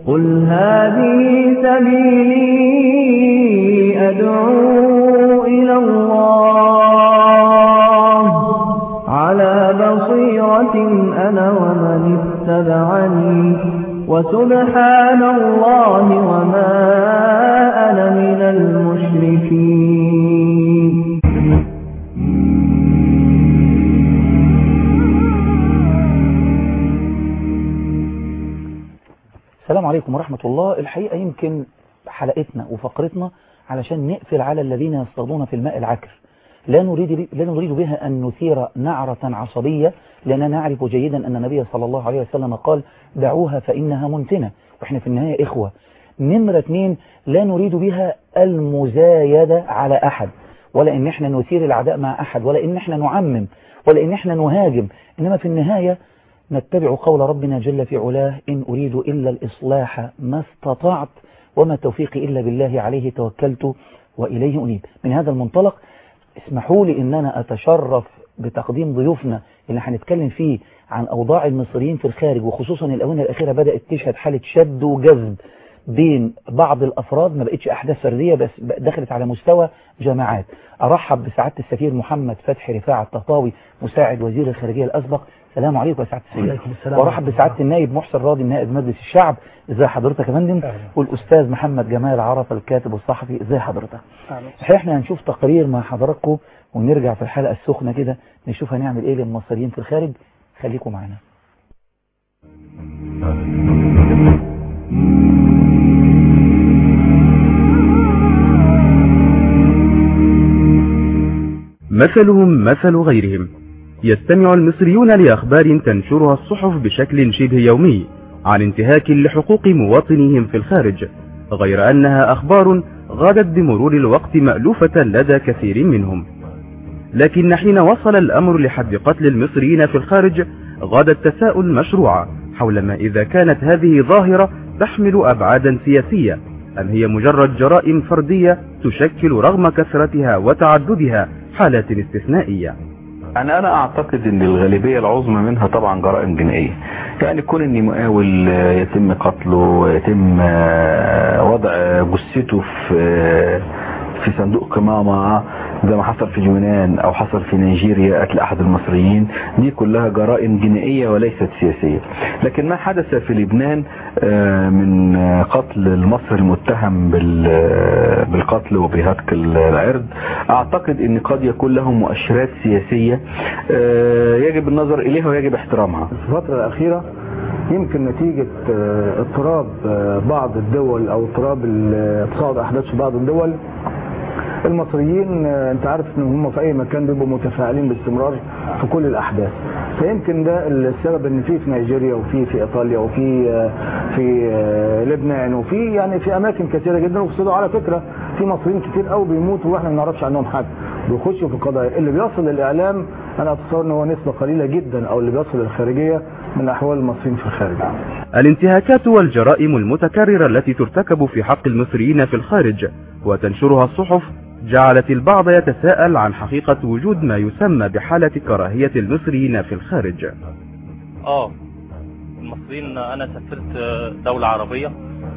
قل هذه سبيلي أدعو إلى الله على بصيرة أنا ومن اتبعني وسبحان الله وما أنا من المشركين السلام عليكم ورحمة الله الحقيقة يمكن حلقتنا وفقرتنا علشان نقفل على الذين يصطادون في الماء العكر لا نريد, لا نريد بها أن نثير نعرة عصبية لأننا نعرف جيدا أن النبي صلى الله عليه وسلم قال دعوها فإنها منتنة وإحنا في النهاية إخوة نمرة اثنين لا نريد بها المزايدة على أحد ولا إن إحنا نثير العداء مع أحد ولا إن إحنا نعمم ولا إن إحنا نهاجم إنما في النهاية نتبع قول ربنا جل في علاه إن أريد إلا الإصلاح ما استطعت وما توفيقي إلا بالله عليه توكلت وإليه أنيب من هذا المنطلق اسمحوا لي إن أنا أتشرف بتقديم ضيوفنا اللي هنتكلم فيه عن أوضاع المصريين في الخارج وخصوصا الأونة الأخيرة بدأت تشهد حالة شد وجذب بين بعض الأفراد ما بقتش أحداث فردية بس دخلت على مستوى جماعات أرحب بسعادة السفير محمد فتحي رفاعة الطهطاوي مساعد وزير الخارجية الأسبق السلام عليكم يا سعادة السفير وعليكم السلام وارحب بسعادة النائب محسن راضي نائب مجلس الشعب ازي حضرتك يا فندم والأستاذ محمد جمال عرفة الكاتب والصحفي ازي حضرتك الحقيقة احنا هنشوف تقرير مع حضراتكم ونرجع في الحلقة السخنة كده نشوف هنعمل ايه للمصريين في الخارج خليكم معنا مثلهم مثل غيرهم يستمع المصريون لأخبار تنشرها الصحف بشكل شبه يومي عن انتهاك لحقوق مواطنيهم في الخارج غير أنها أخبار غادت بمرور الوقت مألوفة لدى كثير منهم لكن حين وصل الأمر لحد قتل المصريين في الخارج غاد التساؤل مشروعا حول ما إذا كانت هذه ظاهرة تحمل أبعادا سياسية أم هي مجرد جرائم فردية تشكل رغم كثرتها وتعددها حالات استثنائية يعني انا اعتقد ان الغالبية العظمى منها طبعا جرائم جنائية يعني كون ان مقاول يتم قتله يتم وضع جثته في في صندوق قمامة زي ما حصل في اليونان او حصل في نيجيريا قتل احد المصريين دي كلها جرائم جنائية وليست سياسية لكن ما حدث في لبنان من قتل المصري المتهم بالقتل وبهتك العرض اعتقد ان قد يكون له مؤشرات سياسية يجب النظر اليها ويجب احترامها في الفترة الاخيرة يمكن نتيجة اضطراب بعض الدول او اضطراب تصاعد احداث في بعض الدول المصريين انت عارف ان هم في اي مكان بيبقوا متفاعلين باستمرار في كل الاحداث فيمكن ده السبب ان في في نيجيريا وفي في ايطاليا وفي في لبنان وفي يعني في اماكن كثيره جدا وفي على فكره في مصريين كتير قوي بيموتوا واحنا ما نعرفش عنهم حاجه بيخشوا في القضايا اللي بيصل للاعلام انا اتصور ان هو نسبه قليله جدا او اللي بيصل للخارجيه من احوال المصريين في الخارج الانتهاكات والجرائم المتكررة التي ترتكب في حق المصريين في الخارج وتنشرها الصحف جعلت البعض يتساءل عن حقيقة وجود ما يسمى بحالة كراهية المصريين في الخارج اه المصريين انا سافرت دولة عربية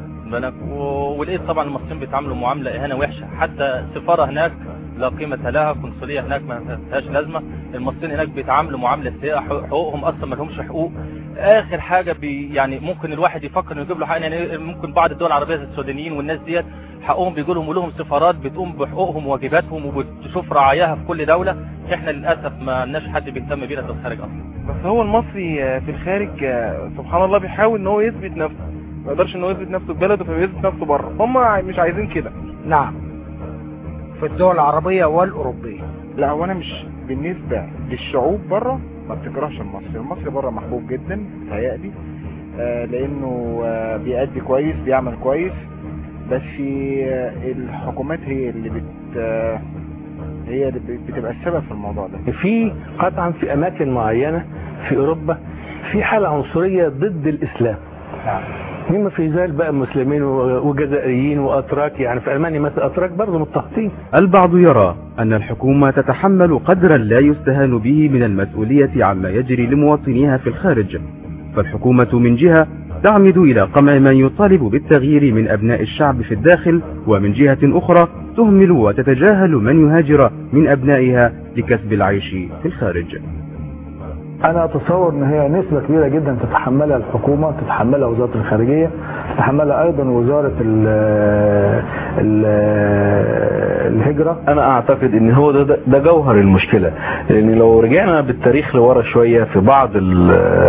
ولقيت طبعا المصريين بيتعاملوا معاملة اهانة وحشة حتى سفارة هناك لا قيمة لها قنصلية هناك ما فيهاش لازمة المصريين هناك بيتعاملوا معاملة سيئة حقوقهم اصلا ما لهمش حقوق اخر حاجة بي يعني ممكن الواحد يفكر انه يجيب له حق يعني ممكن بعض الدول العربية زي السودانيين والناس ديت حقهم بيجوا لهم ولهم سفارات بتقوم بحقوقهم وواجباتهم وبتشوف رعاياها في كل دولة احنا للاسف ما لناش حد بيهتم بينا في الخارج اصلا بس هو المصري في الخارج سبحان الله بيحاول ان هو يثبت نفسه ما يقدرش ان هو يثبت نفسه في بلده فبيثبت نفسه بره هم مش عايزين كده نعم في الدول العربية والأوروبية لا هو انا مش بالنسبة للشعوب بره ما بتكرهش المصري المصري بره محبوب جدا تهيألي آه لانه آه بيأدي كويس بيعمل كويس بس آه الحكومات هي اللي بت آه هي اللي بتبقى السبب في الموضوع ده في قطعا في اماكن معينة في اوروبا في حالة عنصرية ضد الاسلام نعم مما في ذلك بقى مسلمين وجزائريين واتراك يعني في المانيا مثلا اتراك برضه مضطهدين البعض يرى ان الحكومة تتحمل قدرا لا يستهان به من المسؤولية عما يجري لمواطنيها في الخارج فالحكومة من جهة تعمد إلى قمع من يطالب بالتغيير من أبناء الشعب في الداخل ومن جهة أخرى تهمل وتتجاهل من يهاجر من أبنائها لكسب العيش في الخارج انا اتصور ان هي نسبة كبيرة جدا تتحملها الحكومة تتحملها وزارة الخارجية تتحملها ايضا وزارة ال ال الهجرة انا اعتقد ان هو ده, ده جوهر المشكلة لان لو رجعنا بالتاريخ لورا شوية في بعض ال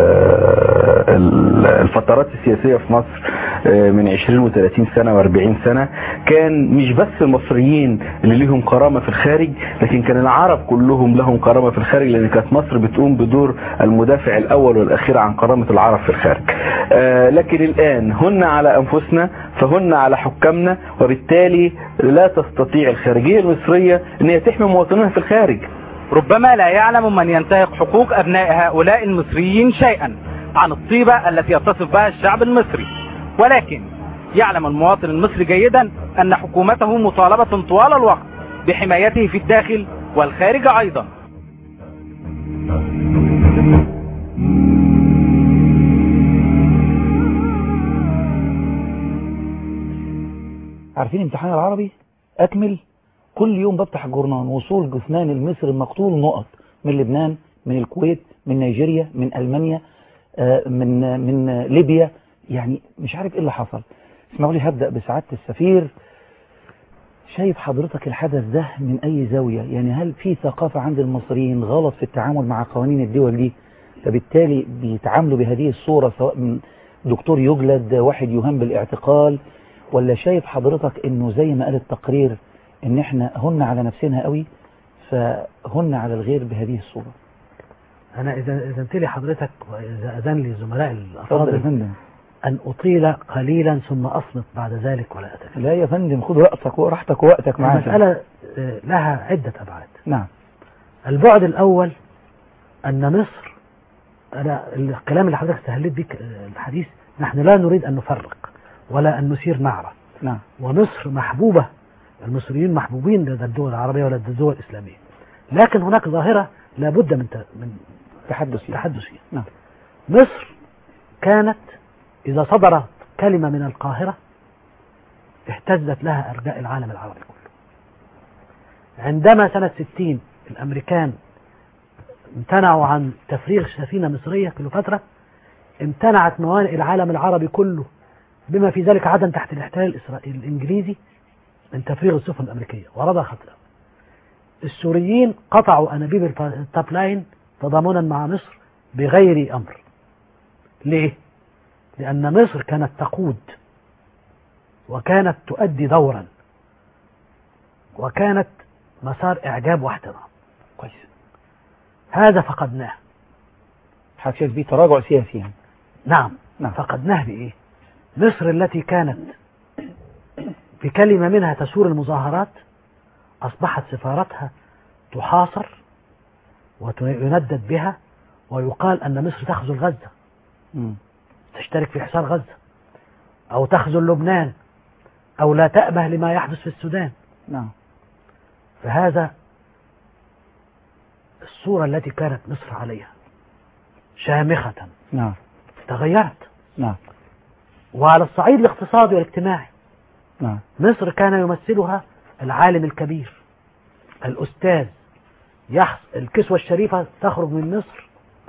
ال الفترات السياسية في مصر من 20 و30 سنة و40 سنة كان مش بس المصريين اللي ليهم كرامة في الخارج لكن كان العرب كلهم لهم كرامة في الخارج لان كانت مصر بتقوم بدور المدافع الاول والاخير عن كرامة العرب في الخارج آه لكن الان هن على انفسنا فهن على حكامنا وبالتالي لا تستطيع الخارجية المصرية ان هي تحمي مواطنيها في الخارج ربما لا يعلم من ينتهك حقوق أبناء هؤلاء المصريين شيئا عن الطيبة التي يتصف بها الشعب المصري ولكن يعلم المواطن المصري جيدا أن حكومته مطالبة طوال الوقت بحمايته في الداخل والخارج أيضا عارفين امتحان العربي أكمل كل يوم بفتح الجورنال وصول جثمان المصري المقتول نقط من لبنان من الكويت من نيجيريا من ألمانيا آه، من من ليبيا يعني مش عارف ايه اللي حصل اسمعوا لي هبدأ بسعادة السفير شايف حضرتك الحدث ده من أي زاوية يعني هل في ثقافة عند المصريين غلط في التعامل مع قوانين الدول دي فبالتالي بيتعاملوا بهذه الصورة سواء من دكتور يجلد واحد يهان بالاعتقال ولا شايف حضرتك انه زي ما قال التقرير ان احنا هن على نفسنا قوي فهن على الغير بهذه الصورة أنا إذا إذنت لي حضرتك وإذا أذن لي زملاء اتفضل يا الأفاضل فندم أن أطيل قليلا ثم أصمت بعد ذلك ولا أتكلم لا يا فندم خد وقتك وراحتك ووقتك معاك المسألة آه، لها عدة أبعاد نعم البعد الأول أن مصر أنا الكلام اللي حضرتك استهلت بك آه، الحديث نحن لا نريد أن نفرق ولا أن نثير نعرة نعم ومصر محبوبة المصريين محبوبين لدى الدول العربية ولدى الدول الإسلامية لكن هناك ظاهرة لابد من ت- من تحدث فيه التحدث فيها نعم مصر كانت إذا صدرت كلمة من القاهرة اهتزت لها أرجاء العالم العربي كله عندما سنة 60 الأمريكان امتنعوا عن تفريغ سفينة مصرية كليوباترا امتنعت موانئ العالم العربي كله بما في ذلك عدن تحت الاحتلال الإسرائيلي الإنجليزي من تفريغ السفن الأمريكية ورضى السوريين قطعوا أنابيب الب- التاب لاين تضامنا مع مصر بغير أمر ليه؟ لأن مصر كانت تقود وكانت تؤدي دورا وكانت مسار إعجاب واحترام كويس هذا فقدناه حضرتك شايف فيه تراجع سياسي يعني نعم نعم. فقدناه بإيه مصر التي كانت بكلمة منها تسور المظاهرات أصبحت سفارتها تحاصر ويندد بها ويقال أن مصر تخذل غزة مم. تشترك في حصار غزة أو تخذل لبنان أو لا تأبه لما يحدث في السودان نعم فهذا الصورة التي كانت مصر عليها شامخة نعم تغيرت نعم وعلى الصعيد الاقتصادي والاجتماعي نعم مصر كان يمثلها العالم الكبير الأستاذ يحص الكسوة الشريفة تخرج من مصر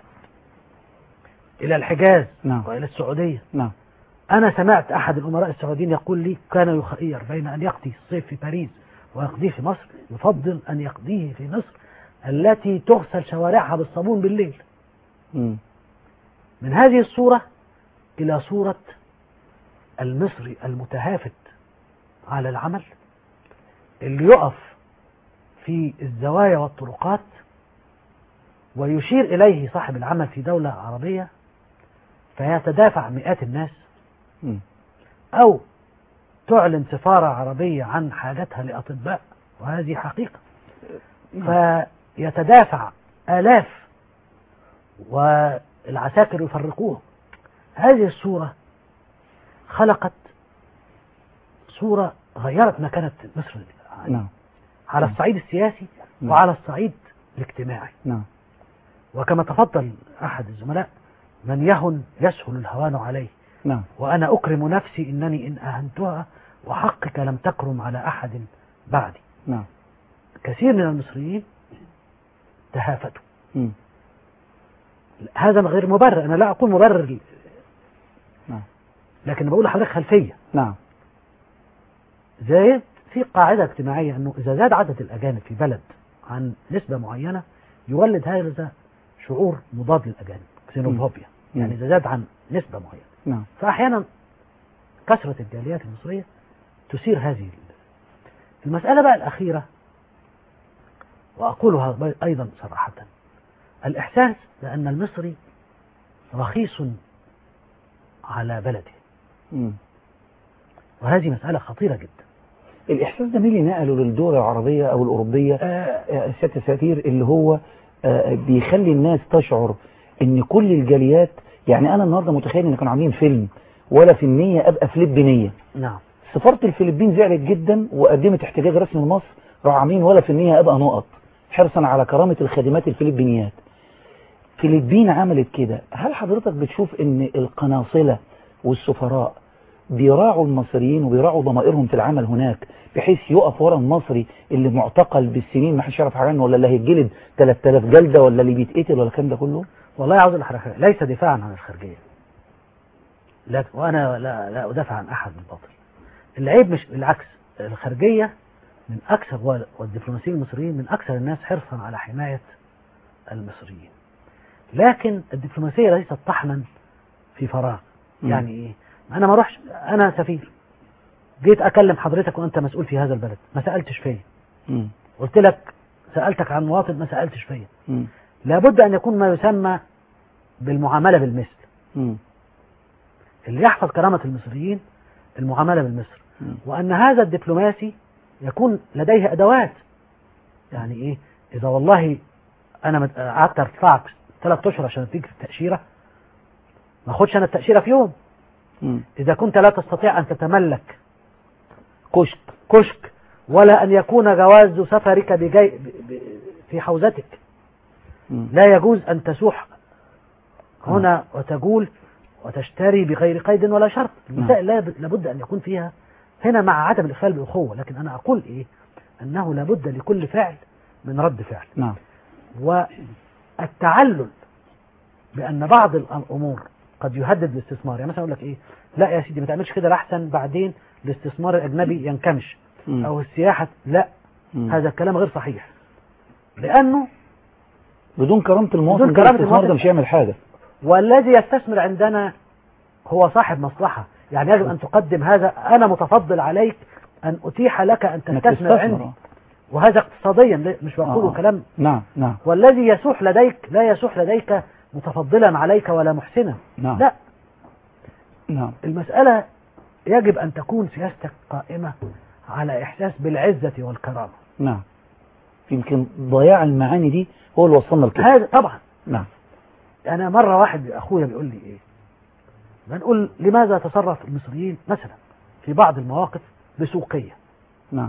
إلى الحجاز نعم. وإلى السعودية نعم أنا سمعت أحد الأمراء السعوديين يقول لي كان يخير بين أن يقضي الصيف في باريس ويقضيه في مصر يفضل أن يقضيه في مصر التي تغسل شوارعها بالصابون بالليل مم. من هذه الصورة إلى صورة المصري المتهافت على العمل اللي يقف في الزوايا والطرقات ويشير إليه صاحب العمل في دولة عربية فيتدافع مئات الناس مم. أو تعلن سفارة عربية عن حاجتها لأطباء وهذه حقيقة فيتدافع آلاف والعساكر يفرقوهم هذه الصورة خلقت صورة غيرت مكانة مصر نعم على الصعيد السياسي نعم. وعلى الصعيد الاجتماعي نعم وكما تفضل أحد الزملاء من يهن يسهل الهوان عليه نعم وأنا أكرم نفسي إنني إن أهنتها وحقك لم تكرم على أحد بعدي نعم كثير من المصريين تهافتوا مم. هذا غير مبرر أنا لا أقول مبرر نعم لكن بقول لحضرتك خلفية نعم زايد في قاعدة اجتماعية أنه إذا زاد عدد الأجانب في بلد عن نسبة معينة يولد هذا شعور مضاد للأجانب كسينوفوبيا مم. يعني إذا زاد عن نسبة معينة نعم فأحيانا كثرة الجاليات المصرية تثير هذه المسألة بقى الأخيرة وأقولها أيضا صراحة الإحساس بأن المصري رخيص على بلده مم. وهذه مسألة خطيرة جدا الإحساس ده مين اللي نقله للدول العربية أو الأوروبية آه، سيادة السفير اللي هو آه، بيخلي الناس تشعر إن كل الجاليات يعني أنا النهاردة متخيل إن كانوا عاملين فيلم ولا في النية أبقى فلبينية نعم سفارة الفلبين زعلت جدا وقدمت احتجاج رسمي لمصر راحوا عاملين ولا في النية أبقى نقط حرصا على كرامة الخادمات الفلبينيات فلبين عملت كده هل حضرتك بتشوف ان القناصلة والسفراء بيراعوا المصريين وبيراعوا ضمائرهم في العمل هناك بحيث يقف ورا المصري اللي معتقل بالسنين ما حدش يعرف حاجه عنه ولا اللي هيتجلد 3000 جلده ولا اللي بيتقتل ولا الكلام ده كله والله عاوز الحركة ليس دفاعا عن الخارجية لا وأنا لا, لا أدافع عن أحد بالباطل العيب مش بالعكس الخارجية من أكثر وال- والدبلوماسيين المصريين من أكثر الناس حرصا على حماية المصريين لكن الدبلوماسية ليست طحنا في فراغ مم. يعني إيه أنا ما أروحش أنا سفير جيت أكلم حضرتك وأنت مسؤول في هذا البلد ما سألتش فيا مم. قلت لك سألتك عن مواطن ما سألتش فيا مم. لابد أن يكون ما يسمى بالمعاملة بالمثل مم. اللي يحفظ كرامة المصريين المعاملة بالمصر مم. وأن هذا الدبلوماسي يكون لديه أدوات يعني إيه إذا والله أنا مت- قعدت أدفعك ثلاث أشهر عشان تيجي في التأشيرة ما أخدش أنا التأشيرة في يوم مم. إذا كنت لا تستطيع أن تتملك كشك كشك ولا أن يكون جواز سفرك بجي ب- ب- في حوزتك مم. لا يجوز أن تسوح هنا وتقول وتشتري بغير قيد ولا شرط المسائل لا- لابد أن يكون فيها هنا مع عدم الإخلال بالأخوة لكن أنا أقول إيه أنه لابد لكل فعل من رد فعل نعم والتعلل بأن بعض الأمور قد يهدد الاستثمار يعني مثلا أقول لك إيه لا يا سيدي ما تعملش كده لأحسن بعدين الاستثمار الأجنبي ينكمش مم. أو السياحة لا مم. هذا الكلام غير صحيح لأنه بدون كرامة المواطن بدون ده كرامة الاستثمار ده المواطن. مش هيعمل حاجة والذي يستثمر عندنا هو صاحب مصلحة يعني يجب أن تقدم هذا أنا متفضل عليك أن أتيح لك أن إنك تستثمر تستثمر. عندي وهذا اقتصاديا لا- مش بقوله آه. كلام نعم نعم والذي يسوح لديك لا يسوح لديك متفضلا عليك ولا محسنا نعم لا نعم المسألة يجب أن تكون سياستك قائمة على إحساس بالعزة والكرامة نعم يمكن ضياع المعاني دي هو اللي وصلنا لكده هذا طبعا نعم أنا مرة واحد أخويا بيقول لي إيه بنقول لماذا تصرف المصريين مثلا في بعض المواقف بسوقية نعم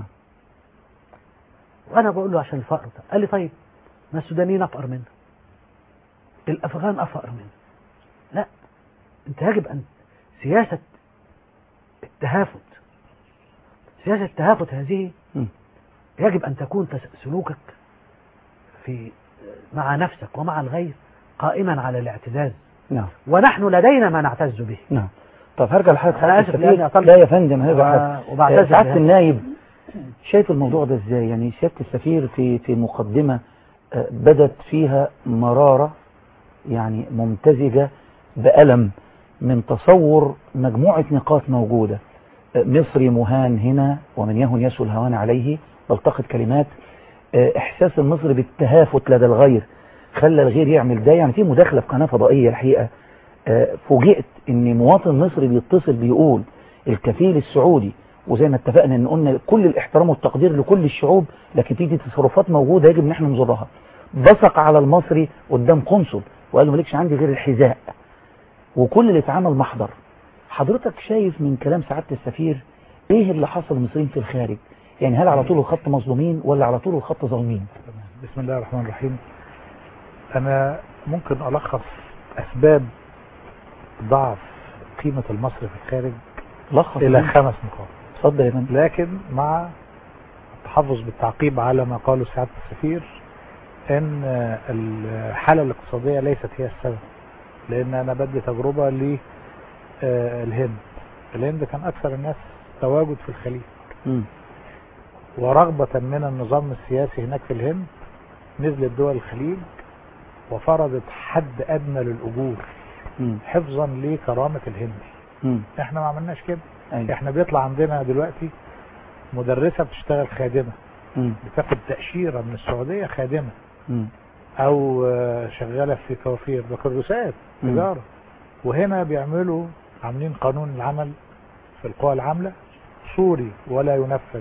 وأنا بقول له عشان الفقر ده. قال لي طيب ما السودانيين أفقر منا الأفغان أفقر منا لا أنت يجب أن سياسة التهافت سياسة التهافت هذه م. يجب أن تكون تس- سلوكك في مع نفسك ومع الغير قائما على الاعتزاز نعم ونحن لدينا ما نعتز به نعم طب هرجع لحضرتك أنا آسف السفير. لأني أطلت. لا يا فندم هرجع و- لحضرتك. وبعتذر آه، سعادة بهذا. النايب شايف الموضوع ده ازاي يعني سيادة السفير في في مقدمة آه، بدت فيها مرارة يعني ممتزجة بألم من تصور مجموعة نقاط موجودة آه، مصري مهان هنا ومن يهن يسهل الهوان عليه بلتقط كلمات آه، إحساس المصري بالتهافت لدى الغير خلى الغير يعمل ده يعني في مداخلة في قناة فضائية الحقيقة آه، فوجئت ان مواطن مصري بيتصل بيقول الكفيل السعودي وزي ما اتفقنا ان قلنا كل الاحترام والتقدير لكل الشعوب لكن تيجي تصرفات موجودة يجب ان احنا نزورها بصق على المصري قدام قنصل وقال له مالكش عندي غير الحذاء وكل اللي اتعمل محضر حضرتك شايف من كلام سعادة السفير ايه اللي حصل المصريين في الخارج يعني هل على طول الخط مظلومين ولا على طول الخط ظالمين بسم الله الرحمن الرحيم أنا ممكن ألخص أسباب ضعف قيمة المصري في الخارج لخص إلى لنا. خمس نقاط اتفضل يا فندم لكن مع التحفظ بالتعقيب على ما قاله سعادة السفير ان الحالة الاقتصادية ليست هي السبب لان انا بدي تجربة للهند الهند كان اكثر الناس تواجد في الخليج مم. ورغبة من النظام السياسي هناك في الهند نزلت دول الخليج وفرضت حد ادنى للاجور مم. حفظا لكرامة الهندي مم. احنا ما عملناش كده أيوة. احنا بيطلع عندنا دلوقتي مدرسة بتشتغل خادمة مم. بتاخد تأشيرة من السعودية خادمة مم. او آه، شغالة في كوافير بكالوريوسات مم. تجارة وهنا بيعملوا عاملين قانون العمل في القوى العاملة سوري ولا ينفذ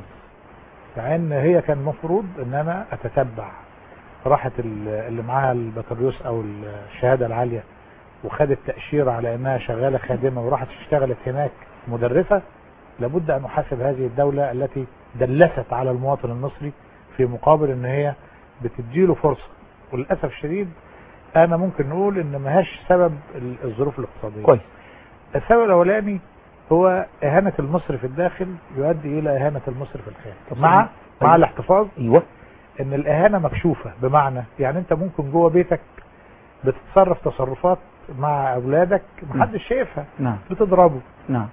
مع ان هي كان المفروض ان انا اتتبع راحت ال- اللي معاها البكالوريوس او الشهادة العالية وخدت تأشيرة على انها شغالة خادمة وراحت اشتغلت هناك مدرسة لابد ان احاسب هذه الدولة التي دلست على المواطن المصري في مقابل ان هي بتديله فرصة وللأسف الشديد انا ممكن نقول ان ماهاش سبب ال- الظروف الاقتصادية كويس السبب الاولاني هو اهانة المصري في الداخل يؤدي الى اهانة المصري في الخارج مع مع أيوة. الاحتفاظ ايوه ان الاهانة مكشوفة بمعنى يعني انت ممكن جوه بيتك بتتصرف تصرفات مع اولادك محدش شايفها نعم بتضربه نعم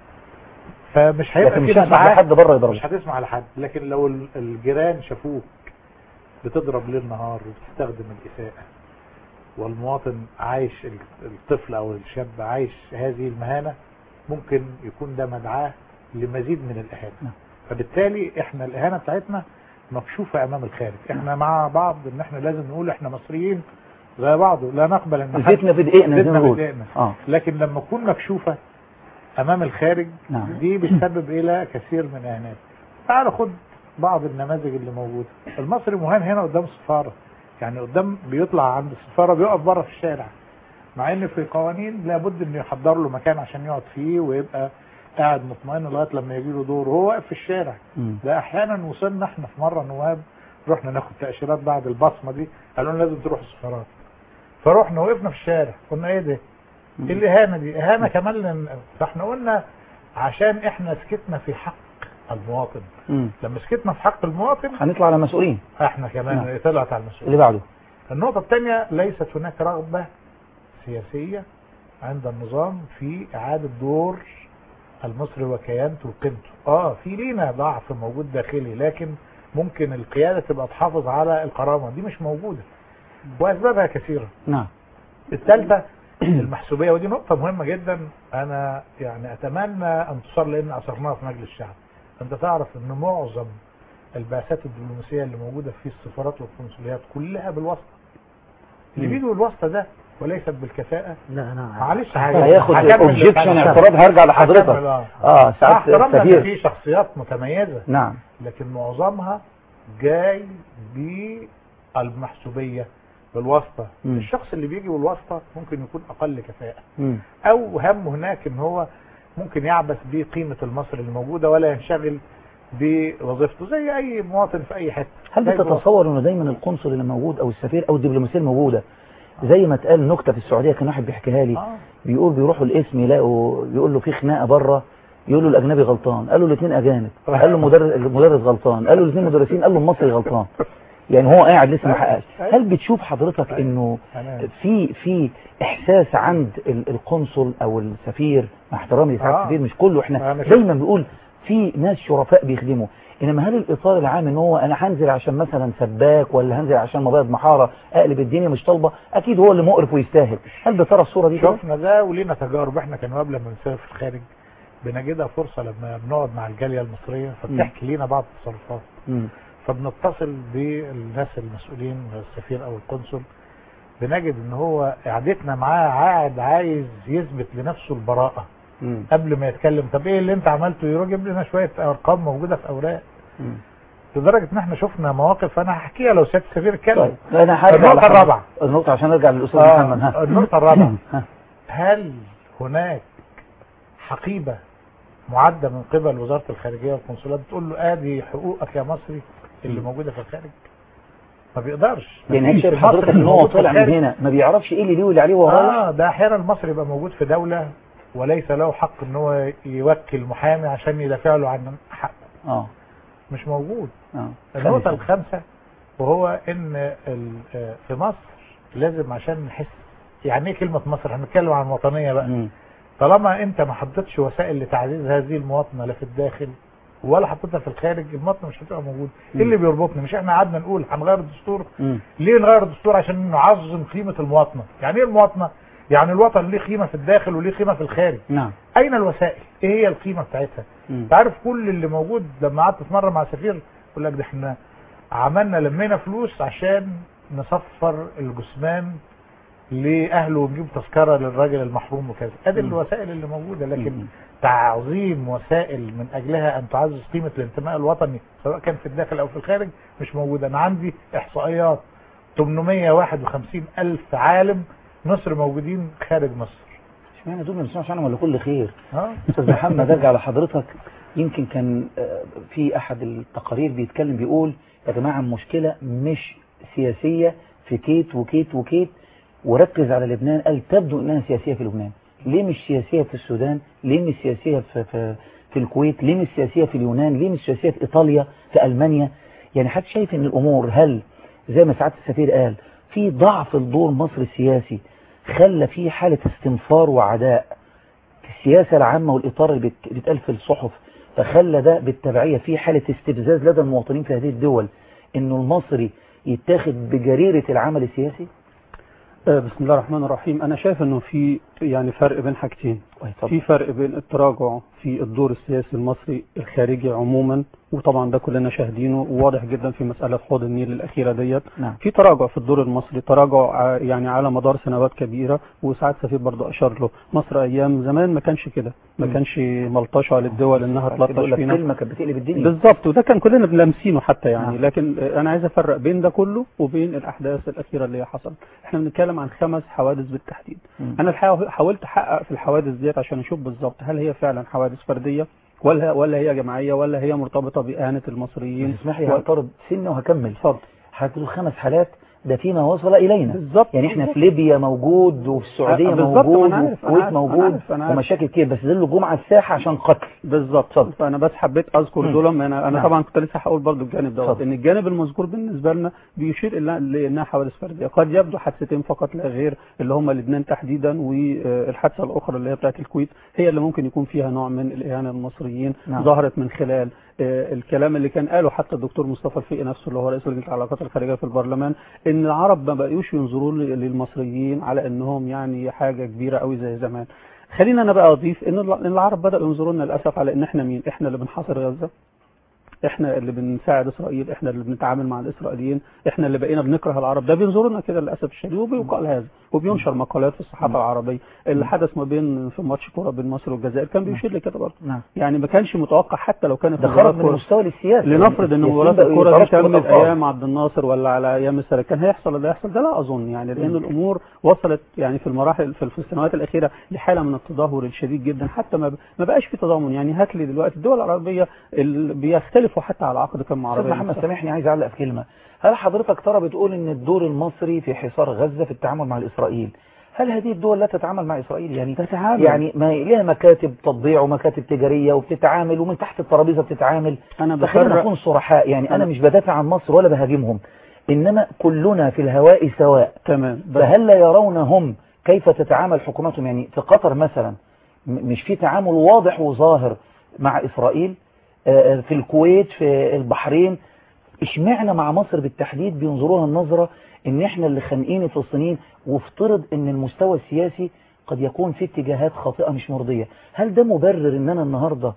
فمش هيبقى لكن في مش هتسمح نزعات. لحد بره يضربه مش هتسمع لحد لكن لو ال- الجيران شافوك بتضرب ليل نهار وبتستخدم الإساءة والمواطن عايش ال- الطفل أو الشاب عايش هذه المهانة ممكن يكون ده مدعاة لمزيد من الإهانة نعم. فبالتالي احنا الإهانة بتاعتنا مكشوفة أمام الخارج احنا مع بعض ان احنا لازم نقول احنا مصريين زي بعض لا نقبل ان حد زيتنا في دقيقنا زي ما زيتنا في بنقول دقيقنا. اه لكن لما تكون مكشوفة امام الخارج نعم. دي بتسبب الى كثير من الاهانات تعال خد بعض النماذج اللي موجودة المصري مهان هنا قدام السفارة يعني قدام بيطلع عند السفارة بيقف بره في الشارع مع ان في قوانين لابد انه يحضر له مكان عشان يقعد فيه ويبقى قاعد مطمئن لغايه لما يجي له دور وهو واقف في الشارع مم. ده احيانا وصلنا احنا في مره نواب رحنا ناخد تاشيرات بعد البصمه دي قالوا لنا لازم تروح السفارات فروحنا وقفنا في الشارع قلنا ايه ده؟ ايه الاهانه دي؟ اهانه كمان لن... فاحنا قلنا عشان احنا سكتنا في حق المواطن مم. لما سكتنا في حق المواطن هنطلع على مسؤولين احنا كمان نعم. طلعت على المسؤول اللي بعده النقطة الثانية ليست هناك رغبة سياسية عند النظام في إعادة دور المصري وكيانته وقيمته اه في لينا ضعف موجود داخلي لكن ممكن القيادة تبقى تحافظ على الكرامة دي مش موجودة وأسبابها كثيرة نعم الثالثة المحسوبية ودي نقطة مهمة جدا أنا يعني أتمنى أن تصل لأن أصرناها في مجلس الشعب أنت تعرف أن معظم البعثات الدبلوماسية اللي موجودة في السفارات والقنصليات كلها بالواسطة اللي مم. بيجوا بالواسطة ده وليست بالكفاءة لا انا معلش هياخد هكمل- اوبجيكشن هكمل- اعتراض هرجع لحضرتك هكمل، اه اه مع ساعات احترامنا ان السفير في شخصيات متميزة نعم لكن معظمها جاي بالمحسوبية بالواسطة مم. الشخص اللي بيجي بالواسطة ممكن يكون أقل كفاءة مم. او همه هناك ان هو ممكن يعبث بقيمة المصري الموجودة ولا ينشغل بوظيفته زي اي مواطن في اي حتة هل زي بتتصور انه دايما القنصل اللي موجود او السفير او الدبلوماسيه الموجوده زي ما اتقال نكته في السعوديه كان واحد بيحكيها لي آه. بيقول بيروحوا الاسم يلاقوا يقول له في خناقه بره يقول له الاجنبي غلطان قال له الاثنين اجانب قال له مدرس المدرس غلطان قال له الاثنين مدرسين قال له المصري غلطان يعني هو قاعد لسه ما حققش هل بتشوف حضرتك انه أنا- في في احساس عند ال- القنصل او السفير مع احترامي لسعاده آه. السفير مش كله احنا أنا شفت. دايما بنقول في ناس شرفاء بيخدموا انما هل الاطار العام ان هو انا هنزل عشان مثلا سباك ولا هنزل عشان مبيض محاره اقلب الدنيا مش طالبه اكيد هو اللي مقرف ويستاهل هل بترى الصوره دي كده؟ شفنا ده ولينا تجارب احنا كنواب لما بنسافر في الخارج بنجدها فرصة لما بنقعد مع الجالية المصرية فبتحكي لينا بعض التصرفات مم. فبنتصل بالناس المسؤولين السفير او القنصل بنجد ان هو قعدتنا معاه قاعد عايز يثبت لنفسه البراءة مم. قبل ما يتكلم طب ايه اللي انت عملته يروح يجيب لنا شويه ارقام موجوده في اوراق مم. لدرجه ان احنا شفنا مواقف انا هحكيها لو سياده السفير اتكلم طيب انا هرجع النقطة لحضرتك. الرابعة. النقطه عشان ارجع للاستاذ آه، محمد ها النقطة الرابعة. ها. هل هناك حقيبه معده من قبل وزاره الخارجيه والقنصلات بتقول له ادي حقوقك يا مصري اللي موجوده في الخارج ما بيقدرش يعني هل مفيش شايف المصري حضرتك اللي ان هو موجود في طلع من الخارج. هنا ما بيعرفش ايه اللي ليه واللي عليه وهو رايح؟ اه ده احيانا المصري يبقى موجود في دوله وليس له حق ان هو يوكل محامي عشان يدافع له عن حقه اه مش موجود اه النقطة خامس. الخامسة وهو ان ال- آه، في مصر لازم عشان نحس يعني ايه كلمة مصر احنا بنتكلم عن الوطنية بقى مم. طالما انت ما حطيتش وسائل لتعزيز هذه المواطنة لا في الداخل ولا حطيتها في الخارج المواطنة مش هتبقى موجودة ايه اللي بيربطنا مش احنا قعدنا نقول هنغير الدستور مم. ليه نغير الدستور عشان نعظم قيمة المواطنة يعني ايه المواطنة يعني الوطن ليه قيمة في الداخل وليه قيمة في الخارج نعم اين الوسائل ايه هي القيمة بتاعتها مم. انت عارف كل اللي موجود لما قعدت في مره مع سفير يقول لك ده احنا عملنا لمينا فلوس عشان نصفر الجثمان لاهله ونجيب تذكره للراجل المحروم وكذا ادي مم. الوسائل اللي موجوده لكن مم. تعظيم وسائل من اجلها ان تعزز قيمه الانتماء الوطني سواء كان في الداخل او في الخارج مش موجوده انا عندي احصائيات 851 الف عالم مصر موجودين خارج مصر اشمعنى دول ما نسمعش عنهم ولا كل خير ها استاذ محمد ارجع لحضرتك يمكن كان آه، في احد التقارير بيتكلم بيقول يا جماعه المشكله مش سياسيه في كيت وكيت وكيت وركز على لبنان قال تبدو انها سياسيه في لبنان ليه مش سياسيه في السودان ليه مش سياسيه في في, في الكويت ليه مش سياسيه في اليونان ليه مش سياسيه في ايطاليا في المانيا يعني حد شايف ان الامور هل زي ما سعاده السفير قال في ضعف الدور مصر السياسي خلى في حاله استنفار وعداء في السياسة العامة والإطار اللي بيت- بيتقال في الصحف فخلى ده بالتبعية في حالة استفزاز لدى المواطنين في هذه الدول إنه المصري يتاخد بجريرة العمل السياسي آه، بسم الله الرحمن الرحيم انا شايف انه في يعني فرق بين حاجتين في فرق بين التراجع في الدور السياسي المصري الخارجي عموما وطبعا ده كلنا شاهدينه وواضح جدا في مسألة حوض النيل الأخيرة ديت نعم. في تراجع في الدور المصري تراجع ع- يعني على مدار سنوات كبيرة وسعاد سفير برضه أشار له مصر أيام زمان ما كانش كده ما مم. كانش ملطشة للدول إنها كده يقول تلطش لك فينا كلمة كانت بتقلب الدنيا بالظبط وده كان كلنا بنلمسينه حتى يعني نعم. لكن آه، انا عايز افرق بين ده كله وبين الاحداث الاخيره اللي هي حصلت احنا بنتكلم عن خمس حوادث بالتحديد مم. انا الحقيقه حاولت احقق في الحوادث ديت عشان اشوف بالظبط هل هي فعلا حوادث فرديه ولا ولا هي جماعيه ولا هي مرتبطه باهانه المصريين تسمح لي و- هعترض سنة وهكمل اتفضل هتقول خمس حالات ده فيما وصل إلينا بالظبط يعني احنا بالظبط. في ليبيا موجود وفي السعودية أه، بالظبط، موجود ما أنا وفي عارف، أنا الكويت عارف، أنا موجود عارف، أنا عارف. ومشاكل كتير بس دول جم على الساحة عشان قتل بالظبط فانا بس حبيت اذكر مم. دول انا انا نعم. طبعا كنت لسه هقول برضو الجانب دوت اتفضل. ان الجانب المذكور بالنسبه لنا بيشير الى لانها حوادث فرديه قد يبدو حادثتين فقط لا غير اللي هم لبنان تحديدا والحادثه الاخرى اللي هي بتاعت الكويت هي اللي ممكن يكون فيها نوع من الاهانه للمصريين نعم. ظهرت من خلال آه، الكلام اللي كان قاله حتى الدكتور مصطفى الفقي نفسه اللي هو رئيس لجنه العلاقات الخارجيه في البرلمان ان العرب ما بقيوش ينظروا ل- للمصريين على انهم يعني حاجه كبيره قوي زي زمان خلينا انا بقى اضيف ان الع- إن العرب بداوا ينظروا لنا للاسف على ان احنا مين احنا اللي بنحاصر غزه احنا اللي بنساعد اسرائيل احنا اللي بنتعامل مع الاسرائيليين احنا اللي بقينا بنكره العرب ده بينظروا لنا كده للاسف الشديد وبيقال هذا وبينشر مقالات في الصحافه العربيه اللي حدث ما بين في ماتش كوره بين مصر والجزائر كان بيشير لكده برضه نعم يعني ما كانش متوقع حتى لو كانت ده مباراة خرج من كورة. المستوى السياسي لنفرض ان السياسيين مباراه بقوا الكوره دي يتركوا تمت الألفاظ. ايام عبد الناصر ولا على ايام السادات كان هيحصل ولا يحصل ده لا اظن يعني لان مم. الامور وصلت يعني في المراحل في في السنوات الاخيره لحاله من التدهور الشديد جدا حتى ما ما بقاش في تضامن يعني هات لي دلوقتي الدول العربيه اللي بيختلفوا حتى على عقد كم استاذ عربيه محمد نفسها. سامحني عايز اعلق في كلمة هل حضرتك ترى بتقول ان الدور المصري في حصار غزة في التعامل مع الاسرائيل هل هذه الدول لا تتعامل مع اسرائيل يعني تتعامل. يعني ما ليها مكاتب تطبيع ومكاتب تجارية وبتتعامل ومن تحت الترابيزة بتتعامل انا فخلينا بفرق نكون صرحاء يعني انا أنا- مش بدافع عن مصر ولا بهاجمهم انما كلنا في الهواء سواء تمام بس فهل لا يرون هم كيف تتعامل حكوماتهم يعني في قطر مثلا م- مش في تعامل واضح وظاهر مع إسرائيل آه، في الكويت في البحرين اشمعنا مع مصر بالتحديد بينظروها النظرة ان احنا اللي خانقين الفلسطينيين وافترض ان المستوى السياسي قد يكون في اتجاهات خاطئة مش مرضية هل ده مبرر ان انا النهاردة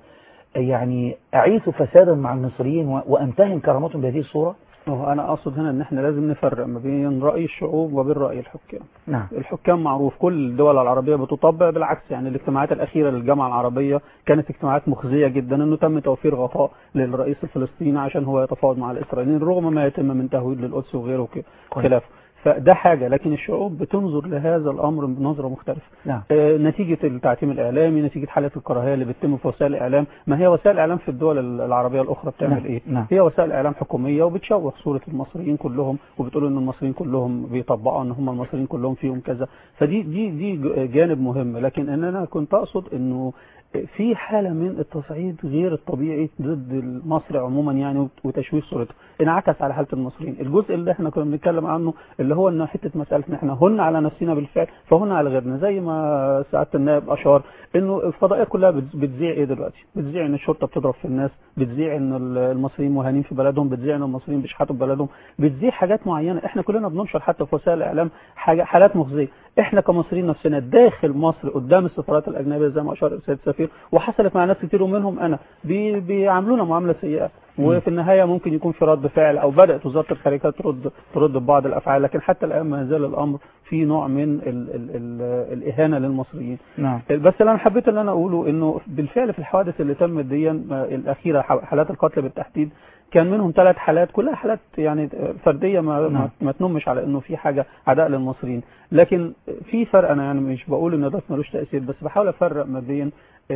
يعني اعيث فسادا مع المصريين و- وامتهن كرامتهم بهذه الصورة هو انا اقصد هنا ان احنا لازم نفرق ما بين راي الشعوب وبين راي الحكام نعم الحكام معروف كل الدول العربية بتطبق بالعكس يعني الاجتماعات الأخيرة للجامعة العربية كانت اجتماعات مخزية جدا أنه تم توفير غطاء للرئيس الفلسطيني عشان هو يتفاوض مع الإسرائيليين رغم ما يتم من تهويد للقدس وغيره وك- كويس. خلافه فده حاجة لكن الشعوب بتنظر لهذا الأمر بنظرة مختلفة نعم آه، نتيجة التعتيم الإعلامي نتيجة حالة الكراهية اللي بتتم في وسائل الإعلام ما هي وسائل الإعلام في الدول العربية الأخرى بتعمل نعم، إيه نعم. هي وسائل إعلام حكومية وبتشوه صورة المصريين كلهم وبتقول إن المصريين كلهم بيطبقوا إن هم المصريين كلهم فيهم كذا فدي دي دي ج- جانب مهم لكن إن أنا كنت أقصد إنه في حالة من التصعيد غير الطبيعي ضد مصر عموما يعني وتشويه صورته انعكس على حالة المصريين الجزء اللي احنا كنا بنتكلم عنه اللي هو ان حتة مسألة ان احنا هن على نفسنا بالفعل فهن على غيرنا زي ما سعادة النائب اشار انه الفضائيات كلها بتز- بتذيع ايه دلوقتي بتذيع ان الشرطة بتضرب في الناس بتذيع ان ال- المصريين مهانين في بلدهم بتذيع ان المصريين بيشحتوا في بلدهم بتذيع حاجات معينة احنا كلنا بننشر حتى في وسائل الاعلام حاجة حالات مخزية احنا كمصريين نفسنا داخل مصر قدام السفارات الاجنبيه زي ما اشار السيد السفير وحصلت مع ناس كتير ومنهم انا بي بيعاملونا معامله سيئه وفي النهايه ممكن يكون في رد فعل او بدات وزاره الخارجيه ترد ترد ببعض الافعال لكن حتى الان ما زال الامر في نوع من ال ال ال الاهانه للمصريين نعم بس اللي انا حبيت اللي انا اقوله انه بالفعل في الحوادث اللي تمت دي الاخيره حالات القتل بالتحديد كان منهم ثلاث حالات كلها حالات يعني فرديه ما نعم. ما, ما تنمش على انه في حاجه عداء للمصريين لكن في فرق انا يعني مش بقول ان ده ملوش تاثير بس بحاول افرق ما بين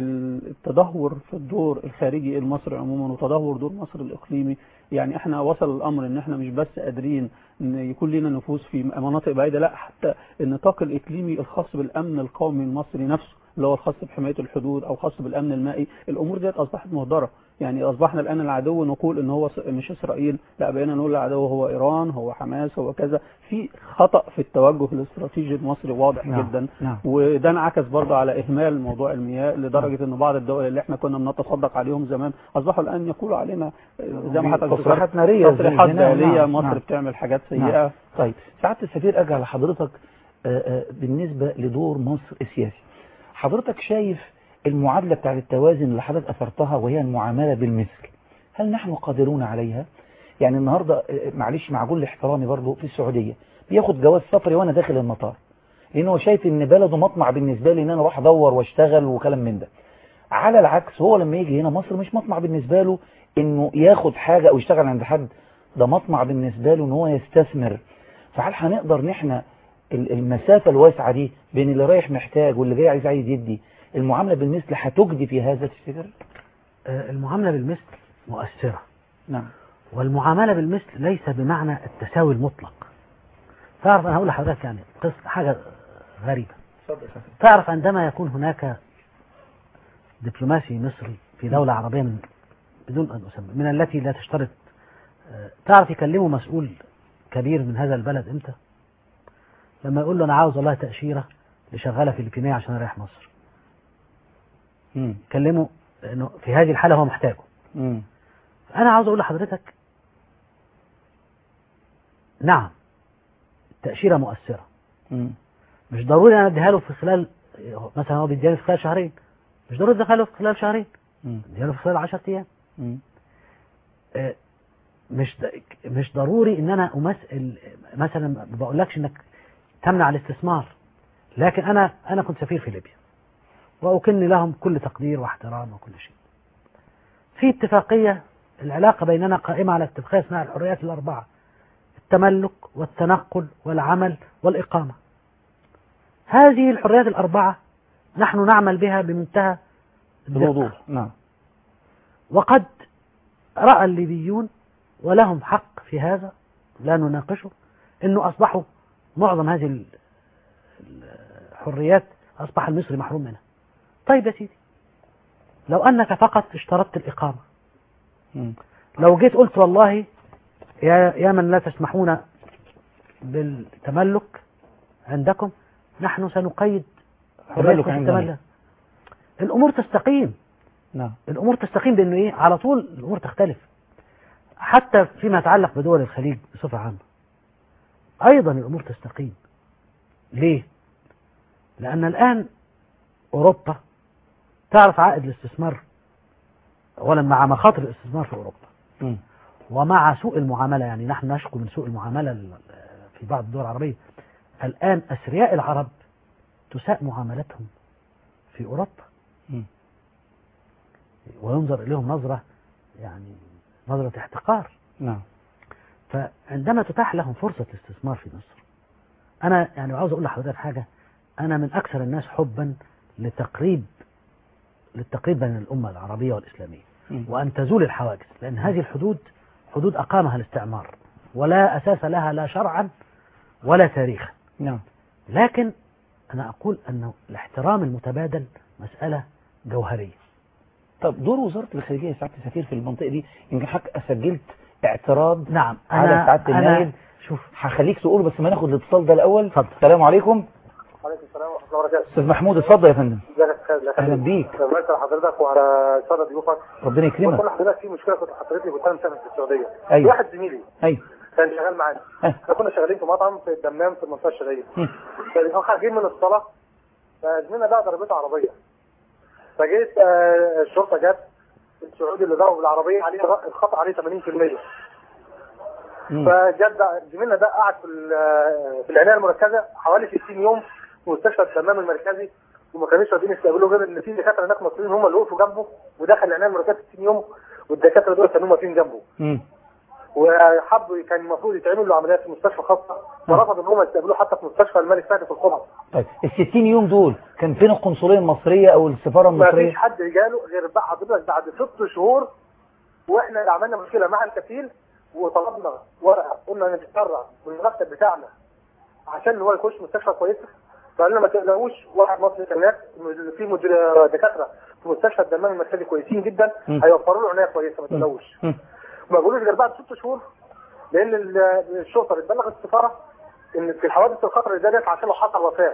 التدهور في الدور الخارجي المصري عموما وتدهور دور مصر الاقليمي يعني احنا وصل الامر ان احنا مش بس قادرين ان يكون لنا نفوذ في مناطق بعيده لا حتى النطاق الاقليمي الخاص بالامن القومي المصري نفسه اللي هو الخاص بحمايه الحدود او خاص بالامن المائي الامور ديت اصبحت مهدره يعني اصبحنا الان العدو نقول ان هو مش اسرائيل لا بقينا نقول العدو هو ايران هو حماس هو كذا في خطا في التوجه الاستراتيجي المصري واضح نعم. جدا نعم. وده انعكس برضه على اهمال موضوع المياه لدرجه ان بعض الدول اللي احنا كنا بنتصدق عليهم زمان اصبحوا الان يقولوا علينا زي ما حضرتك تصريحات نارية تصريحات زي هنا. دوليه نعم. مصر نعم. بتعمل حاجات نعم. سيئه طيب سعادة السفير أرجع لحضرتك آه، آه، بالنسبة لدور مصر السياسي حضرتك شايف المعادلة بتاعت التوازن اللي حضرتك أثرتها وهي المعاملة بالمثل هل نحن قادرون عليها يعني النهاردة آه، معلش مع كل احترامي برضو في السعودية بياخد جواز سفري وانا داخل المطار لانه هو شايف ان بلده مطمع بالنسبة لي ان انا اروح ادور واشتغل وكلام من ده على العكس هو لما يجي هنا مصر مش مطمع بالنسبة له انه ياخد حاجة او يشتغل عند حد ده مطمع بالنسبة له ان هو يستثمر فهل هنقدر نحن ال- المسافة الواسعة دي بين اللي رايح محتاج واللي جاي عايز عايز يدي المعاملة بالمثل هتجدي في هذا تفتكر؟ آه، المعاملة بالمثل مؤثرة نعم والمعاملة بالمثل ليس بمعنى التساوي المطلق تعرف أنا هقول لحضرتك يعني قصة حاجة غريبة تعرف عندما يكون هناك دبلوماسي مصري في دولة عربية من بدون أن أسمي من التي لا تشترط آه، تعرف يكلمه مسؤول كبير من هذا البلد امتى لما يقول له أنا عاوز والله تأشيرة لشغالة فلبينية عشان أريح مصر مم. كلمه لأنه في هذه الحالة هو محتاجه مم. أنا عاوز أقول لحضرتك نعم التأشيرة مؤثرة مم. مش ضروري أنا أديها له في خلال مثلا هو بيديها في خلال شهرين مش ضروري أديها له في خلال شهرين مم. أديها له في خلال 10 أيام مم. آه، مش د- مش ضروري ان انا امثل مثلا ما بقولكش انك تمنع الاستثمار لكن انا انا كنت سفير في ليبيا واكن لهم كل تقدير واحترام وكل شيء في اتفاقيه العلاقه بيننا قائمه على اتفاقيه اسمها الحريات الاربعه التملك والتنقل والعمل والاقامه هذه الحريات الاربعه نحن نعمل بها بمنتهى الدقة. بالوضوح نعم وقد رأى الليبيون ولهم حق في هذا لا نناقشه انه اصبحوا معظم هذه ال- الحريات اصبح المصري محروم منها طيب يا سيدي لو انك فقط اشترطت الاقامه مم. لو جيت قلت والله يا يا من لا تسمحون بالتملك عندكم نحن سنقيد حريتكم تملك في عندنا. التملك الامور تستقيم نعم الامور تستقيم بانه ايه على طول الامور تختلف حتى فيما يتعلق بدول الخليج بصفه عامه ايضا الامور تستقيم ليه لان الان اوروبا تعرف عائد الاستثمار اولا مع مخاطر الاستثمار في اوروبا مم. ومع سوء المعامله يعني نحن نشكو من سوء المعامله ال- في بعض الدول العربيه الان اثرياء العرب تساء معاملتهم في اوروبا مم. وينظر إليهم نظرة يعني نظرة احتقار نعم فعندما تتاح لهم فرصة الاستثمار في مصر انا يعني عاوز اقول لحضرتك حاجه انا من اكثر الناس حبا لتقريب للتقريب بين الامه العربيه والاسلاميه مم. وان تزول الحواجز لان هذه الحدود حدود اقامها الاستعمار ولا اساس لها لا شرعا ولا تاريخا نعم لكن انا اقول ان الاحترام المتبادل مساله جوهريه طب دور وزارة الخارجية يا سعادة السفير في المنطقة دي يمكن حضرتك سجلت اعتراض نعم على انا سعادة انا النائب شوف هخليك تقول بس ما ناخد الاتصال ده الأول اتفضل. السلام عليكم عليكم السلام ورحمه الله وبركاته أستاذ محمود اتفضل يا فندم ازيك يا استاذ أهلا بيك بمثل حضرتك وعلى ساده ضيوفك ربنا يكرمك بقول لحضرتك في مشكله كنت حضرتك كنت انا مسافر في السعوديه أيوة. واحد زميلي أيوه كان شغال معانا ها. احنا كنا شغالين في مطعم في الدمام في المنطقه الشرقيه مم. فكانوا خارجين من الصلاه فزميلنا بقى ضربته عربيه فجيت آه، الشرطه جت السعودي اللي ضرب العربيه عليه الخطا عليه 80% مم. فجد ده- زميلنا ده قعد في ال- في العنايه المركزه حوالي 60 يوم في مستشفى الدمام المركزي وما كانوش راضيين يستقبلوه غير ان في دكاتره هناك مصريين هم اللي وقفوا جنبه ودخل العنايه المركزه 60 يوم والدكاتره دول كانوا واقفين جنبه مم. وحبوا كان المفروض يتعمل له عمليات في مستشفى خاصه ورفضوا ان هم يستقبلوه حتى في مستشفى الملك فهد في القبه طيب ال 60 يوم دول كان فين القنصلية المصرية أو السفارة ما المصرية فيش حد جاله غير بقى حضرتك بعد ست شهور واحنا اللي عملنا مشكله مع الكفيل وطلبنا ورقه قلنا نتسرع بالمرتب بتاعنا عشان هو يخش مستشفى كويسه فقال لنا ما تقلقوش واحد مصري كان هناك في مدير دكاتره في مستشفى الدمام المركزي كويسين جدا مم. هيوفروا له عنايه كويسه ما تقلقوش مم. ما قالوش غير بعد ست شهور لان ال- الشرطه بتبلغ السفاره ان في الحوادث الخطر اللي ديت عشان لو حصل وفاه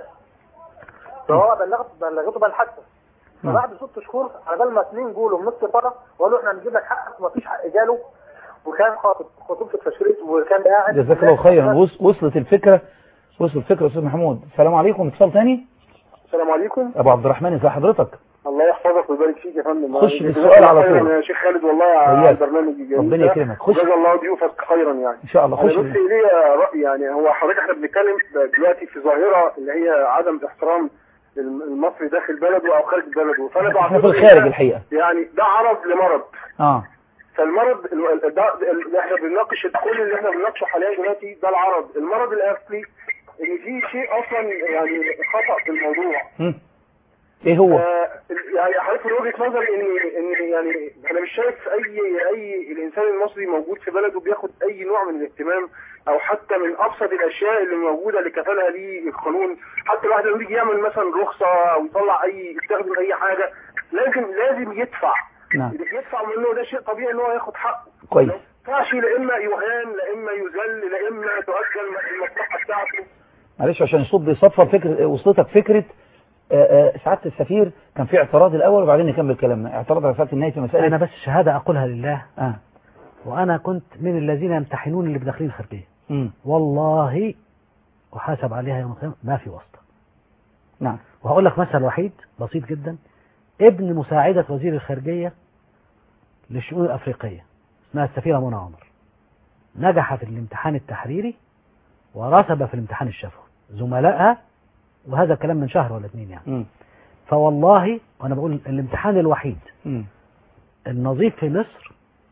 فهو بلغت بلغته بقى الحادثه فبعد ست شهور على بال ما اثنين جولوا من السفاره وقالوا احنا هنجيب لك حقك وما فيش حق جاله وكان خاطب خطوبه التشريط وكان قاعد جزاك الله خيرا وص- وصلت الفكرة وصلت الفكرة يا أستاذ محمود السلام عليكم اتصال تاني السلام عليكم أبو عبد الرحمن ازي حضرتك الله يحفظك ويبارك فيك يا فندم خش جزاك بالسؤال الله على خيراً طول. يا شيخ خالد والله على وإياك. البرنامج الجميل ربنا ده. يكرمك. خش. جزا الله ضيوفك خيرا يعني إن شاء الله انا خش بس ليا راي يعني هو حضرتك احنا بنتكلم دلوقتي في ظاهره اللي هي عدم احترام الم- المصري داخل بلده او خارج بلده فانا احنا بعتبر في إن الخارج ده- الحقيقة يعني ده عرض لمرض اه فالمرض ال- ال- ده اللي احنا بنناقش كل اللي احنا بنناقشه حاليا دلوقتي ده العرض المرض الاصلي ان في شيء اصلا يعني خطا في الموضوع مم. ايه هو آه، يعني حضرتك من وجهه نظري ان ان يعني انا مش شايف اي اي الانسان المصري موجود في بلده بياخد اي نوع من الاهتمام او حتى من ابسط الاشياء اللي موجوده اللي كفلها ليه القانون حتى الواحد لما يجي يعمل مثلا رخصه او يطلع اي يستخدم اي حاجه لازم لازم يدفع نعم اللي بيدفع منه ده شيء طبيعي ان هو ياخد حقه كويس ما ينفعش لا اما يهان لا اما يذل لا اما تؤجل المصلحه بتاعته معلش عشان الصوت بيصفر فكرة وصلتك فكرة آه، آه، سعادة السفير كان في اعتراض الأول وبعدين نكمل كلامنا اعتراض على سعادة النهاية في مسألة انا بس شهاده اقولها لله آه. وانا كنت من الذين يمتحنون اللي بداخلين الخارجيه مم. والله احاسب عليها يوم القيامه ما في واسطه نعم وهقول لك مثل وحيد بسيط جدا ابن مساعدة وزير الخارجية للشؤون الأفريقية اسمها السفيرة منى عمر نجح في الامتحان التحريري ورسب في الامتحان الشفوي زملائها وهذا الكلام من شهر ولا اتنين يعني مم. فوالله وانا بقول الامتحان الوحيد مم. النظيف في مصر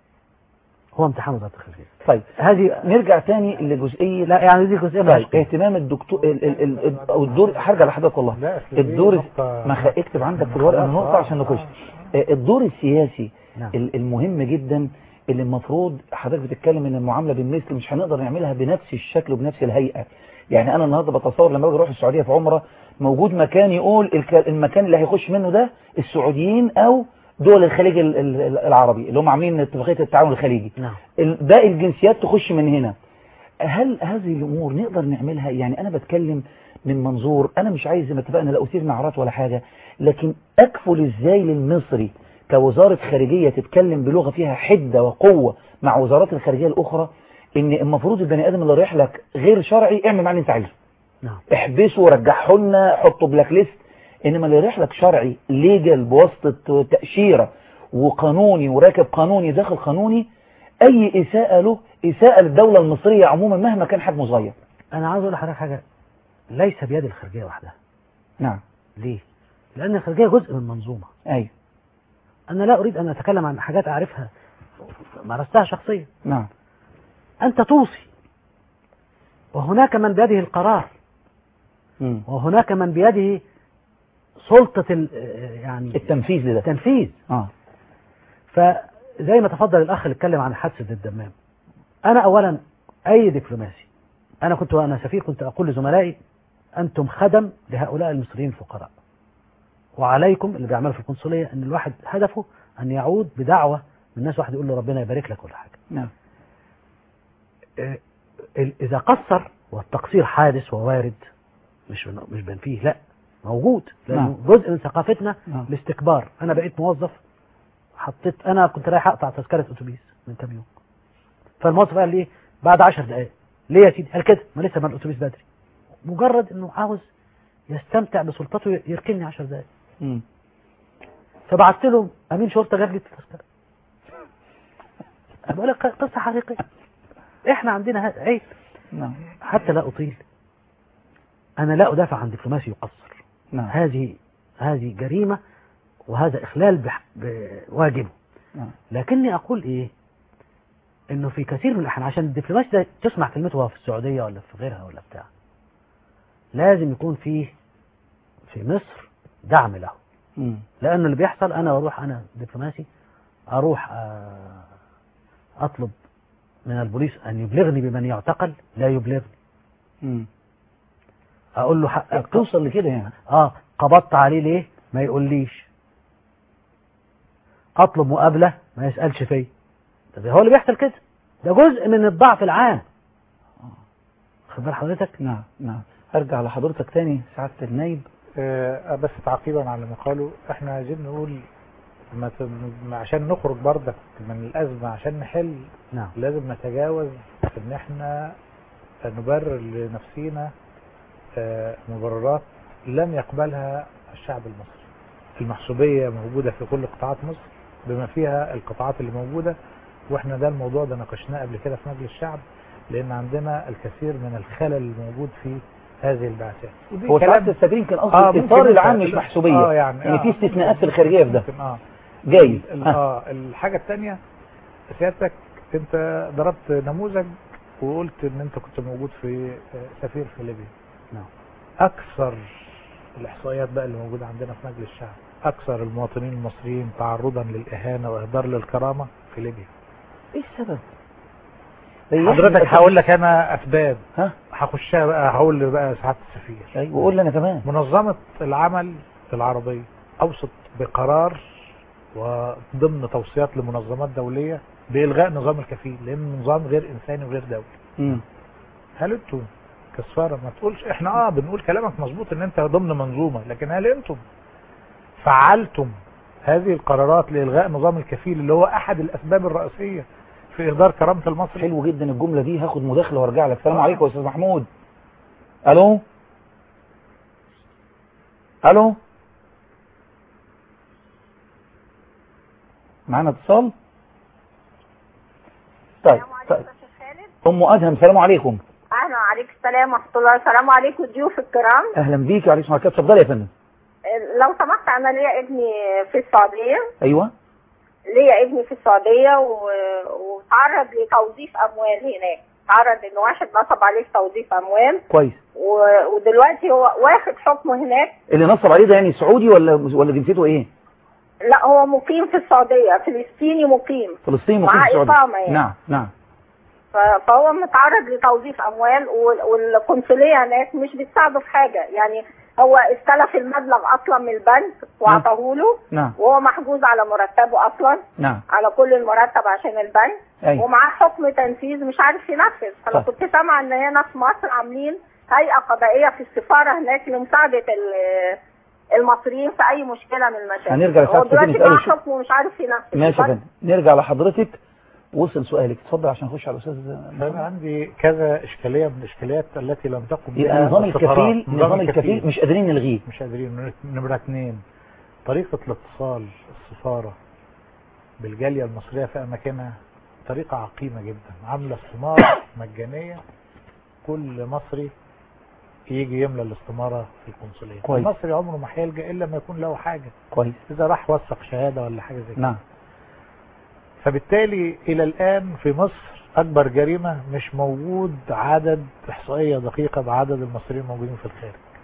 هو امتحان وزارة الخارجية طيب هذه نرجع تاني لجزئية لا يعني دي جزئية طيب مالهاش قيمة. اهتمام الدكتور ال ال ال ال- او الدور هرجع لحضرتك والله لا، أصل دي الدور نقطة- ما خ- اكتب عندك في الورقه خلاص، النقطه آه، عشان نخش آه. آه، الدور السياسي نعم. ال- المهم جدا اللي المفروض حضرتك بتتكلم ان المعامله بالمثل مش هنقدر نعملها بنفس الشكل وبنفس الهيئه يعني انا النهارده بتصور لما باجي اروح السعوديه في عمره موجود مكان يقول الك- المكان اللي هيخش منه ده السعوديين او دول الخليج ال- ال- العربي اللي هم عاملين اتفاقيه التعاون الخليجي نعم ال- باقي الجنسيات تخش من هنا هل هذه الامور نقدر نعملها يعني انا بتكلم من منظور انا مش عايز زي ما اتفقنا لا اثير نعرات ولا حاجه لكن اكفل ازاي للمصري كوزاره خارجيه تتكلم بلغه فيها حده وقوه مع وزارات الخارجيه الاخرى ان المفروض البني ادم اللي رايح لك غير شرعي اعمل معاه اللي انت عايزه نعم احبسه ورجعه لنا حطه بلاك ليست انما اللي رايح لك شرعي ليجل بواسطه تاشيره وقانوني وراكب قانوني داخل قانوني اي اساءه له اساءه للدوله المصريه عموما مهما كان حجمه صغير أنا عاوز أقول لحضرتك حاجة ليس بيد الخارجية وحدها نعم ليه؟ لأن الخارجية جزء من منظومة ايوه أنا لا أريد أن أتكلم عن حاجات أعرفها مارستها شخصيا نعم أنت توصي وهناك من بيده القرار مم. وهناك من بيده سلطة ال- يعني التنفيذ لده التنفيذ اه فزي ما تفضل الأخ اللي اتكلم عن حادثة الدمام أنا أولا أي دبلوماسي أنا كنت وأنا سفير كنت أقول لزملائي أنتم خدم لهؤلاء المصريين الفقراء وعليكم اللي بيعملوا في القنصلية أن الواحد هدفه أن يعود بدعوة من الناس واحد يقول له ربنا يبارك لك ولا حاجة نعم آه، ال- إذا قصر والتقصير حادث ووارد مش بن- مش بنفيه لا موجود لأنه نعم. جزء من ثقافتنا نعم. الاستكبار أنا بقيت موظف حطيت أنا كنت رايح أقطع تذكرة أتوبيس من كام يوم فالموظف قال لي بعد 10 دقائق ليه يا سيدي قال كده ما لسه ما الأتوبيس بدري مجرد إنه عاوز يستمتع بسلطته يركني 10 دقائق مم. فبعت له امين شرطه جاب لي التذكره بقول لك قصه حقيقيه احنا عندنا ه- عيب نعم حتى لا اطيل انا لا ادافع عن دبلوماسي يقصر نعم هذه هذه جريمه وهذا اخلال بح- بواجبه نعم لكني اقول ايه انه في كثير من الاحيان عشان الدبلوماسي ده تسمع كلمته وهو في السعوديه ولا في غيرها ولا بتاع لازم يكون فيه في مصر دعم له مم. لأن اللي بيحصل أنا أروح أنا دبلوماسي أروح آه، أطلب من البوليس أن يبلغني بمن يعتقل لا يبلغني مم. أقول له حقك توصل لكده يعني آه قبضت عليه ليه ما يقوليش أطلب مقابلة ما يسألش فيا طب هو اللي بيحصل كده ده جزء من الضعف العام خد بال حضرتك نعم نعم ارجع لحضرتك تاني سعادة النايب آه، بس تعقيبا على ما قالوا احنا عايزين نقول ما ت- ما- عشان نخرج بردك من الأزمة عشان نحل نعم لازم نتجاوز ان احنا نبرر لنفسينا آه، مبررات لم يقبلها الشعب المصري المحسوبية موجودة في كل قطاعات مصر بما فيها القطاعات اللي موجودة واحنا ده الموضوع ده ناقشناه قبل كده في مجلس الشعب لان عندنا الكثير من الخلل الموجود في هذه البعثات ودي هو كلام- سعادة السفير كان قصدي آه، الإطار ممكن العام أنت- مش محسوبية اه يعني يعني آه، في استثناءات في ممكن- الخارجية في ده ممكن اه جايز ال- ها. اه الحاجة الثانية سيادتك انت ضربت نموذج وقلت ان انت كنت موجود في آه، سفير في ليبيا نعم اكثر الاحصائيات بقى اللي موجودة عندنا في مجلس الشعب اكثر المواطنين المصريين تعرضا للاهانة واهدار للكرامة في ليبيا ايه السبب حضرتك هقول لك انا اسباب ها هخشها بقى هقول بقى سعاده السفير ايوه وقول لي انا كمان منظمه العمل العربيه اوصت بقرار وضمن توصيات لمنظمات دوليه بالغاء نظام الكفيل لانه نظام غير انساني وغير دولي مم. هل انتم كسفاره ما تقولش احنا اه بنقول كلامك مظبوط ان انت ضمن منظومه لكن هل انتم فعلتم هذه القرارات لالغاء نظام الكفيل اللي هو احد الاسباب الرئيسيه في اهدار كرامه المصري حلو جدا الجملة دي هاخد مداخلة وارجع لك السلام عليكم يا استاذ محمود الو الو معانا اتصال طيب طيب ام ادهم السلام عليكم اهلا عليك السلام ورحمه الله السلام عليكم الضيوف الكرام اهلا بيك وعليكم السلام اتفضلي يا فندم لو سمحت انا ليا ابني في السعوديه ايوه ليا ابني في السعوديه و... وتعرض لتوظيف اموال هناك تعرض ان واحد نصب عليه في توظيف اموال كويس و... ودلوقتي هو واخد حكمه هناك اللي نصب عليه ده يعني سعودي ولا ولا جنسيته ايه لا هو مقيم في السعوديه فلسطيني مقيم فلسطيني مقيم مع في السعودية إقامة يعني. نعم نعم ف- فهو متعرض لتوظيف اموال وال- والقنصليه هناك مش بتساعده في حاجه يعني هو استلف المبلغ اصلا من البنك وعطاه له نعم وهو محجوز على مرتبه اصلا نعم على كل المرتب عشان البنك أيوة. ومعاه حكم تنفيذ مش عارف ينفذ فانا طيب. كنت سامعه ان هنا في مصر عاملين هيئه قضائيه في السفاره هناك لمساعده ال- المصريين في اي مشكله من المشاكل هنرجع لسعادة هو دلوقتي السفير معاه نسأله شو- حكم ومش عارف ينفذ ماشي يا بس فندم نرجع لحضرتك وصل سؤالك اتفضل عشان نخش على الاستاذ انا عندي كذا اشكاليه من الاشكاليات التي لم تقم يبقى بها نظام السفارات. الكفيل نظام الكفيل مش قادرين نلغيه مش قادرين نمرة اثنين طريقة الاتصال السفارة بالجالية المصرية في أماكنها طريقة عقيمة جدا عاملة استمارة مجانية كل مصري يجي يملى الاستمارة في القنصلية كويس. المصري عمره ما هيلجأ إلا ما يكون له حاجة كويس إذا راح وثق شهادة ولا حاجة زي كده نعم فبالتالي إلى الآن في مصر أكبر جريمة مش موجود عدد إحصائية دقيقة بعدد المصريين الموجودين في الخارج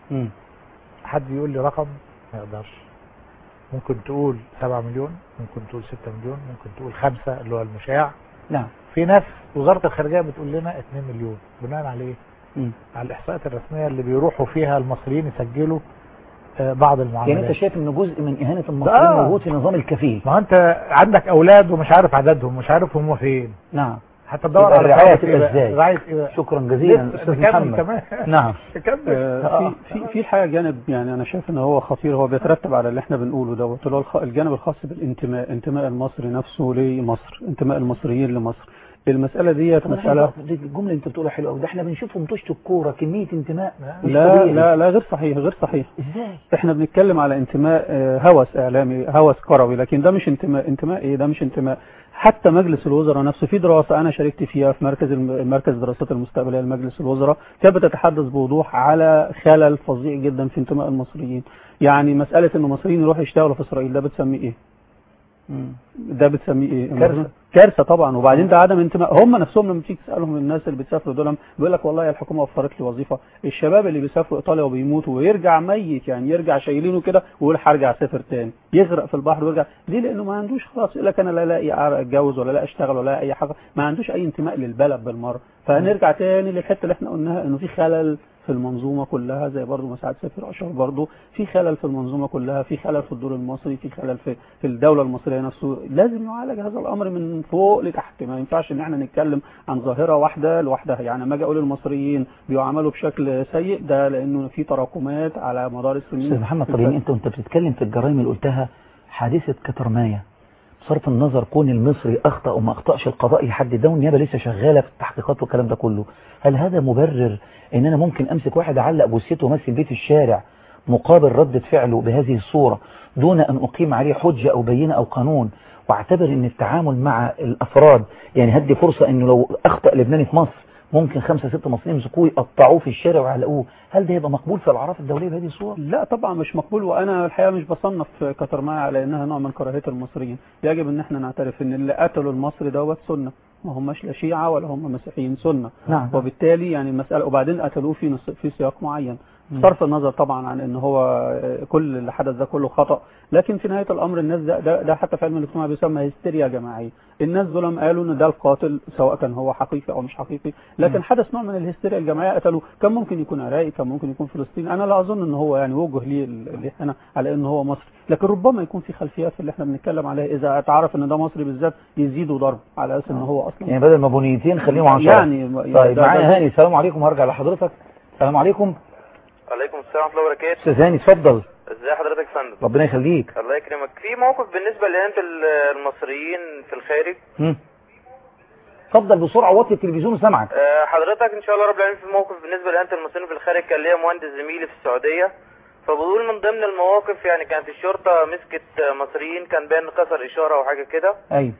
مم. حد يقول لي رقم ما يقدرش ممكن تقول 7 مليون ممكن تقول 6 مليون ممكن تقول 5 اللي هو المشاع نعم في ناس وزارة الخارجية بتقول لنا 2 مليون بناء على ايه؟ مم. على الاحصاءات الرسمية اللي بيروحوا فيها المصريين يسجلوا آه، بعض المعاملات يعني انت شايف ان جزء من اهانة المصريين آه. موجود في نظام الكفيل ما هو انت عندك اولاد ومش عارف عددهم مش عارف هم فين نعم حتى تدور يبقى على الرعاية ثروة إيه تبقى بقى؟ ازاي رعاية ايه بقى؟ شكرا جزيلا لسه استاذ نكمل محمد كمان. نعم نكمل. آه، في في في الحقيقه جانب يعني انا شايف ان هو خطير هو بيترتب على اللي احنا بنقوله دوت اللي هو الخ- الجانب الخاص بالانتماء انتماء المصري نفسه لمصر انتماء المصريين لمصر المساله ديت طب أنا مساله عايز أعرف، دي الجملة اللي انت بتقولها حلوه قوي ده احنا بنشوفهم طشت الكورة كمية انتماء مش لا طبيعي. لا لا غير صحيح غير صحيح ازاي احنا بنتكلم على انتماء آه، هوس اعلامي هوس كروي لكن ده مش انتماء انتماء ايه ده مش انتماء حتى مجلس الوزراء نفسه في دراسة انا شاركت فيها في مركز الم- مركز الدراسات المستقبلية لمجلس الوزراء كانت بتتحدث بوضوح على خلل فظيع جدا في انتماء المصريين يعني مسألة ان المصريين يروحوا يشتغلوا في اسرائيل ده بتسميه ايه ده بتسميه ايه كارثة. كارثه طبعا وبعدين ده عدم انتماء هم نفسهم لما تيجي تسالهم الناس اللي بتسافروا دول بيقول لك والله الحكومه وفرت لي وظيفه الشباب اللي بيسافروا ايطاليا وبيموتوا ويرجع ميت يعني يرجع شايلينه كده ويقول هرجع اسافر تاني يغرق في البحر ويرجع ليه لانه ما عندوش خلاص يقول لك انا لا الاقي اتجوز ولا لا اشتغل ولا لا اي حاجه ما عندوش اي انتماء للبلد بالمره فهنرجع تاني للحته اللي احنا قلناها انه في خلل في المنظومه كلها زي برضو مساعد سفير اشهر برضو في خلل في المنظومه كلها في خلل في الدور المصري في خلل في في الدوله المصريه نفسه لازم يعالج هذا الامر من فوق لتحت ما ينفعش ان احنا نتكلم عن ظاهره واحده لوحدها يعني لما اجي اقول المصريين بيعاملوا بشكل سيء ده لانه في تراكمات على مدار السنين استاذ محمد طبيعي انت وانت بتتكلم في الجرائم اللي قلتها حادثة كترماية بصرف النظر كون المصري اخطا وما اخطاش القضاء يحدد ده والنيابه لسه شغاله في التحقيقات والكلام ده كله هل هذا مبرر ان انا ممكن امسك واحد اعلق جثته وامثل بيه في الشارع مقابل ردة فعله بهذه الصورة دون ان اقيم عليه حجة او بينة او قانون واعتبر ان التعامل مع الافراد يعني هدي فرصة انه لو اخطأ لبناني في مصر ممكن خمسة ستة مصريين يمسكوه يقطعوه في الشارع ويعلقوه هل ده يبقى مقبول في الاعراف الدولية بهذه الصورة؟ لا طبعا مش مقبول وانا الحقيقه مش بصنف كترماية على انها نوع من كراهيه المصريين يجب ان احنا نعترف ان اللي قتلوا المصري دوت سنه ما هماش لا شيعه ولا هم مسيحيين سنه نعم. وبالتالي يعني المساله وبعدين قتلوه في نص- في سياق معين مم. صرف النظر طبعا عن ان هو كل اللي حدث ده كله خطا لكن في نهايه الامر الناس ده ده, ده حتى في علم الاجتماع بيسمى هستيريا جماعيه الناس دول قالوا ان ده القاتل سواء كان هو حقيقي او مش حقيقي لكن مم. حدث نوع من الهستيريا الجماعيه قتلوه كان ممكن يكون عراقي كان ممكن يكون فلسطيني انا لا اظن ان هو يعني وجه ليه الاهانه على ان هو مصري لكن ربما يكون في خلفيات في اللي احنا بنتكلم عليها اذا اتعرف ان ده مصري بالذات يزيدوا ضرب على اساس ان هو اصلا يعني بدل ما بنيتين خليهم عشرة يعني طيب ده- معايا ده- هاني السلام عليكم هرجع لحضرتك السلام عليكم عليكم السلام ورحمة الله وبركاته استاذ هاني اتفضل ازي حضرتك يا فندم ربنا يخليك الله يكرمك في موقف بالنسبة لإهانة ال- المصريين في الخارج مم. اتفضل بسرعة وطي التلفزيون وسامعك آه، حضرتك ان شاء الله رب العالمين في موقف بالنسبة لإهانة المصريين في الخارج كان ليا مهندس زميلي في السعودية فبقول من ضمن المواقف يعني كانت الشرطة مسكت آه، مصريين كان باين كسر إشارة أو حاجة كده ايوه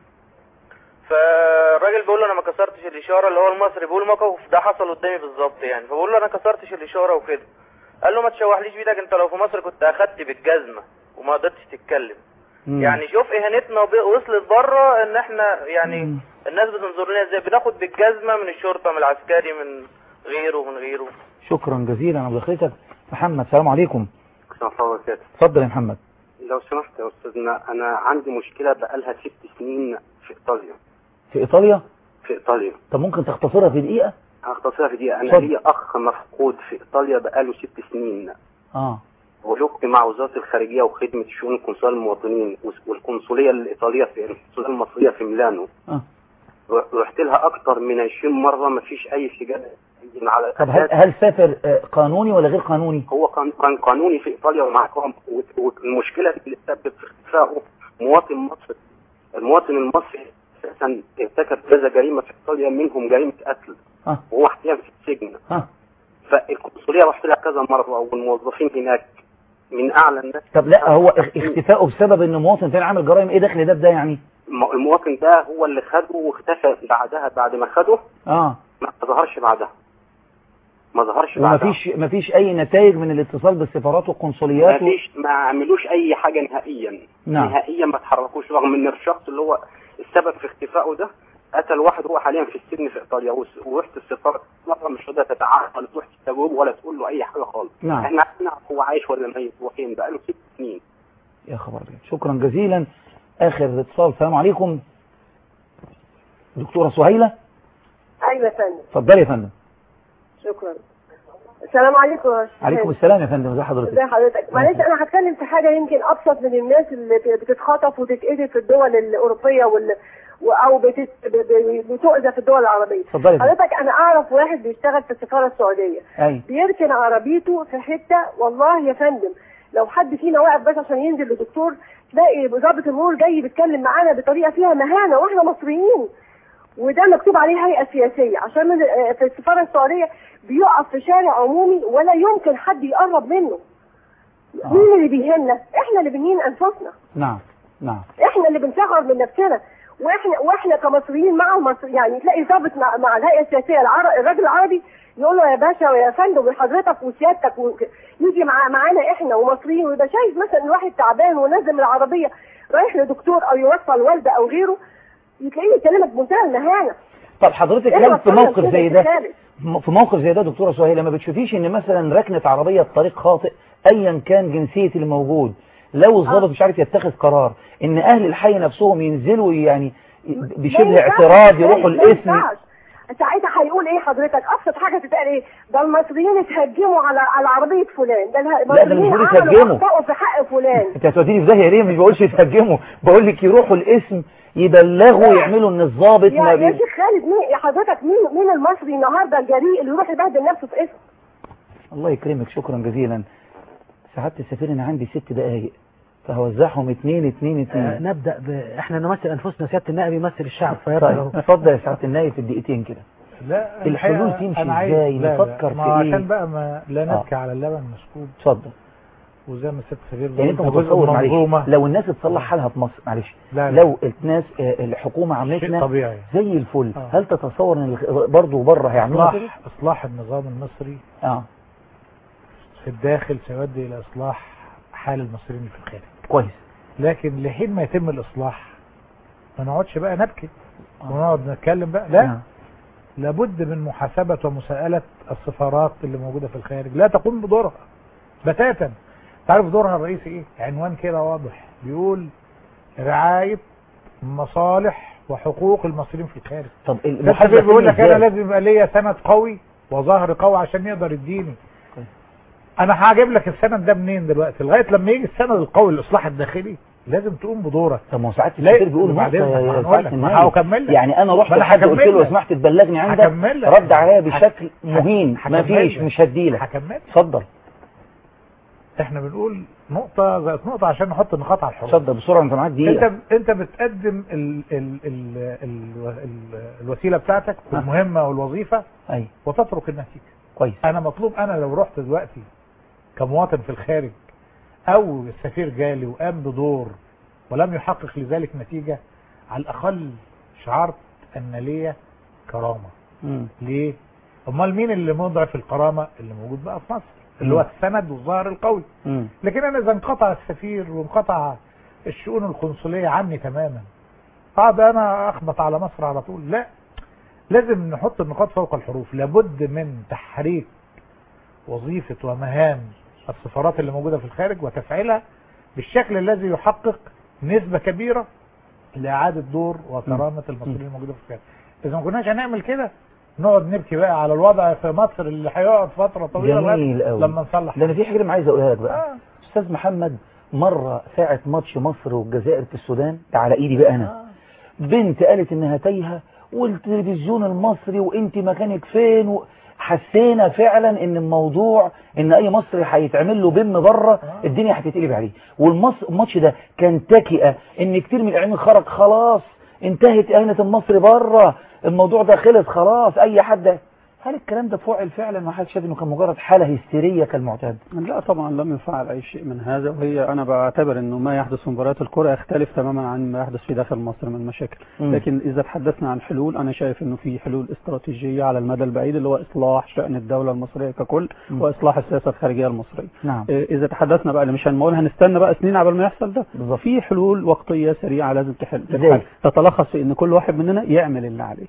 فالراجل بيقول له انا ما كسرتش الاشاره اللي هو المصري بيقول الموقف ده حصل قدامي بالظبط يعني فبقول له انا كسرتش الاشاره وكده قال له ما تشوحليش بيدك انت لو في مصر كنت اخدت بالجزمه وما قدرتش تتكلم مم. يعني شوف اهانتنا وب- وصلت بره ان احنا يعني الناس بتنظر لنا ازاي بناخد بالجزمه من الشرطه من العسكري من غيره ومن غيره شكرا جزيلا على مداخلتك محمد السلام عليكم السلام عليكم وبركاته اتفضل يا محمد لو سمحت يا استاذنا انا عندي مشكله بقالها ست سنين في ايطاليا في ايطاليا في ايطاليا طب ممكن تختصرها في دقيقة هختصرها في دقيقه انا اتفضل. ليا اخ مفقود في ايطاليا بقاله ست سنين اه ولقت مع وزاره الخارجيه وخدمه شؤون القنصليه المواطنين والقنصليه الايطاليه في القنصليه المصريه في ميلانو اه رحت لها اكتر من 20 مره ما فيش اي استجابه على طب هل, هل سافر آه، قانوني ولا غير قانوني هو كان كان قانوني في ايطاليا ومعكم والمشكله اللي تسبب في اختفائه مواطن مصري المواطن المصري اساسا ارتكب كذا جريمه في ايطاليا منهم جريمه قتل اه وهو حاليا في السجن اه فالقنصليه رحت لها كذا مره والموظفين هناك من اعلى الناس طب لا هو اخ- اختفائه بسبب ان مواطن تاني عامل جرائم ايه دخل ده بده يعني الم- المواطن ده هو اللي خده واختفى بعدها بعد ما خده اه ما ظهرش بعدها ما ظهرش بعدها ومفيش مفيش اي نتائج من الاتصال بالسفارات والقنصليات و... ما فيش ما عملوش اي حاجه نهائيا نعم. نهائيا ما تحركوش رغم ان الشخص اللي هو السبب في اختفائه ده قتل واحد هو حاليا في السجن في ايطاليا وس- ورحت السفاره مره مش راضيه تتعامل تروح تجاوبه ولا تقول له اي حاجه خالص نعم. احنا عايزين نعرف هو عايش ولا ميت هو فين بقاله ست سنين يا خبر أبيض. شكرا جزيلا آخر اتصال السلام عليكم دكتورة سهيلة ايوه يا فندم اتفضلي يا فندم شكرا السلام عليكم يا أستاذ. عليكم السلام يا فندم ازي حضرتك ازي حضرتك معلش انا هتكلم في حاجه يمكن ابسط من الناس اللي بتتخطف وتتأذي في الدول الاوروبيه وال و- او بتت... ب- ب- بتؤذى في الدول العربيه اتفضلي يا فندم. حضرتك انا اعرف واحد بيشتغل في السفاره السعوديه اي بيركن عربيته في حته والله يا فندم لو حد فينا واقف بس عشان ينزل لدكتور تلاقي ضابط المرور جاي بيتكلم معانا بطريقه فيها مهانه واحنا مصريين وده مكتوب عليه هيئه سياسيه عشان من آه، في السفاره السعوديه بيقف في شارع عمومي ولا يمكن حد يقرب منه مين اللي بيهنا احنا اللي بنهين انفسنا نعم نعم احنا اللي بنصغر من نفسنا واحنا واحنا كمصريين مع المصر يعني تلاقي ضابط مع, مع الهيئه السياسيه العر... الراجل العربي يقول له يا باشا ويا فندم وحضرتك وسيادتك و... يجي مع... معانا احنا ومصريين ويبقى شايف مثلا الواحد تعبان ونازل من العربيه رايح لدكتور او يوصل والده او غيره تلاقيه يكلمك بمنتهى المهانه طب حضرتك إحنا لو في وصلنا موقف لكده زي ده بالخارج. في موقف زي ده دكتورة سهيلة ما بتشوفيش ان مثلا ركنة عربية بطريق خاطئ ايا كان جنسية اللي موجود لو الضابط مش عارف يتخذ قرار ان اهل الحي نفسهم ينزلوا يعني ما بشبه ينفعش اعتراض يروحوا ما الاسم ينفعش. ساعتها هيقول ايه حضرتك ابسط حاجه تتقال ايه ده المصريين اتهجموا على على عربيه فلان ده لا، ده المصريين المفروض عملوا يتهجموا. اخطاوا في حق فلان انت هتوديني في داهيه ليه مش بقولش يتهجموا بقول لك يروحوا الاسم يبلغوا يعملوا ان الضابط يا, ما يا بي... شيخ خالد مين يا حضرتك مين مين المصري النهارده الجريء اللي يروح يبهدل نفسه في اسم الله يكرمك شكرا جزيلا سعادة السفير انا عندي ست دقايق فهوزعهم اتنين اتنين آه، اتنين نبدأ ب... احنا نمثل أنفسنا سيادة النائب يمثل الشعب طيب فيبدأ اتفضل يا سعادة النائب في الدقيقتين كده لا الحلول الحقيقة تمشي أنا عايز- ازاي لا لا، نفكر ما في عشان ايه بقى ما لا آه. نبكي على اللبن مسكوب اتفضل وزي ما الست سفير يعني انت بتقول ده جزء متصور من معلش منظومة. لو الناس تصلح حالها في مصر معلش لا لا. لو الناس آه، الحكومة شيء عملتنا طبيعي زي الفل آه. هل تتصور ان الخ- برضه بره هيعملوا كده إصلاح إصلاح النظام المصري اه في الداخل سيؤدي إلى إصلاح حال المصريين في الخارج كويس لكن لحين ما يتم الإصلاح ما نقعدش بقى نبكي ونقعد نتكلم بقى لا نعم. لابد من محاسبة ومساءلة السفارات اللي موجودة في الخارج لا تقوم بدورها بتاتا تعرف دورها الرئيسي ايه عنوان كده واضح بيقول رعاية مصالح وحقوق المصريين في الخارج طب السفير المحاسبة بيقول لك تتم انا إزاي؟ لازم يبقى ليا سند قوي وظهر قوي عشان يقدر يديني انا هجيب لك السند ده منين دلوقتي لغايه لما يجي السند القوي الاصلاح الداخلي لازم تقوم بدورك طب ما هو ساعات لا، السفير بيقول وبعدين نقطة يا ما سعادة هنقول لك، ما النائب. هكمل لك. يعني انا رحت ما أنا لحد قلت هكمل له لك. لو سمحت تبلغني عندك هكمل لك. رد عليا هك- بشكل هك- مهين ما هكمل فيش لك. مش هديلك هكمل لك. اتفضل احنا بنقول نقطه زائد نقطه عشان نحط النقاط على الحروف اتفضل بسرعة انت معاك دقيقة انت انت بتقدم ال ال ال ال ال الوسيله بتاعتك والمهمه والوظيفه اي وتترك النتيجه كويس انا مطلوب انا لو رحت دلوقتي كمواطن في الخارج او السفير جالي وقام بدور ولم يحقق لذلك نتيجه على الاقل شعرت ان ليا كرامه مم. ليه امال مين اللي مضعف الكرامه اللي موجود بقى في مصر اللي هو مم. السند والظاهر القوي مم. لكن انا اذا انقطع السفير وانقطع الشؤون القنصليه عني تماما اقعد انا اخبط على مصر على طول لا لازم نحط النقاط فوق الحروف لابد من تحريك وظيفه ومهام السفارات اللي موجوده في الخارج وتفعيلها بالشكل الذي يحقق نسبه كبيره لاعاده دور وكرامه المصريين الموجوده في الخارج اذا ما كناش هنعمل كده نقعد نبكي بقى على الوضع في مصر اللي هيقعد فتره طويله جميل لغاية قوي لما نصلح ده انا في حاجة عايز اقولها لك بقى آه. استاذ محمد مرة ساعة ماتش مصر والجزائر في السودان ده على ايدي بقى انا بنت قالت انها تايهه والتلفزيون المصري وانت مكانك فين و... حسينا فعلا ان الموضوع ان اي مصري هيتعمل له بم بره الدنيا هتتقلب عليه والماتش ده كان تكئه ان كتير من الاعلاميين خرج خلاص انتهت اهانه المصري بره الموضوع ده خلص خلاص اي حد هل الكلام ده فعل فعلا ما حدش شايف انه كان مجرد حاله هستيريه كالمعتاد لا طبعا لم يفعل أي شيء من هذا وهي أنا بعتبر أنه ما يحدث في مباريات الكرة يختلف تماما عن ما يحدث في داخل مصر من مشاكل مم. لكن إذا تحدثنا عن حلول أنا شايف أنه في حلول استراتيجية على المدى البعيد اللي هو إصلاح شأن الدولة المصرية ككل مم. وإصلاح السياسة الخارجية المصرية نعم إيه، إذا تحدثنا بقى اللي مش هنقول هنستنى بقى سنين قبل ما يحصل ده بالظبط. في حلول وقتية سريعة لازم تحل إزاي؟ تتحل. تتلخص في أن كل واحد مننا يعمل اللي عليه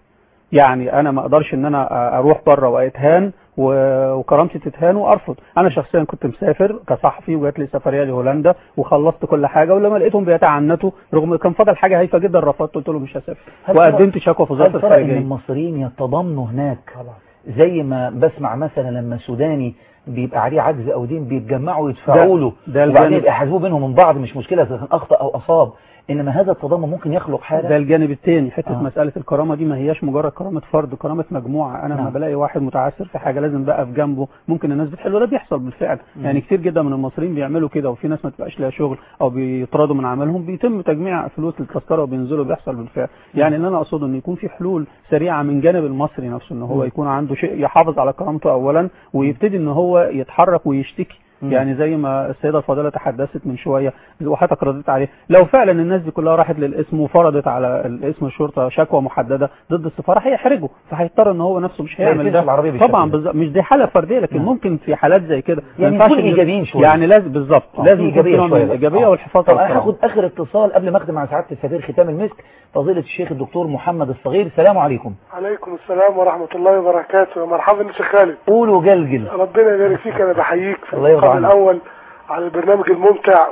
يعني انا ما اقدرش ان انا اروح بره واتهان و- وكرامتي تتهان وارفض انا شخصيا كنت مسافر كصحفي وجات لي سفريه لهولندا وخلصت كل حاجه ولما لقيتهم بيتعنتوا رغم كان فاضل حاجه هايفه جدا رفضت قلت له مش هسافر هل وقدمت ترى- شكوى في هل وزاره ترى ان الخارجيه المصريين يتضامنوا هناك زي ما بسمع مثلا لما سوداني بيبقى عليه عجز او دين بيتجمعوا يدفعوا له ده وبعدين الجانب- يبقى يحاسبوه بينهم من بعض مش مشكله اذا كان اخطا او اصاب انما هذا التضامن ممكن يخلق حاله ده الجانب الثاني حته آه. آه. مساله الكرامه دي ما هياش مجرد كرامه فرد كرامه مجموعه انا لما نعم. بلاقي واحد متعثر في حاجه لازم بقى في جنبه ممكن الناس بتحل وده بيحصل بالفعل مم. يعني كتير جدا من المصريين بيعملوا كده وفي ناس ما تبقاش لها شغل او بيطردوا من عملهم بيتم تجميع فلوس للتذكره وبينزلوا بيحصل بالفعل يعني اللي انا اقصده ان يكون في حلول سريعه من جانب المصري نفسه ان هو مم. يكون عنده شيء يحافظ على كرامته اولا ويبتدي ان هو يتحرك ويشتكي مم. يعني زي ما السيدة الفاضلة تحدثت من شوية وحضرتك رديت عليه لو فعلا الناس دي كلها راحت للاسم وفرضت على الاسم الشرطة شكوى محددة ضد السفارة هيحرجوا فهيضطر ان هو نفسه مش ما هيعمل ينفذش ده العربية بالشكل طبعا ده. بالظبط مش دي حالة فردية لكن نعم. ممكن في حالات زي كده ما يعني ينفعش نكون إن- إيجابيين شوية. يعني لازم بالظبط آه، لازم في يكون في ايجابيه نوع من شويه الايجابية آه. والحفاظ طب على انا الكرامة. هاخد اخر اتصال قبل ما اختم مع سعاده السفير ختام المسك فضيله الشيخ الدكتور محمد الصغير السلام عليكم عليكم السلام ورحمة الله وبركاته مرحبا يا شيخ خالد قولوا جلجل ربنا يبارك فيك أنا بحييك في الله يرضى المقام عنك. الأول على البرنامج الممتع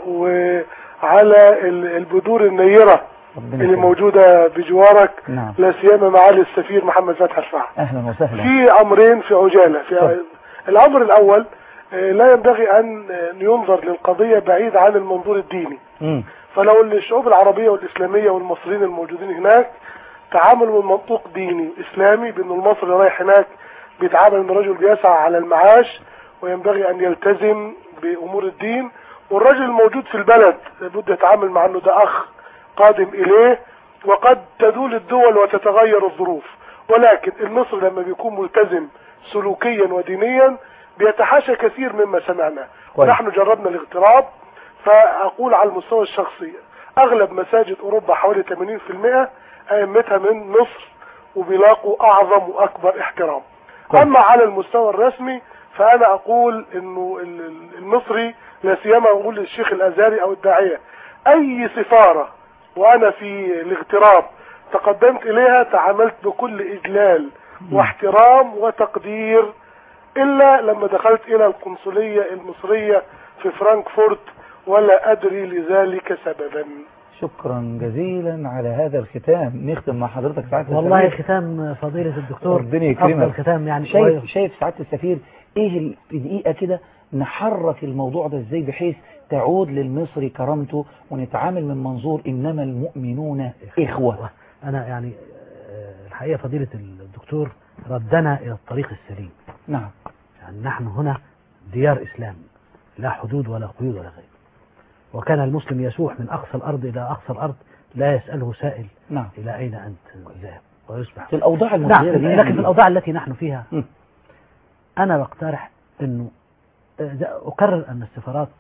وعلى ال- البذور النيرة ربنا اللي يكرمك. موجودة بجوارك نعم لا سيما معالي السفير محمد فتحي الفحم اهلا وسهلا في أمرين في عجالة في الأمر الأول آه، لا ينبغي أن آه، ينظر للقضية بعيد عن المنظور الديني مم. فلو الشعوب العربية والإسلامية والمصريين الموجودين هناك تعاملوا من منطوق ديني إسلامي بأن المصري رايح هناك بيتعامل من رجل بيسعى على المعاش وينبغي أن يلتزم بأمور الدين والرجل الموجود في البلد لابد يتعامل مع أنه ده أخ قادم إليه وقد تزول الدول وتتغير الظروف ولكن المصري لما بيكون ملتزم سلوكيا ودينيا بيتحاشى كثير مما سمعنا كويس. ونحن جربنا الاغتراب فأقول على المستوى الشخصي أغلب مساجد أوروبا حوالي 80% أئمتها من مصر وبيلاقوا أعظم وأكبر احترام كويس. أما على المستوى الرسمي فأنا أقول إنه ال- ال- المصري لا سيما أقول للشيخ الأزهري أو الداعية أي سفارة وأنا في الاغتراب تقدمت إليها تعاملت بكل إجلال واحترام وتقدير إلا لما دخلت إلى القنصلية المصرية في فرانكفورت ولا أدري لذلك سببا شكرا جزيلا على هذا الختام نختم مع حضرتك سعاده والله السفير ختام فضيلة الدكتور ربنا يكرمك أفضل ختام يعني شايف قريب. شايف سعاده السفير ايه ال- في دقيقه كده نحرك الموضوع ده ازاي بحيث تعود للمصري كرامته ونتعامل من منظور انما المؤمنون اخوه أنا يعني آه، الحقيقة فضيلة الدكتور ردنا إلى الطريق السليم نعم يعني نحن هنا ديار إسلام لا حدود ولا قيود ولا غير وكان المسلم يسوح من أقصى الأرض إلى أقصى الأرض لا يسأله سائل نعم إلى أين أنت ذاهب ويصبح في الأوضاع نعم المصرية دي لكن يعني- في الأوضاع التي نحن فيها م. أنا بقترح أنه آه، ده- أكرر أن السفارات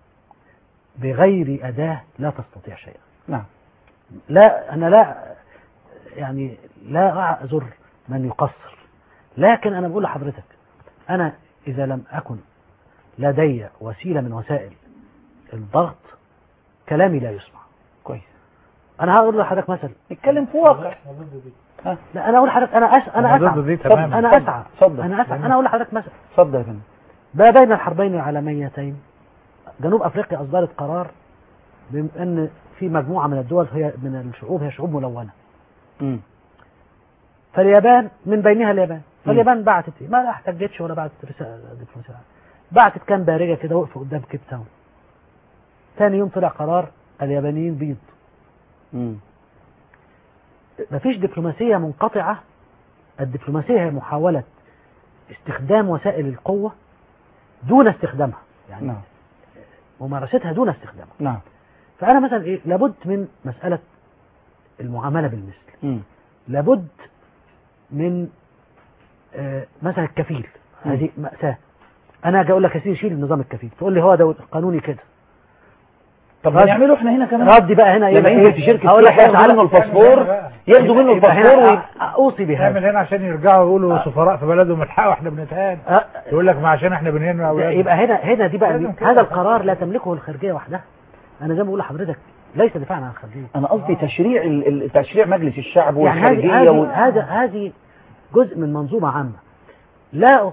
بغير أداة لا تستطيع شيئا نعم لا أنا لا يعني لا أعذر من يقصر لكن أنا بقول لحضرتك أنا إذا لم أكن لدي وسيلة من وسائل الضغط كلامي لا يسمع كويس أنا هقول لحضرتك مثلا نتكلم في واقع لا أنا أقول لحضرتك أنا أس... أنا أنا أسعى ضد دي تماماً. أنا أسعى اتفضل. أنا أسعى أنا أقول لحضرتك مثلا اتفضل يا فندم ما بين الحربين العالميتين جنوب افريقيا اصدرت قرار بان في مجموعه من الدول هي من الشعوب هي شعوب ملونه مم. فاليابان من بينها اليابان فاليابان بعتت إيه؟ ما احتجتش ولا بعتت رساله دبلوماسيه بعتت كام بارجه كده وقفوا قدام كيب تاون ثاني يوم طلع قرار اليابانيين بيض مم. مفيش دبلوماسيه منقطعه الدبلوماسيه هي محاوله استخدام وسائل القوه دون استخدامها يعني نعم ممارستها دون استخدامها نعم فأنا مثلا إيه لابد من مسألة المعاملة بالمثل مم. لابد من آه مثلا الكفيل مم. هذه مأساة أنا أجي أقول لك يا سيدي شيل النظام الكفيل تقول لي هو ده قانوني كده طب رد- نعمله احنا هنا كمان ردي بقى هنا لما بقى ينزل في شركة هقول لك سياحة ياخدوا تعالى- منه الباسبور ياخدوا منه يبقى هنا الباسبور وي- أ- أوصي بهذا نعمل هنا عشان يرجعوا يقولوا سفراء في بلدهم الحق واحنا بنتهان يقول لك ما عشان احنا بنهن اولادنا يبقى هنا هنا دي بقى لازم كده. هذا القرار لا تملكه الخارجية وحدها أنا زي ما بقول لحضرتك ليس دفاعا عن الخارجية انا قصدي تشريع ال- ال- تشريع مجلس الشعب يعني هذه والخارجية هذه وال- هذا هذه جزء من منظومة عامة لا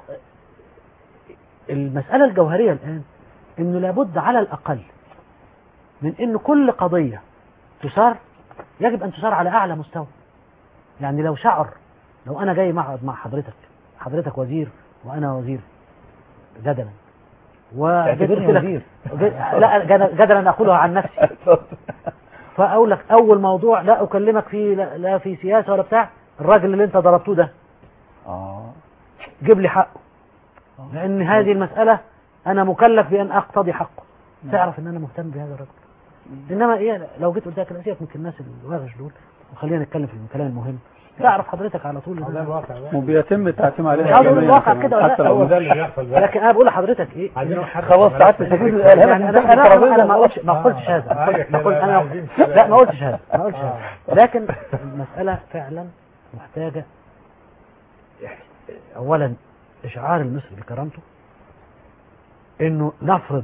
المسألة الجوهرية الآن انه لابد على الأقل من ان كل قضية تثار يجب ان تثار على اعلى مستوى يعني لو شعر لو انا جاي مع مع حضرتك حضرتك وزير وانا وزير جدلا اعتبرني قلت لك- وزير. ج- لا جد- جدلا اقولها عن نفسي فاقول لك اول موضوع لا اكلمك فيه لا, لا في سياسه ولا بتاع الراجل اللي انت ضربته ده اه جيب لي حقه لان هذه المساله انا مكلف بان اقتضي حقه تعرف ان انا مهتم بهذا الرجل انما ايه لو جيت قلت لك لا سيبك من الناس الواغش دول وخلينا نتكلم في الكلام المهم تعرف حضرتك على طول ده الواقع بقى. وبيتم التعتيم عليها مش عاوز اقول جميعاً الواقع كمان. كده ولا حتى لا لو هو ده اللي بيحصل بقى. لكن انا بقول لحضرتك ايه عايزين إنه- نحرك خلاص الملف ساعات من تستفيد فكرة. الإلهام يعني من انا تحت انا الترابيزة انا ما قلتش ما آه. قلتش هذا ما قلتش- رايح ما قلت لبقى انا عايزين لا ما قلتش هذا ما قلتش آه. هذا لكن المساله فعلا محتاجه إح- اولا اشعار المصري بكرامته انه نفرض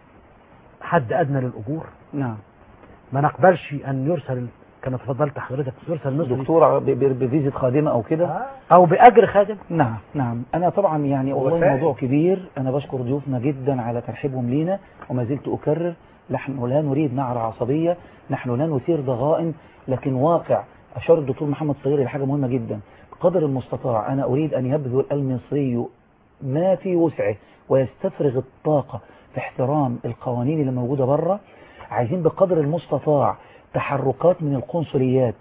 حد ادنى للاجور نعم ما نقبلش ان يرسل كما تفضلت حضرتك يرسل مصري دكتور ب- ب- بفيزة خادمة او كده او باجر خادم نعم نعم انا طبعا يعني والله وسائل. الموضوع كبير انا بشكر ضيوفنا جدا على ترحيبهم لينا وما زلت اكرر نحن لا نريد نعرة عصبية نحن لا نثير ضغائن لكن واقع اشار الدكتور محمد صغير لحاجة مهمة جدا بقدر المستطاع انا اريد ان يبذل المصري ما في وسعه ويستفرغ الطاقة في احترام القوانين اللي موجودة بره عايزين بقدر المستطاع تحركات من القنصليات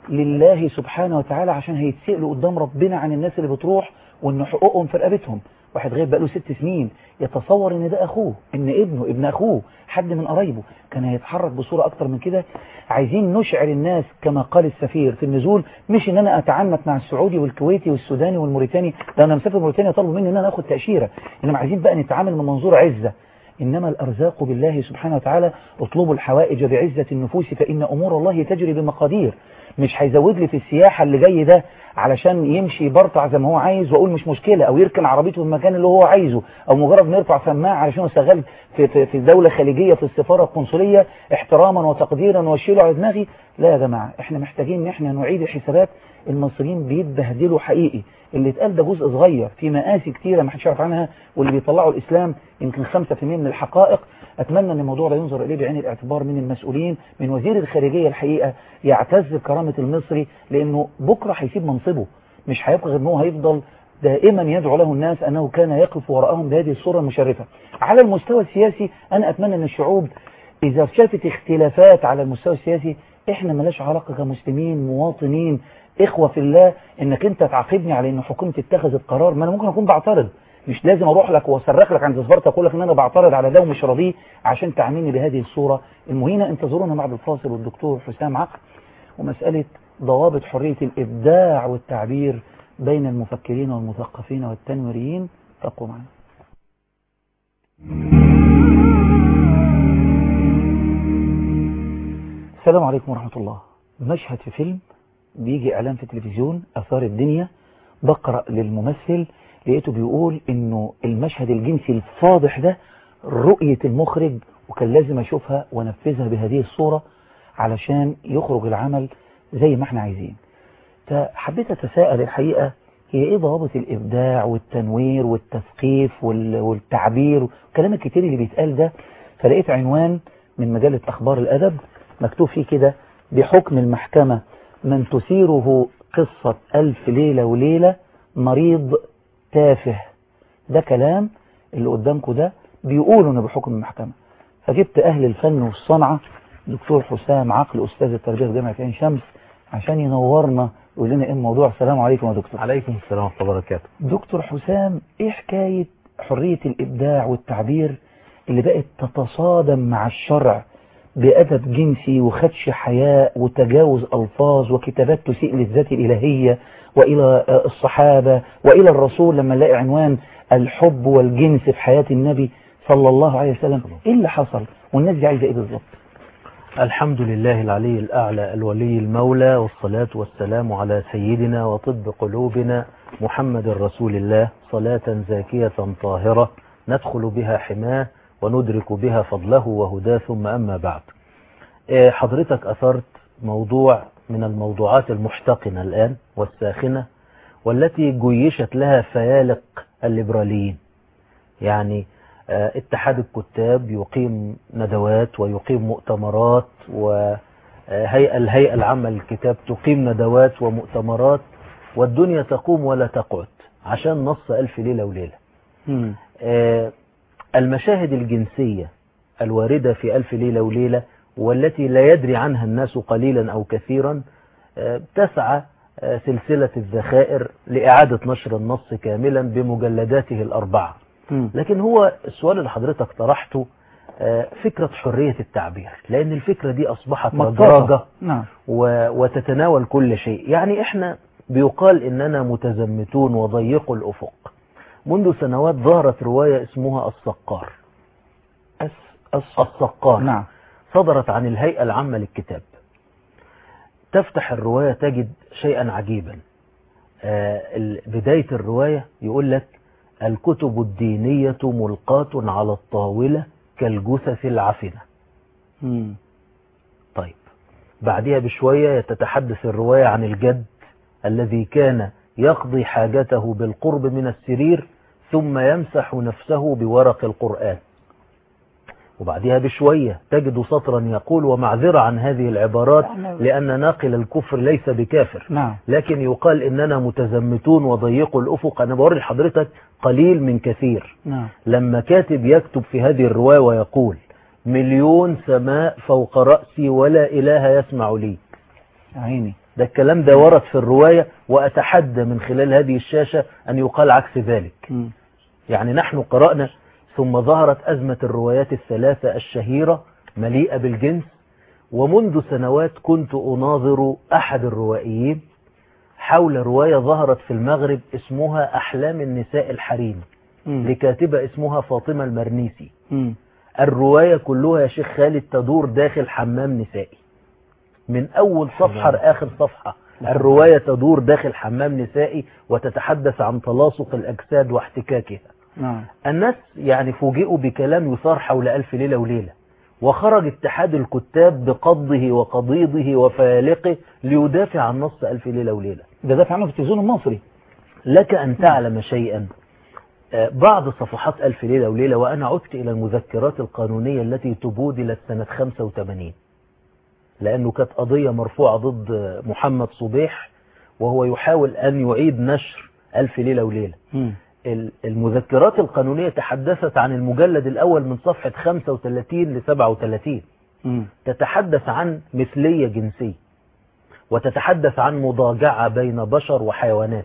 لله سبحانه وتعالى عشان هيتسألوا قدام ربنا عن الناس اللي بتروح وان حقوقهم في رقبتهم واحد غير بقاله ست سنين يتصور ان ده اخوه ان ابنه ابن اخوه حد من قرايبه كان هيتحرك بصورة اكتر من كده عايزين نشعر الناس كما قال السفير في النزول مش ان انا اتعنت مع السعودي والكويتي والسوداني والموريتاني ده انا مسافر موريتانيا طلبوا مني ان انا اخد تأشيرة انما عايزين بقى نتعامل من منظور عزة إنما الأرزاق بالله سبحانه وتعالى اطلبوا الحوائج بعزة النفوس فإن أمور الله تجري بمقادير مش هيزود لي في السياحة اللي جاي ده علشان يمشي برطع زي ما هو عايز واقول مش مشكلة او يركن عربيته في المكان اللي هو عايزه او مجرد ما يرفع سماعة علشان يشتغل في في في دولة خليجية في السفارة القنصلية احتراما وتقديرا واشيله على دماغي لا يا جماعة احنا محتاجين ان احنا نعيد الحسابات المصريين بيتبهدلوا حقيقي اللي اتقال ده جزء صغير في مآسي كتيرة ما حدش يعرف عنها واللي بيطلعوا الإسلام يمكن 5% من الحقائق أتمنى أن الموضوع ده ينظر إليه بعين الاعتبار من المسؤولين من وزير الخارجية الحقيقة يعتز بكرامة المصري لأنه بكرة هيسيب منصبه مش هيبقى غير أنه هيفضل دائما يدعو له الناس أنه كان يقف وراءهم بهذه الصورة المشرفة على المستوى السياسي أنا أتمنى أن الشعوب إذا شافت اختلافات على المستوى السياسي إحنا ملاش علاقة كمسلمين مواطنين إخوة في الله إنك أنت تعاقبني على إن حكومتي اتخذت قرار ما أنا ممكن أكون بعترض مش لازم أروح لك وأصرخ لك عند سفارتك أقول لك إن أنا بعترض على ده ومش راضيه عشان تعاملني بهذه الصورة المهينة انتظرونا بعد الفاصل والدكتور حسام عقل ومسألة ضوابط حرية الإبداع والتعبير بين المفكرين والمثقفين والتنويريين تبقوا معنا السلام عليكم ورحمة الله مشهد في فيلم بيجي إعلان في التلفزيون أثار الدنيا بقرأ للممثل لقيته بيقول إنه المشهد الجنسي الفاضح ده رؤية المخرج وكان لازم أشوفها وأنفذها بهذه الصورة علشان يخرج العمل زي ما احنا عايزين فحبيت أتساءل الحقيقة هي إيه ضوابط الإبداع والتنوير والتثقيف وال- والتعبير والكلام الكتير اللي بيتقال ده فلقيت عنوان من مجلة أخبار الأدب مكتوب فيه كده بحكم المحكمة من تثيره قصة ألف ليلة وليلة مريض تافه ده كلام اللي قدامكم ده بيقولوا انه بحكم المحكمة فجبت أهل الفن والصنعة دكتور حسام عقل أستاذ التربية في جامعة عين شمس عشان ينورنا يقول لنا ايه الموضوع السلام عليكم يا دكتور عليكم السلام ورحمة الله وبركاته دكتور حسام ايه حكاية حرية الإبداع والتعبير اللي بقت تتصادم مع الشرع بأدب جنسي وخدش حياء وتجاوز ألفاظ وكتابات تسيء للذات الإلهية وإلى الصحابة وإلى الرسول لما نلاقي عنوان الحب والجنس في حياة النبي صلى الله عليه وسلم إيه اللي حصل والناس دي عايزة إيه بالظبط الحمد لله العلي الأعلى الولي المولى والصلاة والسلام على سيدنا وطب قلوبنا محمد رسول الله صلاة زاكية طاهرة ندخل بها حماه وندرك بها فضله وهداه ثم أما بعد آه، حضرتك أثرت موضوع من الموضوعات المحتقنة الآن والساخنة والتي جيشت لها فيالق الليبراليين يعني آه، اتحاد الكتاب يقيم ندوات ويقيم مؤتمرات وهيئة الهيئة العامة للكتاب تقيم ندوات ومؤتمرات والدنيا تقوم ولا تقعد عشان نص ألف ليلة وليلة آه، المشاهد الجنسية الواردة في ألف ليلة وليلة والتي لا يدري عنها الناس قليلا أو كثيرا آه، تسعى آه، سلسلة الذخائر لإعادة نشر النص كاملا بمجلداته الأربعة لكن هو السؤال اللي حضرتك طرحته آه، فكرة حرية التعبير لأن الفكرة دي أصبحت مطاطة. مدرجة نعم و- وتتناول كل شيء يعني احنا بيقال اننا متزمتون وضيقوا الافق منذ سنوات ظهرت رواية اسمها الصقار الصقار نعم صدرت عن الهيئة العامة للكتاب تفتح الرواية تجد شيئا عجيبا آه، ال- بداية الرواية يقول لك الكتب الدينية ملقاة على الطاولة كالجثث العفنة طيب بعدها بشوية تتحدث الرواية عن الجد الذي كان يقضي حاجته بالقرب من السرير ثم يمسح نفسه بورق القرآن وبعدها بشوية تجد سطرا يقول ومعذرة عن هذه العبارات لأن ناقل الكفر ليس بكافر نعم لكن يقال إننا متزمتون وضيقوا الأفق أنا بوري لحضرتك قليل من كثير نعم لما كاتب يكتب في هذه الرواية ويقول مليون سماء فوق رأسي ولا إله يسمع لي عيني ده الكلام ده ورد في الرواية وأتحدى من خلال هذه الشاشة أن يقال عكس ذلك يعني نحن قرأنا ثم ظهرت أزمة الروايات الثلاثة الشهيرة مليئة بالجنس ومنذ سنوات كنت أناظر أحد الروائيين حول رواية ظهرت في المغرب اسمها أحلام النساء الحريم لكاتبة اسمها فاطمة المرنيسي الرواية كلها يا شيخ خالد تدور داخل حمام نسائي من أول صفحة لآخر صفحة الرواية تدور داخل حمام نسائي وتتحدث عن تلاصق الأجساد واحتكاكها نعم الناس يعني فوجئوا بكلام يثار حول ألف ليلة وليلة وخرج اتحاد الكتاب بقضه وقضيضه وفالقه ليدافع عن نص ألف ليلة وليلة ده دافع عنه في التلفزيون المصري لك أن تعلم شيئا آه، بعض صفحات ألف ليلة وليلة وأنا عدت إلى المذكرات القانونية التي تبودلت سنة 85 لأنه كانت قضية مرفوعة ضد محمد صبيح وهو يحاول أن يعيد نشر ألف ليلة وليلة ال- المذكرات القانونية تحدثت عن المجلد الأول من صفحة 35 ل 37 تتحدث عن مثلية جنسية وتتحدث عن مضاجعة بين بشر وحيوانات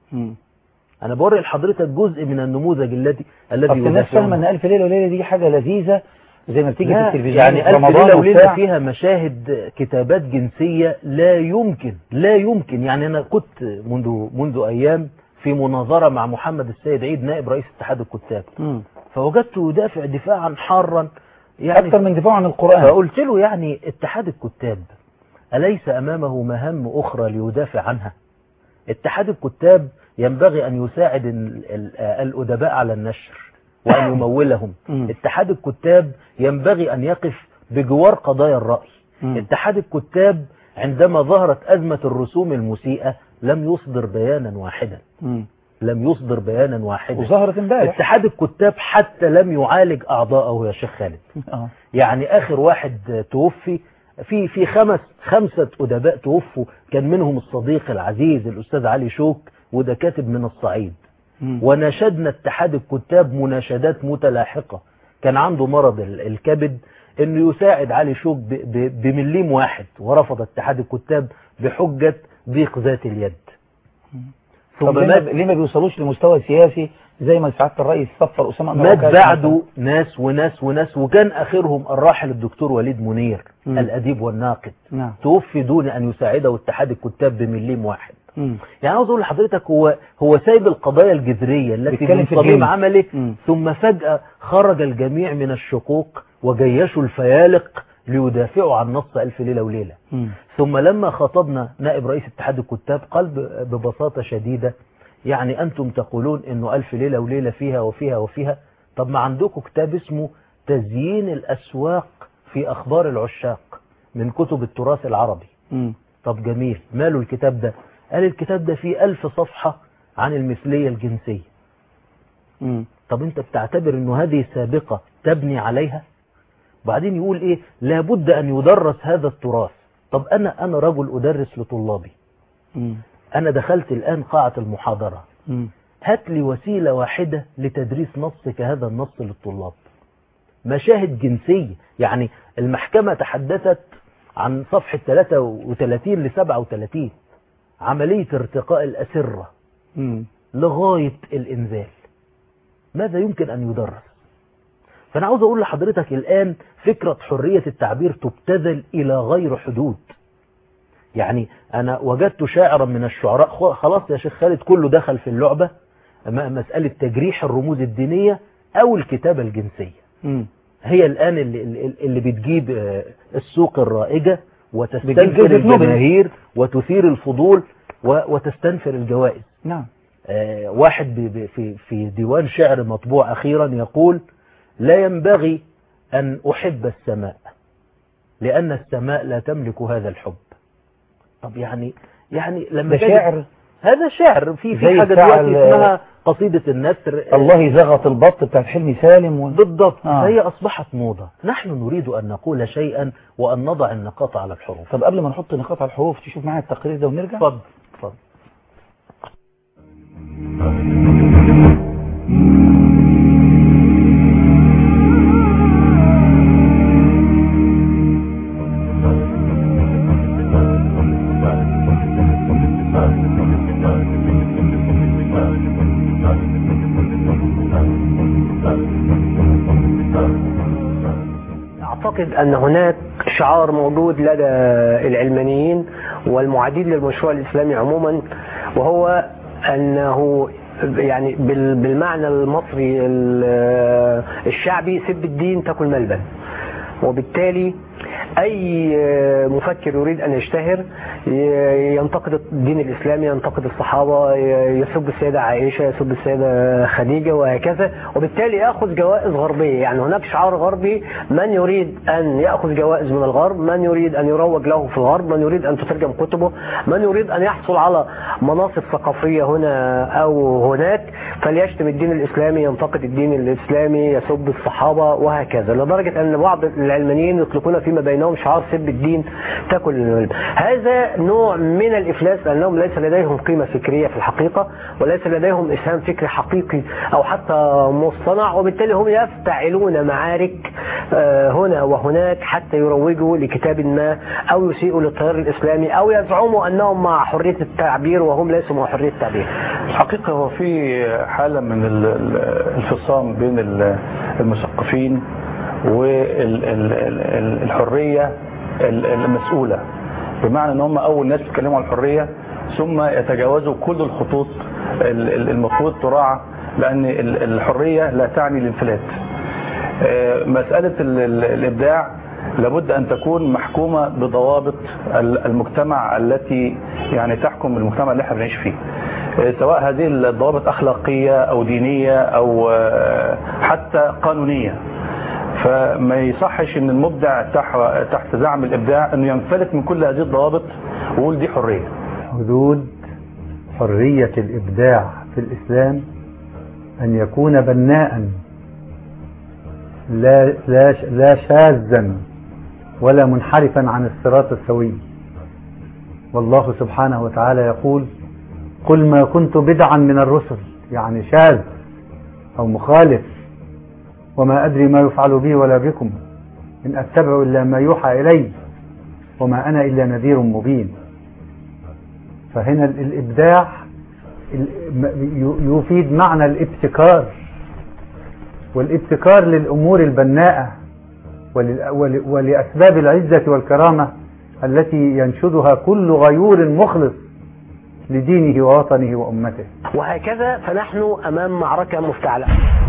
أنا بوري لحضرتك جزء من النموذج الذي الذي أصل الناس يدافعون فاهمة أن ألف ليلة وليلة دي حاجة لذيذة زي ما بتيجي في لا، التلفزيون يعني في ألف رمضان ليلة وليلة وبتاع. فيها مشاهد كتابات جنسية لا يمكن لا يمكن يعني أنا كنت منذ منذ أيام في مناظرة مع محمد السيد عيد نائب رئيس اتحاد الكتاب فوجدته يدافع دفاعا حارا يعني أكثر من دفاع عن القرآن فقلت له يعني اتحاد الكتاب أليس أمامه مهام أخرى ليدافع عنها اتحاد الكتاب ينبغي أن يساعد ال- ال- الأدباء على النشر وأن يمولهم اتحاد الكتاب ينبغي أن يقف بجوار قضايا الرأي اتحاد الكتاب عندما ظهرت أزمة الرسوم المسيئة لم يصدر بيانا واحدا لم يصدر بيانا واحدا وظهرت امبارح اتحاد الكتاب حتى لم يعالج أعضاءه يا شيخ خالد آه. يعني آخر واحد توفي في في خمس خمسة أدباء توفوا كان منهم الصديق العزيز الأستاذ علي شوك وده كاتب من الصعيد وناشدنا اتحاد الكتاب مناشدات متلاحقة كان عنده مرض ال- الكبد انه يساعد علي شوك ب- ب- بمليم واحد ورفض اتحاد الكتاب بحجة ضيق ذات اليد طب ليه ما- ليه ما بيوصلوش لمستوى سياسي زي ما سعادة الرئيس صفر أسامة أنور مات وكاش بعده ناس وناس وناس وكان آخرهم الراحل الدكتور وليد منير مم. الأديب والناقد نعم توفي دون أن يساعده اتحاد الكتاب بمليم واحد مم. يعني عاوز اقول لحضرتك هو هو سايب القضايا الجذريه التي بيتكلم من في صميم الجنس. عمله مم. ثم فجاه خرج الجميع من الشقوق وجيشوا الفيالق ليدافعوا عن نص ألف ليلة وليلة مم. ثم لما خاطبنا نائب رئيس اتحاد الكتاب قال ب- ببساطة شديدة يعني أنتم تقولون أنه ألف ليلة وليلة فيها وفيها وفيها طب ما عندكم كتاب اسمه تزيين الأسواق في أخبار العشاق من كتب التراث العربي مم. طب جميل ماله الكتاب ده قال الكتاب ده فيه ألف صفحة عن المثلية الجنسية طب انت بتعتبر انه هذه سابقة تبني عليها بعدين يقول ايه لابد ان يدرس هذا التراث طب انا انا رجل ادرس لطلابي انا دخلت الان قاعة المحاضرة هات لي وسيلة واحدة لتدريس نص كهذا النص للطلاب مشاهد جنسية يعني المحكمة تحدثت عن صفحة 33 ل 37 عملية ارتقاء الأسرة لغاية الإنزال ماذا يمكن أن يدرس فأنا عاوز أقول لحضرتك الآن فكرة حرية التعبير تبتذل إلى غير حدود يعني أنا وجدت شاعرا من الشعراء خ- خلاص يا شيخ خالد كله دخل في اللعبة م- مسألة تجريح الرموز الدينية أو الكتابة الجنسية هي الآن اللي, اللي- اللي بتجيب آه، السوق الرائجة بتجيب وتستنفر جائزة نوبل. الجماهير وتثير الفضول و- وتستنفر الجوائز نعم آه، واحد ب- ب- في في ديوان شعر مطبوع أخيرا يقول لا ينبغي أن أحب السماء لأن السماء لا تملك هذا الحب طب يعني يعني لما ده تجد- شعر هذا شعر في زي في حاجة بتاع دلوقتي ال- اسمها قصيدة النثر الله يزغط البط بتاعت حلمي سالم و... بالضبط آه. فهي أصبحت موضة نحن نريد أن نقول شيئا وأن نضع النقاط على الحروف طب قبل ما نحط نقاط على الحروف تشوف معايا التقرير ده ونرجع اتفضل اتفضل أعتقد أن هناك شعار موجود لدى العلمانيين والمعادين للمشروع الإسلامي عموما وهو أنه يعني بال- بالمعنى المصري ال- الشعبي سب الدين تاكل ملبن وبالتالي أي مفكر يريد أن يشتهر ي- ينتقد الدين الإسلامي ينتقد الصحابة ي- يسب السيدة عائشة يسب السيدة خديجة وهكذا وبالتالي يأخذ جوائز غربية يعني هناك شعار غربي من يريد أن يأخذ جوائز من الغرب من يريد أن يروج له في الغرب من يريد أن تترجم كتبه من يريد أن يحصل على مناصب ثقافية هنا أو هناك فليشتم الدين الإسلامي ينتقد الدين الإسلامي يسب الصحابة وهكذا لدرجة أن بعض العلمانيين يطلقون فيما بينهم شعار سب الدين تاكل الملبن هذا نوع من الإفلاس لأنهم ليس لديهم قيمة فكرية في الحقيقة وليس لديهم إسهام فكري حقيقي أو حتى مصطنع وبالتالي هم يفتعلون معارك آه، هنا وهناك حتى يروجوا لكتاب ما أو يسيئوا للتيار الإسلامي أو يزعموا أنهم مع حرية التعبير وهم ليسوا مع حرية التعبير الحقيقة هو في حالة من ال- ال- الانفصام بين ال- المثقفين والحرية المسؤولة بمعنى ان هم اول ناس يتكلموا عن الحرية ثم يتجاوزوا كل الخطوط ال- ال- المفروض تراعى لان ال- الحرية لا تعني الانفلات آه، مسألة ال- ال- الابداع لابد ان تكون محكومة بضوابط ال- المجتمع التي يعني تحكم المجتمع اللي احنا بنعيش فيه آه، سواء هذه الضوابط اخلاقية او دينية او آه، حتى قانونية فما يصحش ان المبدع تح- تحت زعم الابداع انه ينفلت من كل هذه الضوابط ويقول دي حرية حدود حرية الإبداع في الإسلام أن يكون بناء لا, لا, لا شاذا ولا منحرفا عن الصراط السوي والله سبحانه وتعالى يقول قل ما كنت بدعا من الرسل يعني شاذ أو مخالف وما أدري ما يفعل بي ولا بكم إن أتبع إلا ما يوحى إلي وما أنا إلا نذير مبين فهنا ال- الإبداع ال- م- ي- يفيد معنى الابتكار والابتكار للأمور البناءة ولل- ول- ولأسباب العزة والكرامة التي ينشدها كل غيور مخلص لدينه ووطنه وأمته وهكذا فنحن أمام معركة مفتعلة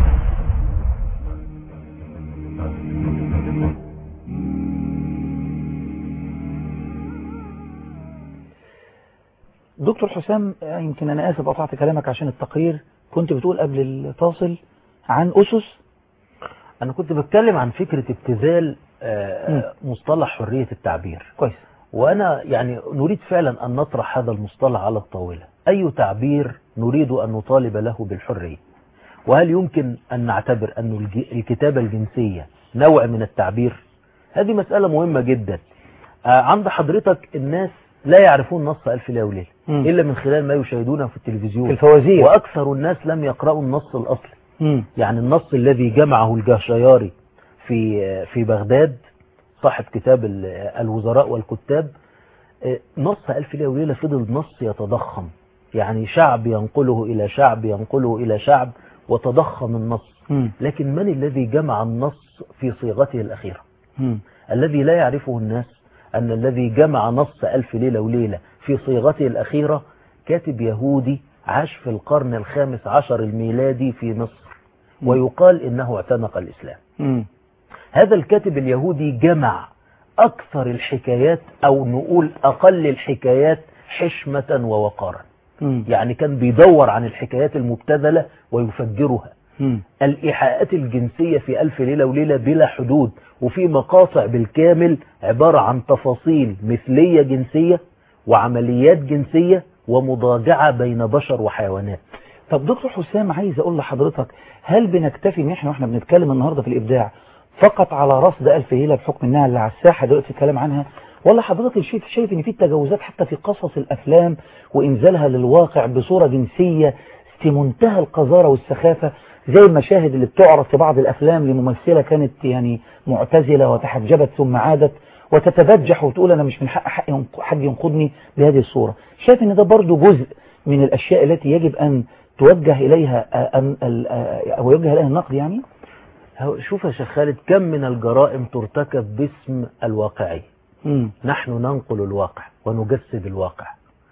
دكتور حسام آه، يمكن أنا آسف قطعت كلامك عشان التقرير كنت بتقول قبل الفاصل عن أسس أنا كنت بتكلم عن فكرة ابتذال آه، مصطلح حرية التعبير كويس وأنا يعني نريد فعلا أن نطرح هذا المصطلح على الطاولة أي تعبير نريد أن نطالب له بالحرية وهل يمكن أن نعتبر أن الج- الكتابة الجنسية نوع من التعبير هذه مسألة مهمة جدا آه، عند حضرتك الناس لا يعرفون نص ألف ليلة وليلة مم. إلا من خلال ما يشاهدونه في التلفزيون في الفوازير. وأكثر الناس لم يقرأوا النص الأصلي مم. يعني النص الذي جمعه الجهشياري في في بغداد صاحب كتاب ال- الوزراء والكتاب آه، نص ألف ليلة وليلة فضل نص يتضخم يعني شعب ينقله إلى شعب ينقله إلى شعب وتضخم النص مم. لكن من الذي جمع النص في صيغته الأخيرة مم. الذي لا يعرفه الناس أن الذي جمع نص ألف ليلة وليلة في صيغته الأخيرة كاتب يهودي عاش في القرن الخامس عشر الميلادي في مصر ويقال إنه اعتنق الإسلام مم. هذا الكاتب اليهودي جمع أكثر الحكايات أو نقول أقل الحكايات حشمة ووقارا مم. يعني كان بيدور عن الحكايات المبتذلة ويفجرها مم. الإيحاءات الجنسية في ألف ليلة وليلة بلا حدود وفي مقاطع بالكامل عبارة عن تفاصيل مثلية جنسية وعمليات جنسية ومضاجعة بين بشر وحيوانات طب دكتور حسام عايز اقول لحضرتك هل بنكتفي ان احنا واحنا بنتكلم النهارده في الابداع فقط على رصد ألف ليلة بحكم انها اللي على الساحة دلوقتي الكلام عنها ولا حضرتك شايف شايف ان في تجاوزات حتى في قصص الافلام وانزالها للواقع بصورة جنسية في منتهى القذارة والسخافة زي المشاهد اللي بتعرض في بعض الافلام لممثلة كانت يعني معتزلة وتحجبت ثم عادت وتتبجح وتقول انا مش من حق حق ينق- حد ينقضني بهذه الصورة شايف ان ده برضو جزء من الاشياء التي يجب ان توجه اليها آه، أن ال- آه، او يوجه اليها النقد يعني هو- شوف يا شيخ خالد كم من الجرائم ترتكب باسم الواقعي مم. نحن ننقل الواقع ونجسد الواقع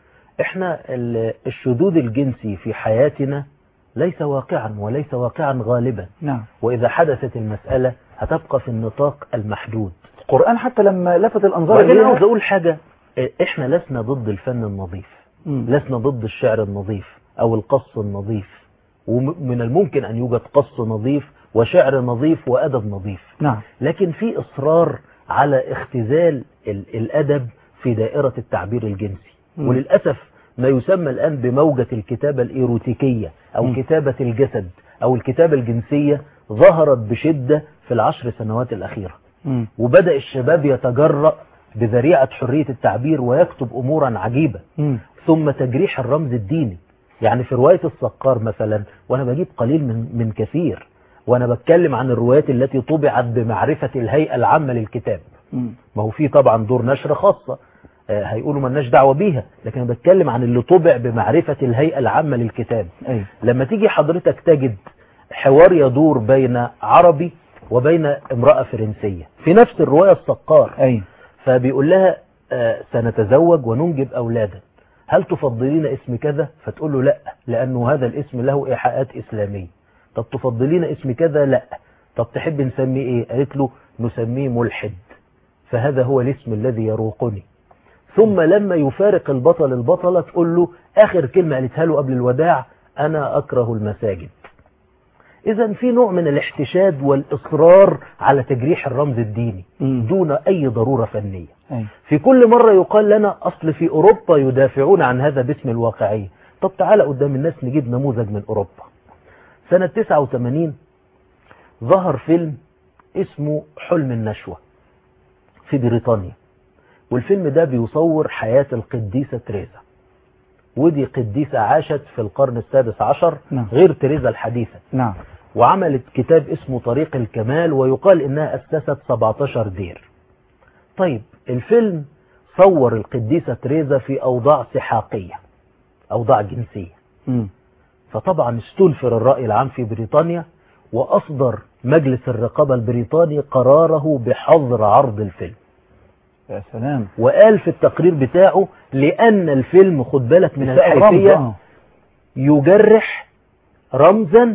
احنا ال- الشذوذ الجنسي في حياتنا ليس واقعا وليس واقعا غالبا نعم وإذا حدثت المسألة هتبقى في النطاق المحدود القرآن حتى لما لفت الأنظار وبعدين إليها- عاوز أقول حاجة اه، احنا لسنا ضد الفن النظيف مم. لسنا ضد الشعر النظيف أو القص النظيف ومن الممكن أن يوجد قص نظيف وشعر نظيف وأدب نظيف نعم لكن في إصرار على اختزال ال- الأدب في دائرة التعبير الجنسي مم. وللأسف ما يسمى الآن بموجة الكتابة الإيروتيكية أو مم. كتابة الجسد أو الكتابة الجنسية ظهرت بشدة في العشر سنوات الأخيرة مم. وبدأ الشباب يتجرأ بذريعة حرية التعبير ويكتب أمورا عجيبة مم. ثم تجريح الرمز الديني يعني في رواية الصقار مثلا وأنا بجيب قليل من, من كثير وأنا بتكلم عن الروايات التي طبعت بمعرفة الهيئة العامة للكتاب مم. ما هو في طبعا دور نشر خاصة آه، هيقولوا ملناش دعوة بيها لكن أنا بتكلم عن اللي طبع بمعرفة الهيئة العامة للكتاب أيوة. لما تيجي حضرتك تجد حوار يدور بين عربي وبين امرأة فرنسية في نفس الرواية الصقار أيوة. فبيقول لها آه، سنتزوج وننجب أولادا هل تفضلين اسم كذا فتقول له لا لأنه هذا الاسم له إيحاءات إسلامية طب تفضلين اسم كذا لا طب تحب نسميه ايه قالت له نسميه ملحد فهذا هو الاسم الذي يروقني ثم لما يفارق البطل البطلة تقول له آخر كلمة قالتها له قبل الوداع أنا أكره المساجد إذا في نوع من الاحتشاد والإصرار على تجريح الرمز الديني دون أي ضرورة فنية أيوة. في كل مرة يقال لنا أصل في أوروبا يدافعون عن هذا باسم الواقعية طب تعالى قدام الناس نجيب نموذج من أوروبا سنة 89 ظهر فيلم اسمه حلم النشوة في بريطانيا والفيلم ده بيصور حياة القديسة تريزا ودي قديسة عاشت في القرن السادس عشر نعم. غير تريزا الحديثة نعم وعملت كتاب اسمه طريق الكمال ويقال انها اسست 17 دير طيب الفيلم صور القديسة تريزا في اوضاع سحاقية اوضاع جنسية مم. فطبعا استنفر الرأي العام في بريطانيا واصدر مجلس الرقابة البريطاني قراره بحظر عرض الفيلم يا سلام وقال في التقرير بتاعه لأن الفيلم خد بالك من إساءة الرمز، الحيثية آه. يجرح رمزا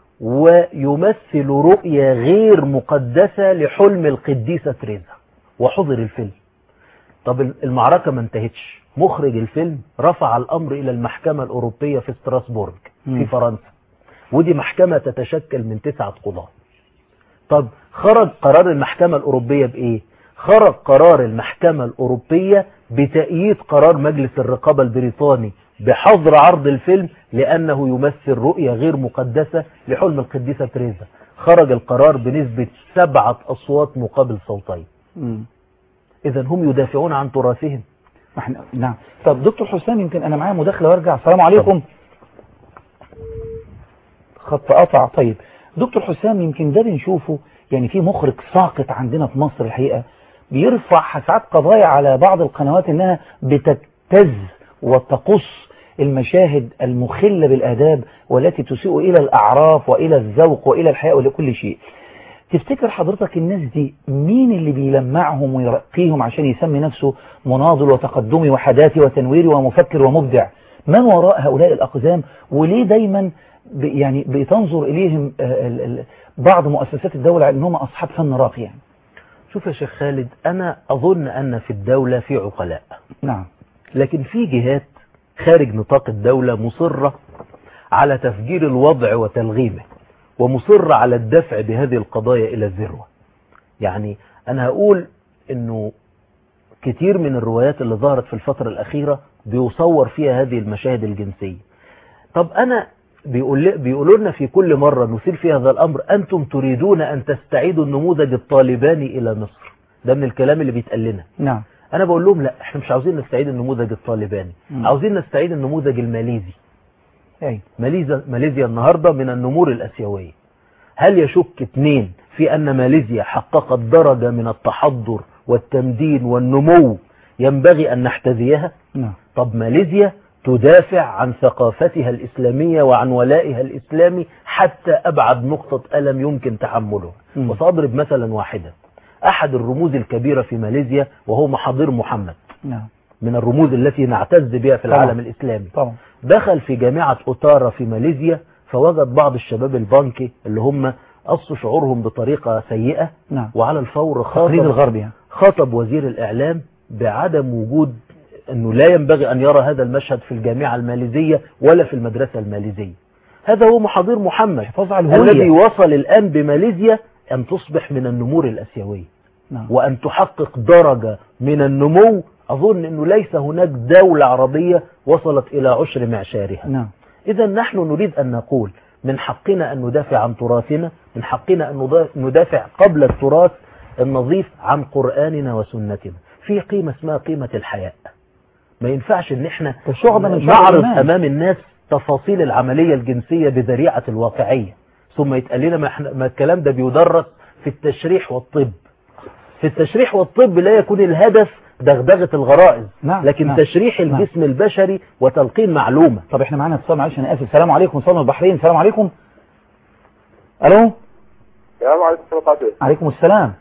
ويمثل رؤية غير مقدسة لحلم القديسة تريزا وحضر الفيلم طب المعركة ما انتهتش مخرج الفيلم رفع الأمر إلى المحكمة الأوروبية في ستراسبورغ في مم. فرنسا ودي محكمة تتشكل من تسعة قضاة طب خرج قرار المحكمة الأوروبية بإيه؟ خرج قرار المحكمة الأوروبية بتأييد قرار مجلس الرقابة البريطاني بحظر عرض الفيلم لأنه يمثل رؤية غير مقدسة لحلم القديسة تريزا خرج القرار بنسبة سبعة أصوات مقابل صوتين إذا هم يدافعون عن تراثهم احنا نعم طب دكتور حسام يمكن انا معايا مداخله وارجع السلام عليكم خط قطع طيب دكتور حسام يمكن ده بنشوفه يعني في مخرج ساقط عندنا في مصر الحقيقه بيرفع ساعات قضايا على بعض القنوات انها بتبتز وتقص المشاهد المخلة بالآداب والتي تسيء إلى الأعراف وإلى الذوق وإلى الحياة ولكل شيء تفتكر حضرتك الناس دي مين اللي بيلمعهم ويرقيهم عشان يسمي نفسه مناضل وتقدمي وحداثي وتنويري ومفكر ومبدع من وراء هؤلاء الأقزام وليه دايما ب- يعني بتنظر إليهم آه، ال- ال- بعض مؤسسات الدولة على أنهم أصحاب فن راقي يعني شوف يا شيخ خالد أنا أظن أن في الدولة في عقلاء نعم لكن في جهات خارج نطاق الدولة مصرة على تفجير الوضع وتلغيمه ومصرة على الدفع بهذه القضايا إلى الذروة يعني أنا هقول أنه كتير من الروايات اللي ظهرت في الفترة الأخيرة بيصور فيها هذه المشاهد الجنسية طب أنا بيقول بيقولوا لنا في كل مرة نثير في هذا الأمر أنتم تريدون أن تستعيدوا النموذج الطالباني إلى مصر ده من الكلام اللي بيتقال لنا نعم انا بقول لهم لا احنا مش عاوزين نستعيد النموذج الطالباني مم. عاوزين نستعيد النموذج الماليزي أي ماليزيا ماليزيا النهارده من النمور الاسيويه هل يشك اثنين في ان ماليزيا حققت درجه من التحضر والتمدين والنمو ينبغي ان نحتذيها نعم طب ماليزيا تدافع عن ثقافتها الإسلامية وعن ولائها الإسلامي حتى أبعد نقطة ألم يمكن تحمله مم. وسأضرب مثلا واحدا أحد الرموز الكبيرة في ماليزيا وهو محاضر محمد نعم من الرموز التي نعتز بها في طبعا. العالم الإسلامي طبعا دخل في جامعة أوتارا في ماليزيا فوجد بعض الشباب البانكي اللي هم قصوا شعورهم بطريقة سيئة نعم وعلى الفور تقليد خاطب الغرب يعني خاطب وزير الإعلام بعدم وجود أنه لا ينبغي أن يرى هذا المشهد في الجامعة الماليزية ولا في المدرسة الماليزية هذا هو محاضير محمد حفاظ على الهوية. الذي وصل الآن بماليزيا أن تصبح من النمور الأسيوية نعم وأن تحقق درجة من النمو أظن أنه ليس هناك دولة عربية وصلت إلى عشر معشارها نعم إذا نحن نريد أن نقول من حقنا أن ندافع عن تراثنا من حقنا أن نضا- ندافع قبل التراث النظيف عن قرآننا وسنتنا في قيمة اسمها قيمة الحياء ما ينفعش ان احنا كشعبة من شعب نعرض الإيمان. امام الناس تفاصيل العملية الجنسية بذريعة الواقعية ثم يتقال لنا ما, احنا ما الكلام ده بيدرس في التشريح والطب في التشريح والطب لا يكون الهدف دغدغة الغرائز نعم لكن نعم. تشريح نعم. الجسم البشري وتلقين معلومة طب احنا معانا اتصال معلش انا اسف السلام عليكم صالح البحرين السلام عليكم الو السلام عليكم ورحمة الله وبركاته عليكم السلام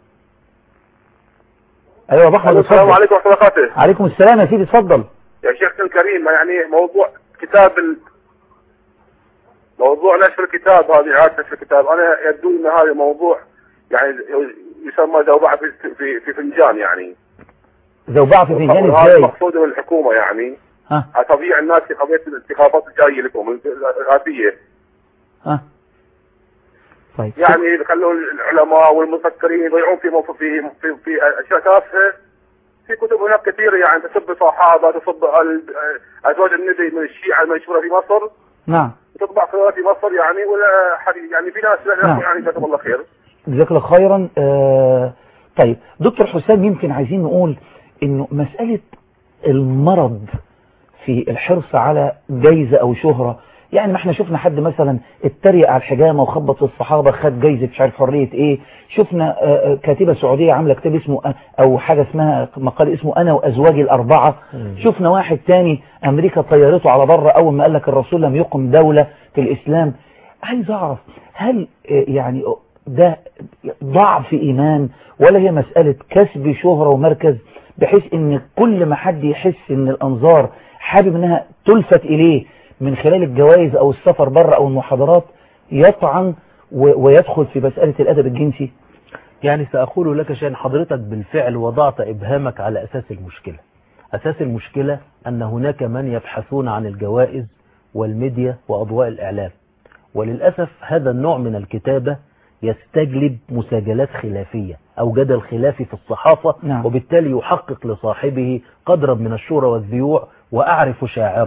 ايوه يا ابو احمد السلام اتفضل. عليكم ورحمة الله وبركاته عليكم السلام يا سيدي اتفضل يا شيخ الكريم يعني موضوع كتاب ال... موضوع نشر الكتاب هذه إعادة نشر الكتاب أنا يبدو أن هذا موضوع يعني يسمى ذوبعة في في في فنجان يعني زوبعة في فنجان وهذا ازاي مقصود من الحكومة يعني ها على تضييع الناس في قضية الانتخابات الجاية لكم الرئاسية ها طيب يعني يخلون العلماء والمفكرين يضيعون في موف- في في, في اشياء تافهه في كتب هناك كثيره يعني تسب الصحابه تسب ال- ازواج النبي من الشيعه المنشوره في مصر نعم تطبع في في مصر يعني ولا حد يعني في ناس نعم. يعني جزاهم الله خير جزاك الله خيرا آه طيب دكتور حسام يمكن عايزين نقول انه مسألة المرض في الحرص على جايزة او شهرة يعني ما احنا شفنا حد مثلا اتريق على الحجامة وخبط في الصحابة خد جايزة مش عارف حرية ايه شفنا آه، آه، كاتبة سعودية عاملة كتاب اسمه آه، او حاجة اسمها مقال اسمه انا وازواجي الاربعة شفنا واحد تاني امريكا طيرته على بره اول ما قال لك الرسول لم يقم دولة في الاسلام عايز اعرف هل آه، يعني ده ضعف ايمان ولا هي مسألة كسب شهرة ومركز بحيث ان كل ما حد يحس ان الانظار حابب انها تلفت اليه من خلال الجوائز او السفر بره او المحاضرات يطعن و- ويدخل في مسألة الادب الجنسي يعني سأقول لك شيئا حضرتك بالفعل وضعت إبهامك على أساس المشكلة أساس المشكلة أن هناك من يبحثون عن الجوائز والميديا وأضواء الإعلام وللأسف هذا النوع من الكتابة يستجلب مساجلات خلافية أو جدل خلافي في الصحافة نعم. وبالتالي يحقق لصاحبه قدرا من الشورى والذيوع وأعرف شاعرا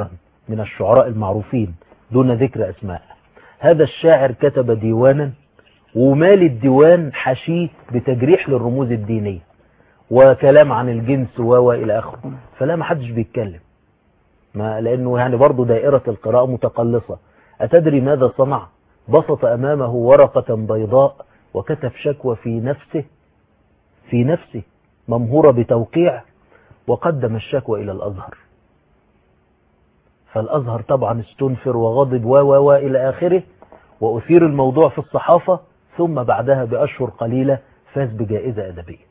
من الشعراء المعروفين دون ذكر أسماء هذا الشاعر كتب ديوانا ومال الديوان حشيه بتجريح للرموز الدينية وكلام عن الجنس و إلى آخره فلا ما حدش بيتكلم ما لأنه يعني برضه دائرة القراءة متقلصة أتدري ماذا صنع بسط أمامه ورقة بيضاء وكتب شكوى في نفسه في نفسه ممهورة بتوقيع وقدم الشكوى إلى الأزهر فالأزهر طبعا استنفر وغضب و و و إلى آخره وأثير الموضوع في الصحافة ثم بعدها بأشهر قليلة فاز بجائزة أدبية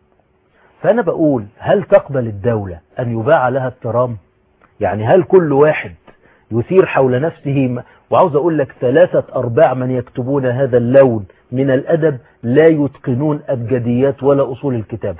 فأنا بقول هل تقبل الدولة أن يباع لها الترام يعني هل كل واحد يثير حول نفسه م- وعاوز أقول لك ثلاثة أرباع من يكتبون هذا اللون من الأدب لا يتقنون أبجديات ولا أصول الكتابة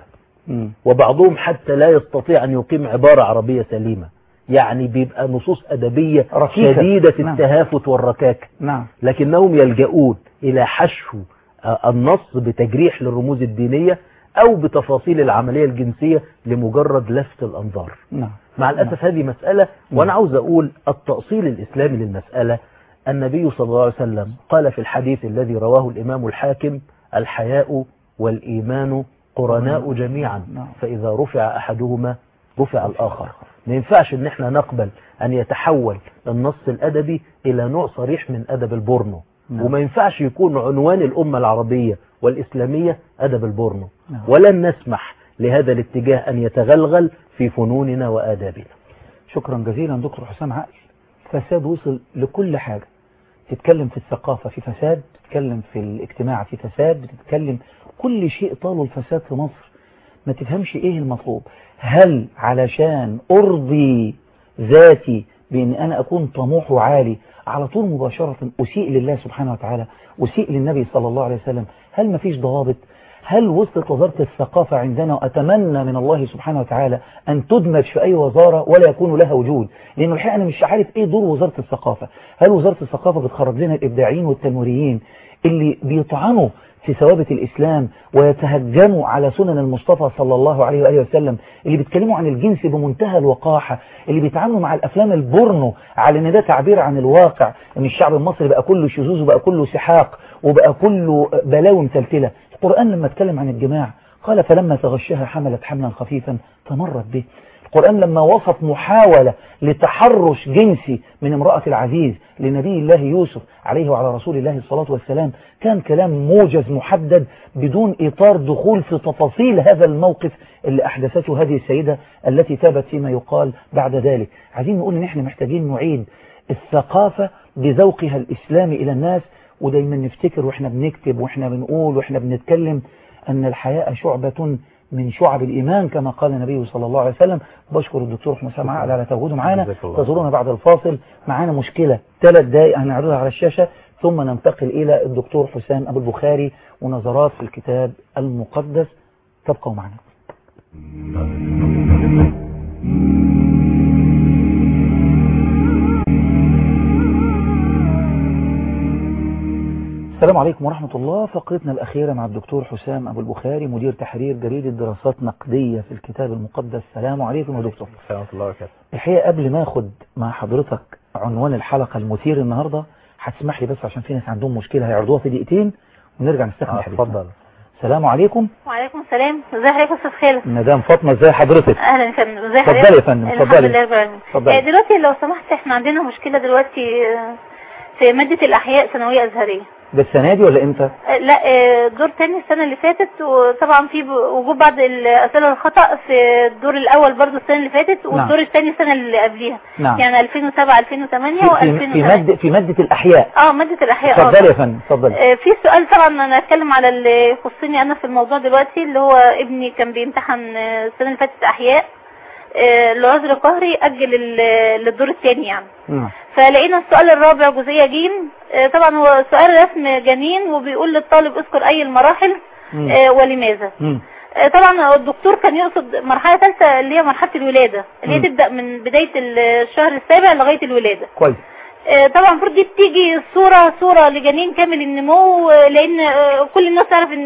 وبعضهم حتى لا يستطيع أن يقيم عبارة عربية سليمة يعني بيبقى نصوص أدبية ركيكة. شديدة نعم. التهافت والركاكة نعم لكنهم يلجؤون إلى حشو آه، النص بتجريح للرموز الدينية أو بتفاصيل العملية الجنسية لمجرد لفت الأنظار نعم مع الأسف هذه مسألة وأنا عاوز أقول التأصيل الإسلامي للمسألة النبي صلى الله عليه وسلم قال في الحديث الذي رواه الإمام الحاكم الحياء والإيمان قرناء جميعا فإذا رفع أحدهما رفع الآخر ما ينفعش ان احنا نقبل ان يتحول النص الادبي الى نوع صريح من ادب البورنو نعم. وما ينفعش يكون عنوان الامة العربية والاسلامية ادب البورنو نعم. ولن نسمح لهذا الاتجاه ان يتغلغل في فنوننا وادابنا شكرا جزيلا دكتور حسام عقل فساد وصل لكل حاجة تتكلم في الثقافة في فساد تتكلم في الاجتماع في فساد بتتكلم كل شيء طاله الفساد في مصر ما تفهمش ايه المطلوب هل علشان ارضي ذاتي بان انا اكون طموح وعالي على طول مباشرة اسيء لله سبحانه وتعالى اسيء للنبي صلى الله عليه وسلم هل مفيش ضوابط هل وصلت وزارة الثقافة عندنا وأتمنى من الله سبحانه وتعالى أن تدمج في أي وزارة ولا يكون لها وجود لأن الحقيقة أنا مش عارف إيه دور وزارة الثقافة هل وزارة الثقافة بتخرج لنا الإبداعيين والتنويريين اللي بيطعنوا في ثوابت الإسلام ويتهجموا على سنن المصطفى صلى الله عليه وآله وسلم اللي بيتكلموا عن الجنس بمنتهى الوقاحة اللي بيتعاملوا مع الأفلام البورنو على إن ده تعبير عن الواقع إن الشعب المصري بقى كله شذوذ وبقى كله سحاق وبقى كله بلاوي متلتلة القرآن لما اتكلم عن الجماع قال فلما تغشها حملت حملا خفيفا فمرت به القرآن لما وصف محاولة لتحرش جنسي من امرأة العزيز لنبي الله يوسف عليه وعلى رسول الله الصلاة والسلام كان كلام موجز محدد بدون إطار دخول في تفاصيل هذا الموقف اللي أحدثته هذه السيدة التي تابت فيما يقال بعد ذلك عايزين نقول إن إحنا محتاجين نعيد الثقافة بذوقها الإسلامي إلى الناس ودايما نفتكر وإحنا بنكتب وإحنا بنقول وإحنا بنتكلم أن الحياء شعبة من شعب الإيمان كما قال النبي صلى الله عليه وسلم بشكر الدكتور حسام عقل على تواجده معانا جزاك الله. تزورونا بعد الفاصل معانا مشكلة ثلاث دقائق هنعرضها على الشاشة ثم ننتقل إلى الدكتور حسام أبو البخاري ونظرات في الكتاب المقدس تبقوا معنا السلام عليكم ورحمة الله فقرتنا الأخيرة مع الدكتور حسام أبو البخاري مدير تحرير جريدة دراسات نقدية في الكتاب المقدس السلام عليكم يا دكتور ورحمة الله وبركاته الحقيقة قبل ما أخد مع حضرتك عنوان الحلقة المثير النهاردة هتسمح لي بس عشان في ناس عندهم مشكلة هيعرضوها في دقيقتين ونرجع نستكمل آه، حديثنا اتفضل. السلام عليكم وعليكم السلام ازي حضرتك يا استاذ خالد مدام فاطمة ازي حضرتك اهلا يا فندم ازي اتفضلي حضرتك يا فندم، الحمد اتفضلي. لله رب العالمين اتفضلي. آه، دلوقتي لو سمحت احنا عندنا مشكله دلوقتي آه، في ماده الاحياء ثانويه ازهريه ده السنة دي ولا امتى آه، لا آه، دور تاني السنه اللي فاتت وطبعا في ب- وجود بعض الاسئله الخطا في الدور الاول برضو السنه اللي فاتت والدور الثاني السنه اللي قبليها نعم. يعني 2007 2008 في, في, في, و2008 مادة في مادة الأحياء اه ماده الاحياء اه اتفضلي يا فندم اتفضلي آه، في سؤال طبعا انا اتكلم على اللي يخصني انا في الموضوع دلوقتي اللي هو ابني كان بيمتحن آه، السنه اللي فاتت احياء آه، لعذر قهري اجل ال- للدور الثاني يعني نعم فلقينا السؤال الرابع جزئيه جيم آه، طبعا هو سؤال رسم جنين وبيقول للطالب اذكر اي المراحل مم. آه، ولماذا مم. آه، طبعا الدكتور كان يقصد مرحله ثالثه اللي هي مرحله الولاده اللي هي مم. تبدا من بدايه الشهر السابع لغايه الولاده كويس آه، طبعا المفروض دي بتيجي صورة صورة لجنين كامل النمو آه، لان آه، كل الناس تعرف ان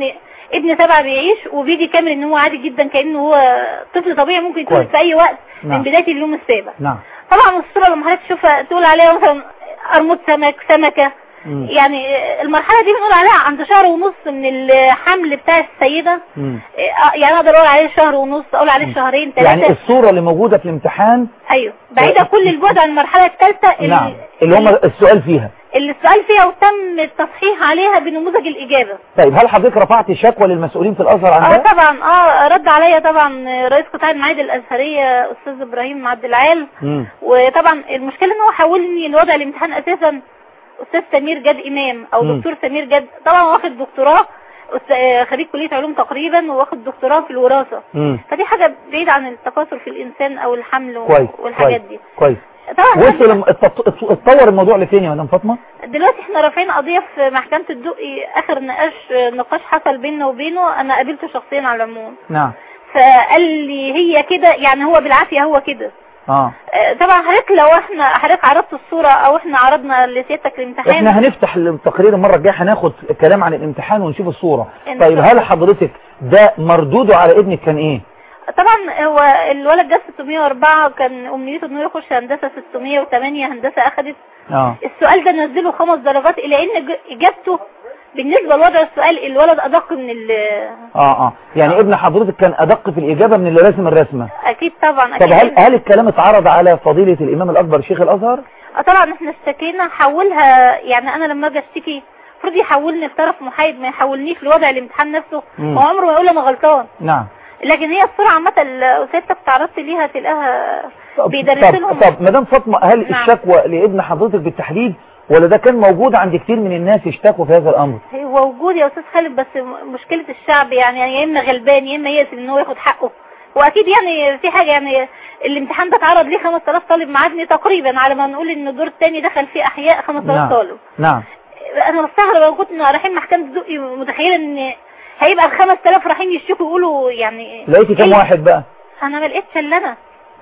ابن سبعة بيعيش وبيجي كامل ان هو عادي جدا كانه هو طفل طبيعي ممكن يتولد كويس. في اي وقت نعم. من بدايه اليوم السابع نعم طبعا الصوره لما حضرتك تشوفها تقول عليها مثلا قرموط سمك سمكه مم. يعني المرحله دي بنقول عليها عند شهر ونص من الحمل بتاع السيده مم. آه، يعني اقدر اقول عليه شهر ونص اقول عليه شهرين ثلاثه يعني الصورة اللي موجودة في الامتحان ايوه بعيده كل البعد عن المرحله الثالثه نعم اللي هم السؤال فيها اللي السؤال فيها وتم التصحيح عليها بنموذج الاجابه طيب هل حضرتك رفعت شكوى للمسؤولين في الازهر عن اه ده؟ طبعا اه رد عليا طبعا رئيس قطاع المعاهد الازهريه استاذ ابراهيم عبد العال مم. وطبعا المشكله ان هو حولني لوضع الامتحان اساسا استاذ سمير جاد امام او مم. دكتور سمير جاد طبعا واخد دكتوراه أست- آه، خريج كليه علوم تقريبا واخد دكتوراه في الوراثه مم. فدي حاجه بعيده عن التكاثر في الانسان او الحمل و- كويس والحاجات كويس دي كويس طبعا وصل الم- اتط- اتطور الموضوع لفين يا مدام فاطمة؟ دلوقتي احنا رافعين قضيه في محكمه الدقي اخر نقاش نقاش حصل بيننا وبينه انا قابلته شخصيا على العموم نعم فقال لي هي كده يعني هو بالعافيه هو كده اه آه، طبعا حضرتك لو احنا حضرتك عرضت الصوره او احنا عرضنا لسيادتك الامتحان احنا هنفتح التقرير المرة الجاية هناخد كلام عن الامتحان ونشوف الصورة إن طيب شاء هل حضرتك ده مردوده على ابنك كان ايه؟ طبعا هو الولد جاب 604 كان امنيته انه يخش هندسه 608 هندسه اخذت اه السؤال ده نزله خمس درجات الى ان ج- اجابته بالنسبه لوضع السؤال الولد ادق من ال اه اه يعني ابن حضرتك كان ادق في الاجابة من اللي راسم الرسمة اكيد طبعا طب اكيد هل هل الكلام اتعرض على فضيلة الامام الاكبر شيخ الازهر؟ آه طبعا احنا اشتكينا حولها يعني انا لما اجي اشتكي المفروض يحولني في طرف محايد ما يحولنيش لوضع الامتحان نفسه مم. هو عمره ما يقول انا غلطان نعم لكن هي الصورة عامة ال- سيادتك تعرضت ليها تلاقيها بيدرس طب لهم طب مدام فاطمة هل نعم. الشكوى لابن حضرتك بالتحديد ولا ده كان موجود عند كتير من الناس اشتكوا في هذا الامر؟ هو وجود يا استاذ خالد بس م- مشكلة الشعب يعني يا اما غلبان يا اما يأس ان هو ياخد حقه واكيد يعني في حاجة يعني الامتحان ده اتعرض ليه 5000 طالب معادني تقريبا على ما نقول ان الدور الثاني دخل فيه احياء 5000 نعم طالب نعم انا بستغرب لو كنت رايحين محكمة الدقي متخيلة ان هيبقى ال 5000 رايحين يشتكوا يقولوا يعني لقيتي كام إيه؟ واحد بقى؟ انا ما لقيتش الا انا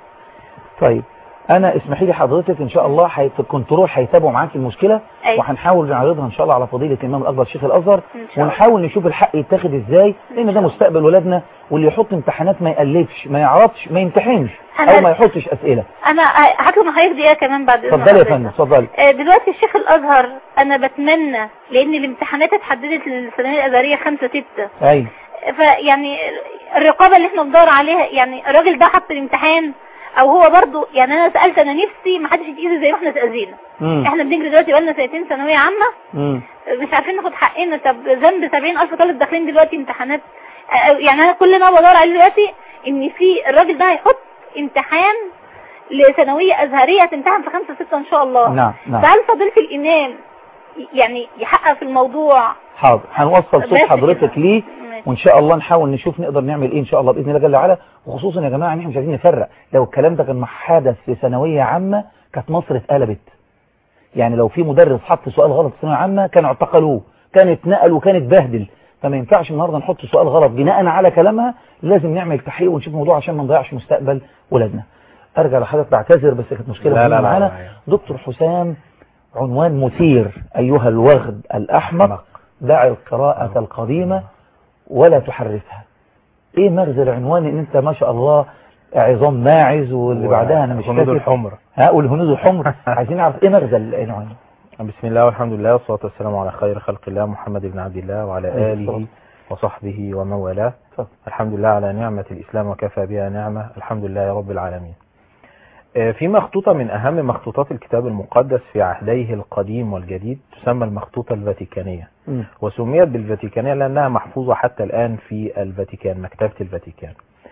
طيب انا اسمحي لي حضرتك ان شاء الله حي... في الكنترول هيتابعوا معاك المشكله أيوة. وهنحاول نعرضها ان شاء الله على فضيله الامام الاكبر شيخ الازهر إن شاء الله. ونحاول نشوف الحق يتاخد ازاي لان ده مستقبل ولادنا واللي يحط امتحانات ما يقلبش ما يعرفش ما يمتحنش أنا- او ما يحطش اسئله انا هطلب من حضرتك دقيقة كمان بعد إذن اتفضلي يا حضرتك. فندم اتفضلي آه، دلوقتي الشيخ الازهر انا بتمنى لان الامتحانات اتحددت للثانويه الازهريه 5 6 ايوه فيعني الرقابه اللي احنا بندور عليها يعني الراجل ده حط الامتحان او هو برضو يعني انا سالت انا نفسي ما حدش يتاذي زي ما احنا اتاذينا مم. احنا بنجري دلوقتي بقالنا سنتين ثانويه عامه مم. مش عارفين ناخد حقنا طب ذنب 70000 طالب داخلين دلوقتي امتحانات آه، يعني انا كل ما بدور عليه دلوقتي ان في الراجل ده هيحط امتحان لثانويه ازهريه هتمتحن في 5 6 ان شاء الله نعم نعم فهل فضيله الامام يعني يحقق في الموضوع حاضر هنوصل صوت بس حضرتك كده. ليه ماشي. وان شاء الله نحاول نشوف نقدر نعمل ايه ان شاء الله باذن الله جل وعلا وخصوصا يا جماعه ان احنا مش عايزين نفرق لو الكلام ده كان حدث في ثانويه عامه كانت مصر اتقلبت يعني لو في مدرس حط سؤال غلط في ثانويه عامه كانوا اعتقلوه كان اتنقل وكان اتبهدل فما ينفعش النهارده نحط سؤال غلط بناء على كلامها لازم نعمل تحقيق ونشوف الموضوع عشان ما نضيعش مستقبل ولادنا ارجع لحضرتك بعتذر بس كانت مشكله لا، لا، مهمة لا، معانا لا. دكتور حسام عنوان مثير ايها الوغد الاحمق دع القراءه القديمه ولا تحرفها ايه مغزى العنوان ان انت ما شاء الله عظام ماعز واللي بعدها انا مش والهنود فاكر الحمر. ها والهنود الحمر عايزين نعرف ايه مغزى العنوان بسم الله والحمد لله والصلاة والسلام على خير خلق الله محمد بن عبد الله وعلى عليه آله الصلاة. وصحبه ومن والاه الحمد لله على نعمة الإسلام وكفى بها نعمة الحمد لله يا رب العالمين آه، في مخطوطة من أهم مخطوطات الكتاب المقدس في عهديه القديم والجديد تسمى المخطوطة الفاتيكانية مم. وسميت بالفاتيكانية لأنها محفوظة حتى الآن في الفاتيكان مكتبة الفاتيكان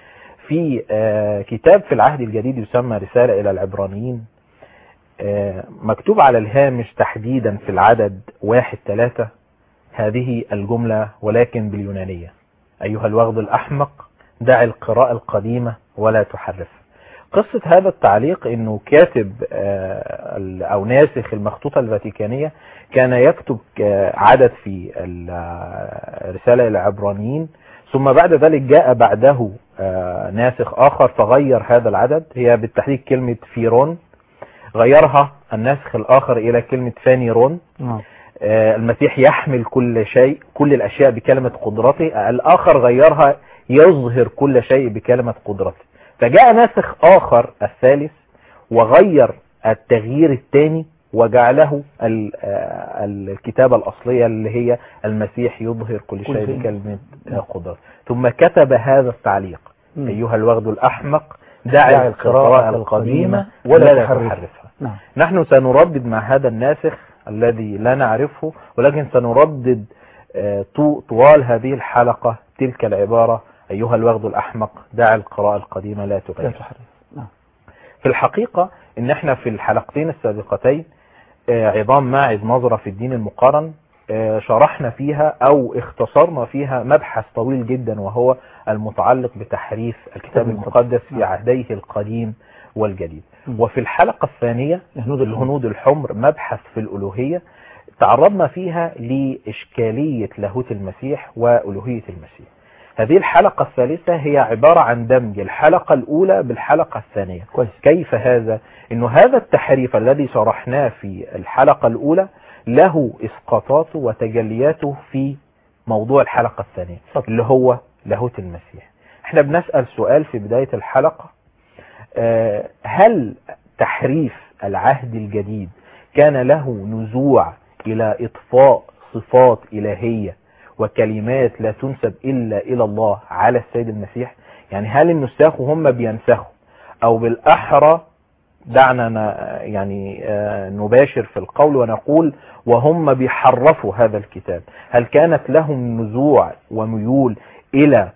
في آه، كتاب في العهد الجديد يسمى رسالة إلى العبرانيين آه، مكتوب على الهامش تحديدا في العدد واحد ثلاثة هذه الجملة ولكن باليونانية أيها الوغد الأحمق دع القراءة القديمة ولا تحرف قصة هذا التعليق انه كاتب آه، ال- او ناسخ المخطوطة الفاتيكانية كان يكتب آه، عدد في الرسالة الى العبرانيين ثم بعد ذلك جاء بعده آه، ناسخ اخر فغير هذا العدد هي بالتحديد كلمة فيرون غيرها الناسخ الاخر الى كلمة فانيرون نعم آه، المسيح يحمل كل شيء كل الأشياء بكلمة قدرته الآخر غيرها يظهر كل شيء بكلمة قدرته فجاء ناسخ آخر الثالث وغير التغيير الثاني وجعله ال- آه، الكتابة الأصلية اللي هي المسيح يظهر كل كل شيء شيء. بكلمة آه، قدرته ثم كتب هذا التعليق مم. أيها الوغد الأحمق دع دع القراءة القديمة ولا ولا تحرفها. تحرفها نعم نحن سنردد مع هذا الناسخ الذي لا نعرفه ولكن سنردد آه، طو- طوال هذه الحلقة تلك العبارة أيها الوغد الأحمق دع القراءة القديمة لا لا تغير تحرف نعم في الحقيقة ان احنا في الحلقتين السابقتين آه، عظام ماعز نظرة في الدين المقارن آه، شرحنا فيها او اختصرنا فيها مبحث طويل جدا وهو المتعلق بتحريف الكتاب المقدس في عهديه القديم والجديد مم. وفي الحلقة الثانية الهنود الحمر. الهنود الحمر مبحث في الألوهية تعرضنا فيها لإشكالية لاهوت المسيح وألوهية المسيح هذه الحلقة الثالثة هي عبارة عن دمج الحلقة الأولى بالحلقة الثانية كويس كيف هذا؟ إنه هذا التحريف الذي شرحناه في الحلقة الأولى له إسقاطاته وتجلياته في موضوع الحلقة الثانية اللي هو لاهوت المسيح احنا بنسأل سؤال في بداية الحلقة آه، هل تحريف العهد الجديد كان له نزوع إلى إطفاء صفات إلهية وكلمات لا تنسب إلا إلى الله على السيد المسيح يعني هل النساخ هم بينسخوا أو بالأحرى دعنا ن- يعني آه، نباشر في القول ونقول وهم بيحرفوا هذا الكتاب هل كانت لهم نزوع وميول إلى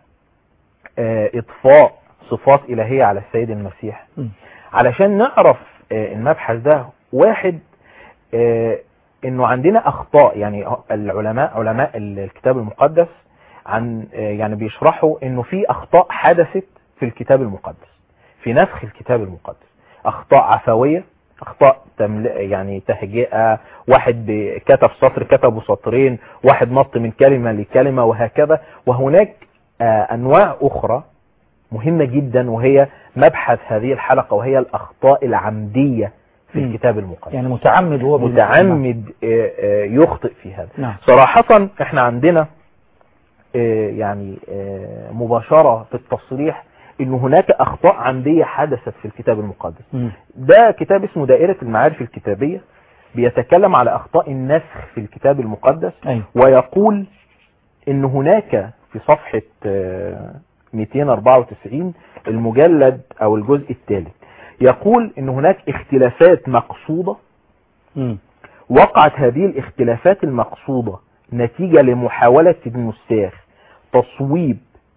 آه، إطفاء صفات إلهية على السيد المسيح مم. علشان نعرف آه، المبحث ده واحد آه، انه عندنا اخطاء يعني العلماء علماء الكتاب المقدس عن آه، يعني بيشرحوا انه في اخطاء حدثت في الكتاب المقدس في نسخ الكتاب المقدس اخطاء عفويه اخطاء تمل... يعني تهجئه واحد ب- كتب سطر كتبه سطرين واحد نط من كلمه لكلمه وهكذا وهناك آه، انواع اخرى مهمه جدا وهي مبحث هذه الحلقه وهي الاخطاء العمديه في مم. الكتاب المقدس يعني متعمد هو بال- متعمد آه، آه، يخطئ في هذا نعم صراحة احنا عندنا آه، يعني آه، مباشرة في التصريح ان هناك اخطاء عمدية حدثت في الكتاب المقدس مم. ده كتاب اسمه دائرة المعارف الكتابية بيتكلم على اخطاء النسخ في الكتاب المقدس أيوة. ويقول ان هناك في صفحة آه، 294 المجلد او الجزء الثالث يقول ان هناك اختلافات مقصودة مم. وقعت هذه الاختلافات المقصودة نتيجة لمحاولة النساخ تصويب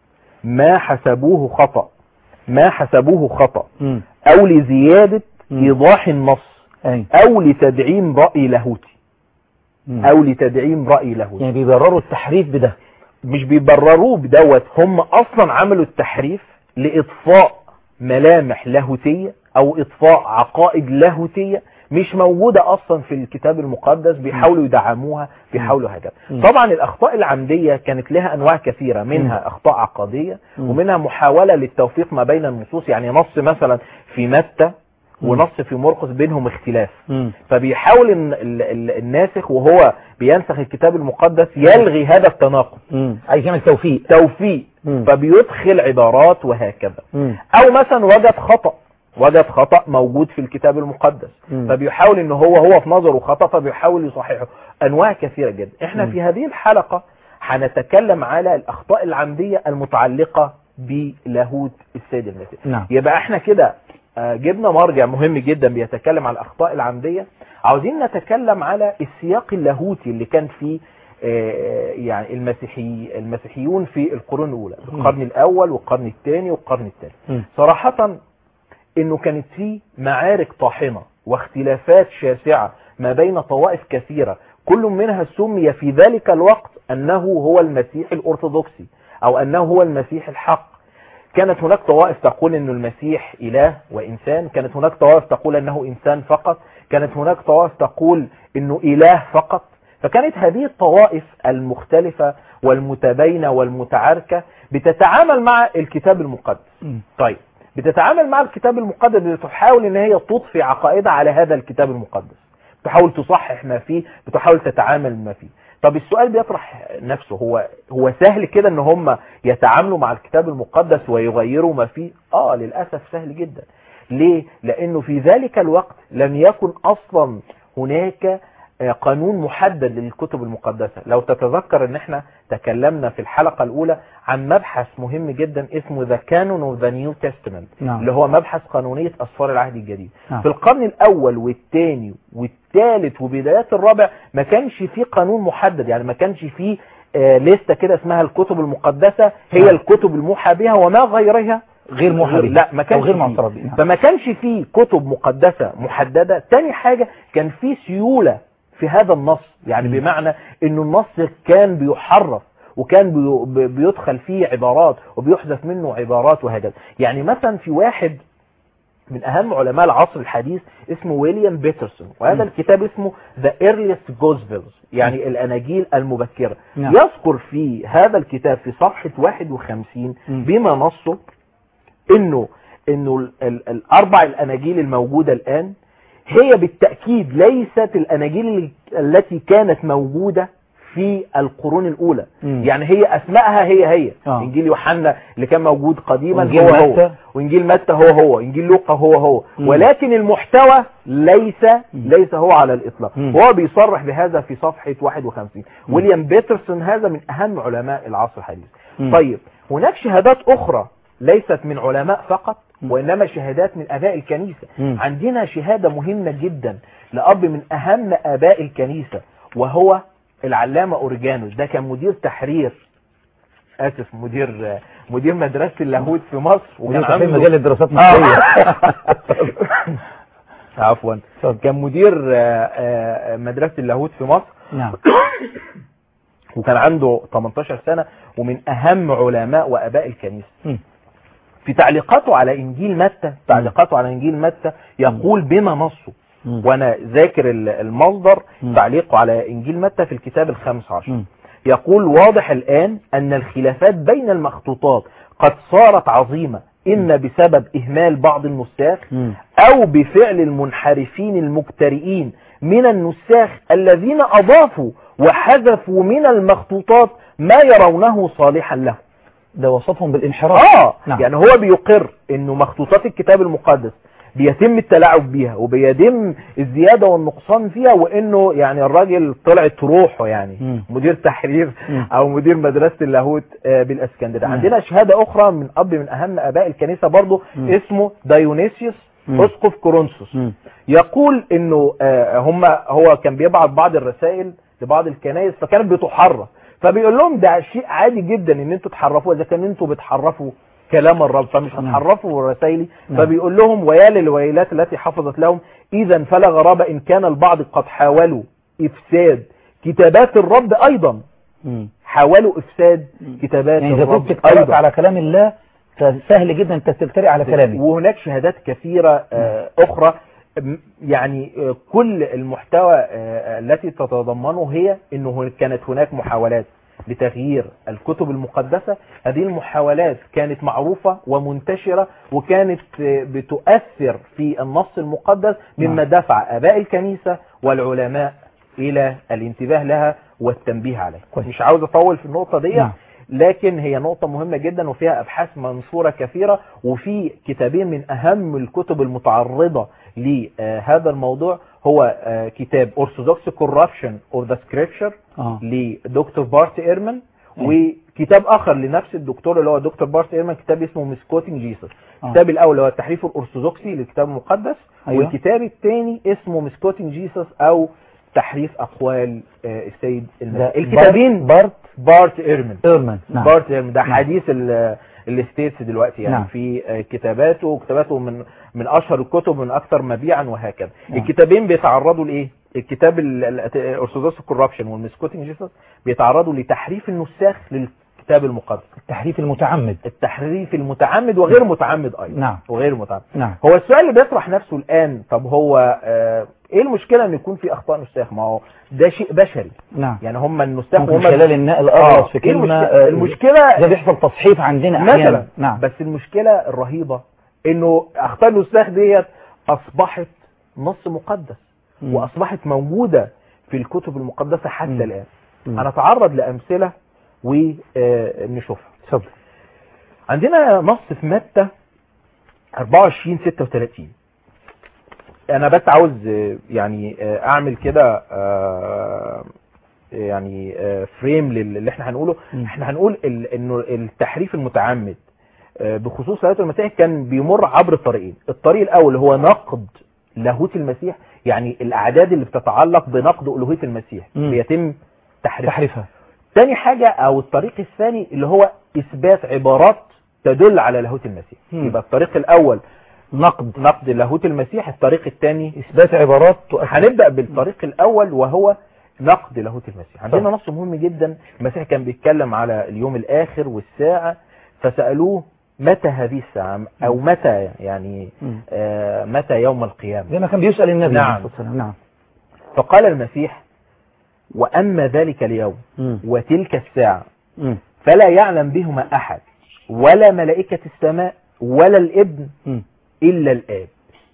ما حسبوه خطأ ما حسبوه خطأ مم. او لزيادة ايضاح النص أيوة. او لتدعيم رأي لاهوتي مم. او لتدعيم رأي لاهوتي يعني بيبرروا التحريف بده مش بيبرروه بدوت هم اصلا عملوا التحريف لاطفاء ملامح لاهوتية او اطفاء عقائد لاهوتية مش موجودة اصلا في الكتاب المقدس بيحاولوا يدعموها بيحاولوا هكذا مم. طبعا الاخطاء العمدية كانت لها انواع كثيرة منها اخطاء عقدية مم. ومنها محاولة للتوفيق ما بين النصوص يعني نص مثلا في متى مم. ونص في مرقس بينهم اختلاف مم. فبيحاول إن ال- ال- الناسخ وهو بينسخ الكتاب المقدس يلغي هذا التناقض مم. عايز يعمل توفيق توفيق مم. فبيدخل عبارات وهكذا مم. او مثلا وجد خطأ وجد خطأ موجود في الكتاب المقدس مم. فبيحاول ان هو هو في نظره خطأ فبيحاول يصححه انواع كثيرة جدا احنا مم. في هذه الحلقة هنتكلم على الاخطاء العمدية المتعلقة بلاهوت السيد المسيح نعم يبقى احنا كده آه، جبنا مرجع مهم جدا بيتكلم على الاخطاء العمدية عاوزين نتكلم على السياق اللاهوتي اللي كان فيه آه، يعني المسيحي المسيحيون في القرون الاولى القرن الاول والقرن الثاني والقرن الثالث مم. صراحة انه كانت في معارك طاحنة واختلافات شاسعة ما بين طوائف كثيرة كل منها سمي في ذلك الوقت انه هو المسيح الارثوذكسي او انه هو المسيح الحق كانت هناك طوائف تقول انه المسيح اله وانسان كانت هناك طوائف تقول انه انسان فقط كانت هناك طوائف تقول انه اله فقط فكانت هذه الطوائف المختلفة والمتباينة والمتعاركة بتتعامل مع الكتاب المقدس مم. طيب بتتعامل مع الكتاب المقدس بتحاول ان هي تضفي عقائدها على هذا الكتاب المقدس بتحاول تصحح ما فيه بتحاول تتعامل ما فيه طب السؤال بيطرح نفسه هو هو سهل كده ان هم يتعاملوا مع الكتاب المقدس ويغيروا ما فيه اه للاسف سهل جدا ليه لانه في ذلك الوقت لم يكن اصلا هناك آه، قانون محدد للكتب المقدسة لو تتذكر ان احنا تكلمنا في الحلقة الاولى عن مبحث مهم جدا اسمه The Canon of the New Testament نعم. اللي هو مبحث قانونية اسفار العهد الجديد نعم. في القرن الاول والثاني والثالث وبدايات الرابع ما كانش فيه قانون محدد يعني ما كانش فيه آه، لستة كده اسمها الكتب المقدسة هي نعم. الكتب الموحى بها وما غيرها غير موحى بها. لا ما أو كانش غير فيه. معترف بها. نعم. فما كانش فيه كتب مقدسة محددة تاني حاجة كان فيه سيولة في هذا النص يعني بمعنى انه النص كان بيحرف وكان بي- بي- بيدخل فيه عبارات وبيحذف منه عبارات وهكذا يعني مثلا في واحد من اهم علماء العصر الحديث اسمه ويليام بيترسون وهذا م. الكتاب اسمه The Earliest Gospels يعني الاناجيل المبكرة نعم. يذكر في هذا الكتاب في صفحة 51 م. بما نصه انه انه ال ال الاربع الاناجيل الموجودة الان هي بالتأكيد ليست الاناجيل ال- التي كانت موجودة في القرون الاولى مم. يعني هي اسمائها هي هي آه. انجيل يوحنا اللي كان موجود قديما وإنجيل هو هو متى. وانجيل متى هو هو انجيل لوقا هو هو مم. ولكن المحتوى ليس ليس هو على الاطلاق مم. وهو بيصرح بهذا في صفحة 51 ويليام بيترسون هذا من اهم علماء العصر الحديث مم. طيب هناك شهادات اخرى ليست من علماء فقط وانما شهادات من اباء الكنيسة مم. عندنا شهادة مهمة جدا لاب من اهم اباء الكنيسة وهو العلامة اوريجانوس ده كان مدير تحرير اسف مدير مدير مدرسة اللاهوت في مصر مدير تحرير مجلة دراسات آه. مصرية. عفوا كان مدير آه، آه، مدرسة اللاهوت في مصر نعم وكان عنده 18 سنة ومن أهم علماء وأباء الكنيسة مم. في تعليقاته على إنجيل متى تعليقاته على إنجيل متى يقول بما نصه مم. وأنا ذاكر ال- المصدر مم. تعليقه على إنجيل متى في الكتاب الخامس عشر مم. يقول واضح الآن أن الخلافات بين المخطوطات قد صارت عظيمة إما بسبب إهمال بعض النساخ مم. أو بفعل المنحرفين المجترئين من النساخ الذين أضافوا وحذفوا من المخطوطات ما يرونه صالحا له ده وصفهم بالانحراف آه نعم. يعني هو بيقر إنه مخطوطات الكتاب المقدس بيتم التلاعب بيها وبيتم الزيادة والنقصان فيها وإنه يعني الراجل طلعت روحه يعني مم. مدير تحرير مم. أو مدير مدرسة اللاهوت آه، بالإسكندرية مم. عندنا شهادة أخرى من أب من أهم آباء الكنيسة برضه مم. اسمه دايونيسيوس مم. أسقف كورنثوس مم. يقول انه آه، هم هو كان بيبعت بعض الرسائل لبعض الكنائس فكانت بتحرف فبيقول لهم ده شيء عادي جدا ان انتوا تحرفوا اذا كان انتوا بتحرفوا كلام الرب فمش نعم. هتحرفوا رسائلي نعم. فبيقول لهم ويا للويلات التي حفظت لهم اذا فلا غرابة ان كان البعض قد حاولوا افساد كتابات الرب ايضا مم. حاولوا افساد كتابات يعني إذا الرب كنت اجترأت ايضا على كلام الله فسهل جدا أنت تجترئ على كلامي وهناك شهادات كثيرة آه، أخرى م- يعني آه، كل المحتوى آه، التي تتضمنه هي أنه هن- كانت هناك محاولات لتغيير الكتب المقدسة هذه المحاولات كانت معروفة ومنتشرة وكانت آه، بتؤثر في النص المقدس مما دفع أباء الكنيسة والعلماء إلى الانتباه لها والتنبيه عليها مش عاوز أطول في النقطة دي نعم. لكن هي نقطة مهمة جدا وفيها أبحاث منشورة كثيرة وفي كتابين من أهم الكتب المتعرضة لهذا الموضوع هو آه، كتاب Orthodox Corruption of the Scripture آه. لدكتور بارت إيرمان أيوة. وكتاب آخر لنفس الدكتور اللي هو دكتور بارت إيرمان كتاب اسمه مسكوتنج جيسس آه. الكتاب الأول هو التحريف الأرثوذكسي للكتاب المقدس أيوة. والكتاب الثاني اسمه مسكوتنج جيسس أو تحريف أقوال آه، السيد المسيح ده الكتابين بارت بارت إيرمان إيرمان نعم. بارت إيرمان ده نعم. حديث ال- الستيتس دلوقتي يعني نعم. في آه، كتاباته وكتاباته من من اشهر الكتب من اكثر مبيعا وهكذا نعم. الكتابين بيتعرضوا لايه الكتاب الارثوذكس كوربشن والمسكوتنج جيسس بيتعرضوا لتحريف النساخ للكتاب المقدس التحريف المتعمد التحريف المتعمد وغير متعمد ايضا نعم. وغير متعمد نعم هو السؤال اللي بيطرح نفسه الان طب هو آه ايه المشكله ان يكون في اخطاء نساخ ما هو ده شيء بشري نعم يعني هم النساخ ممكن وهم خلال النقل آه، أغلط في إيه كلمة المشكلة, آه، المشكلة ده بيحصل تصحيف عندنا أحيانا مثلا نعم بس المشكلة الرهيبة انه اخطاء النساخ ديت اصبحت نص مقدس مم. واصبحت موجوده في الكتب المقدسه حتى مم. الان مم. هنتعرض لامثله ونشوفها اتفضل عندنا نص في متى 24 36 انا بس عاوز آه، يعني آه، اعمل كده آه، يعني آه، فريم للي احنا هنقوله احنا هنقول ال- انه التحريف المتعمد آه، بخصوص لاهوت المسيح كان بيمر عبر طريقين الطريق الاول هو نقد لاهوت المسيح يعني الاعداد اللي بتتعلق بنقد الوهيه المسيح مم. بيتم تحريفها تحريفها تاني حاجة او الطريق الثاني اللي هو اثبات عبارات تدل على لاهوت المسيح مم. يبقى الطريق الاول نقد نقد لاهوت المسيح الطريق الثاني اثبات عبارات تؤكد هنبدأ بالطريق الاول وهو نقد لاهوت المسيح عندنا نص مهم جدا المسيح كان بيتكلم على اليوم الاخر والساعة فسألوه متى هذه الساعة او متى يعني مم. آه متى يوم القيامة زي ما كان بيسأل النبي نعم. عليه الصلاة والسلام. نعم فقال المسيح وأما ذلك اليوم مم. وتلك الساعة مم. فلا يعلم بهما أحد ولا ملائكة السماء ولا الابن مم. إلا الآب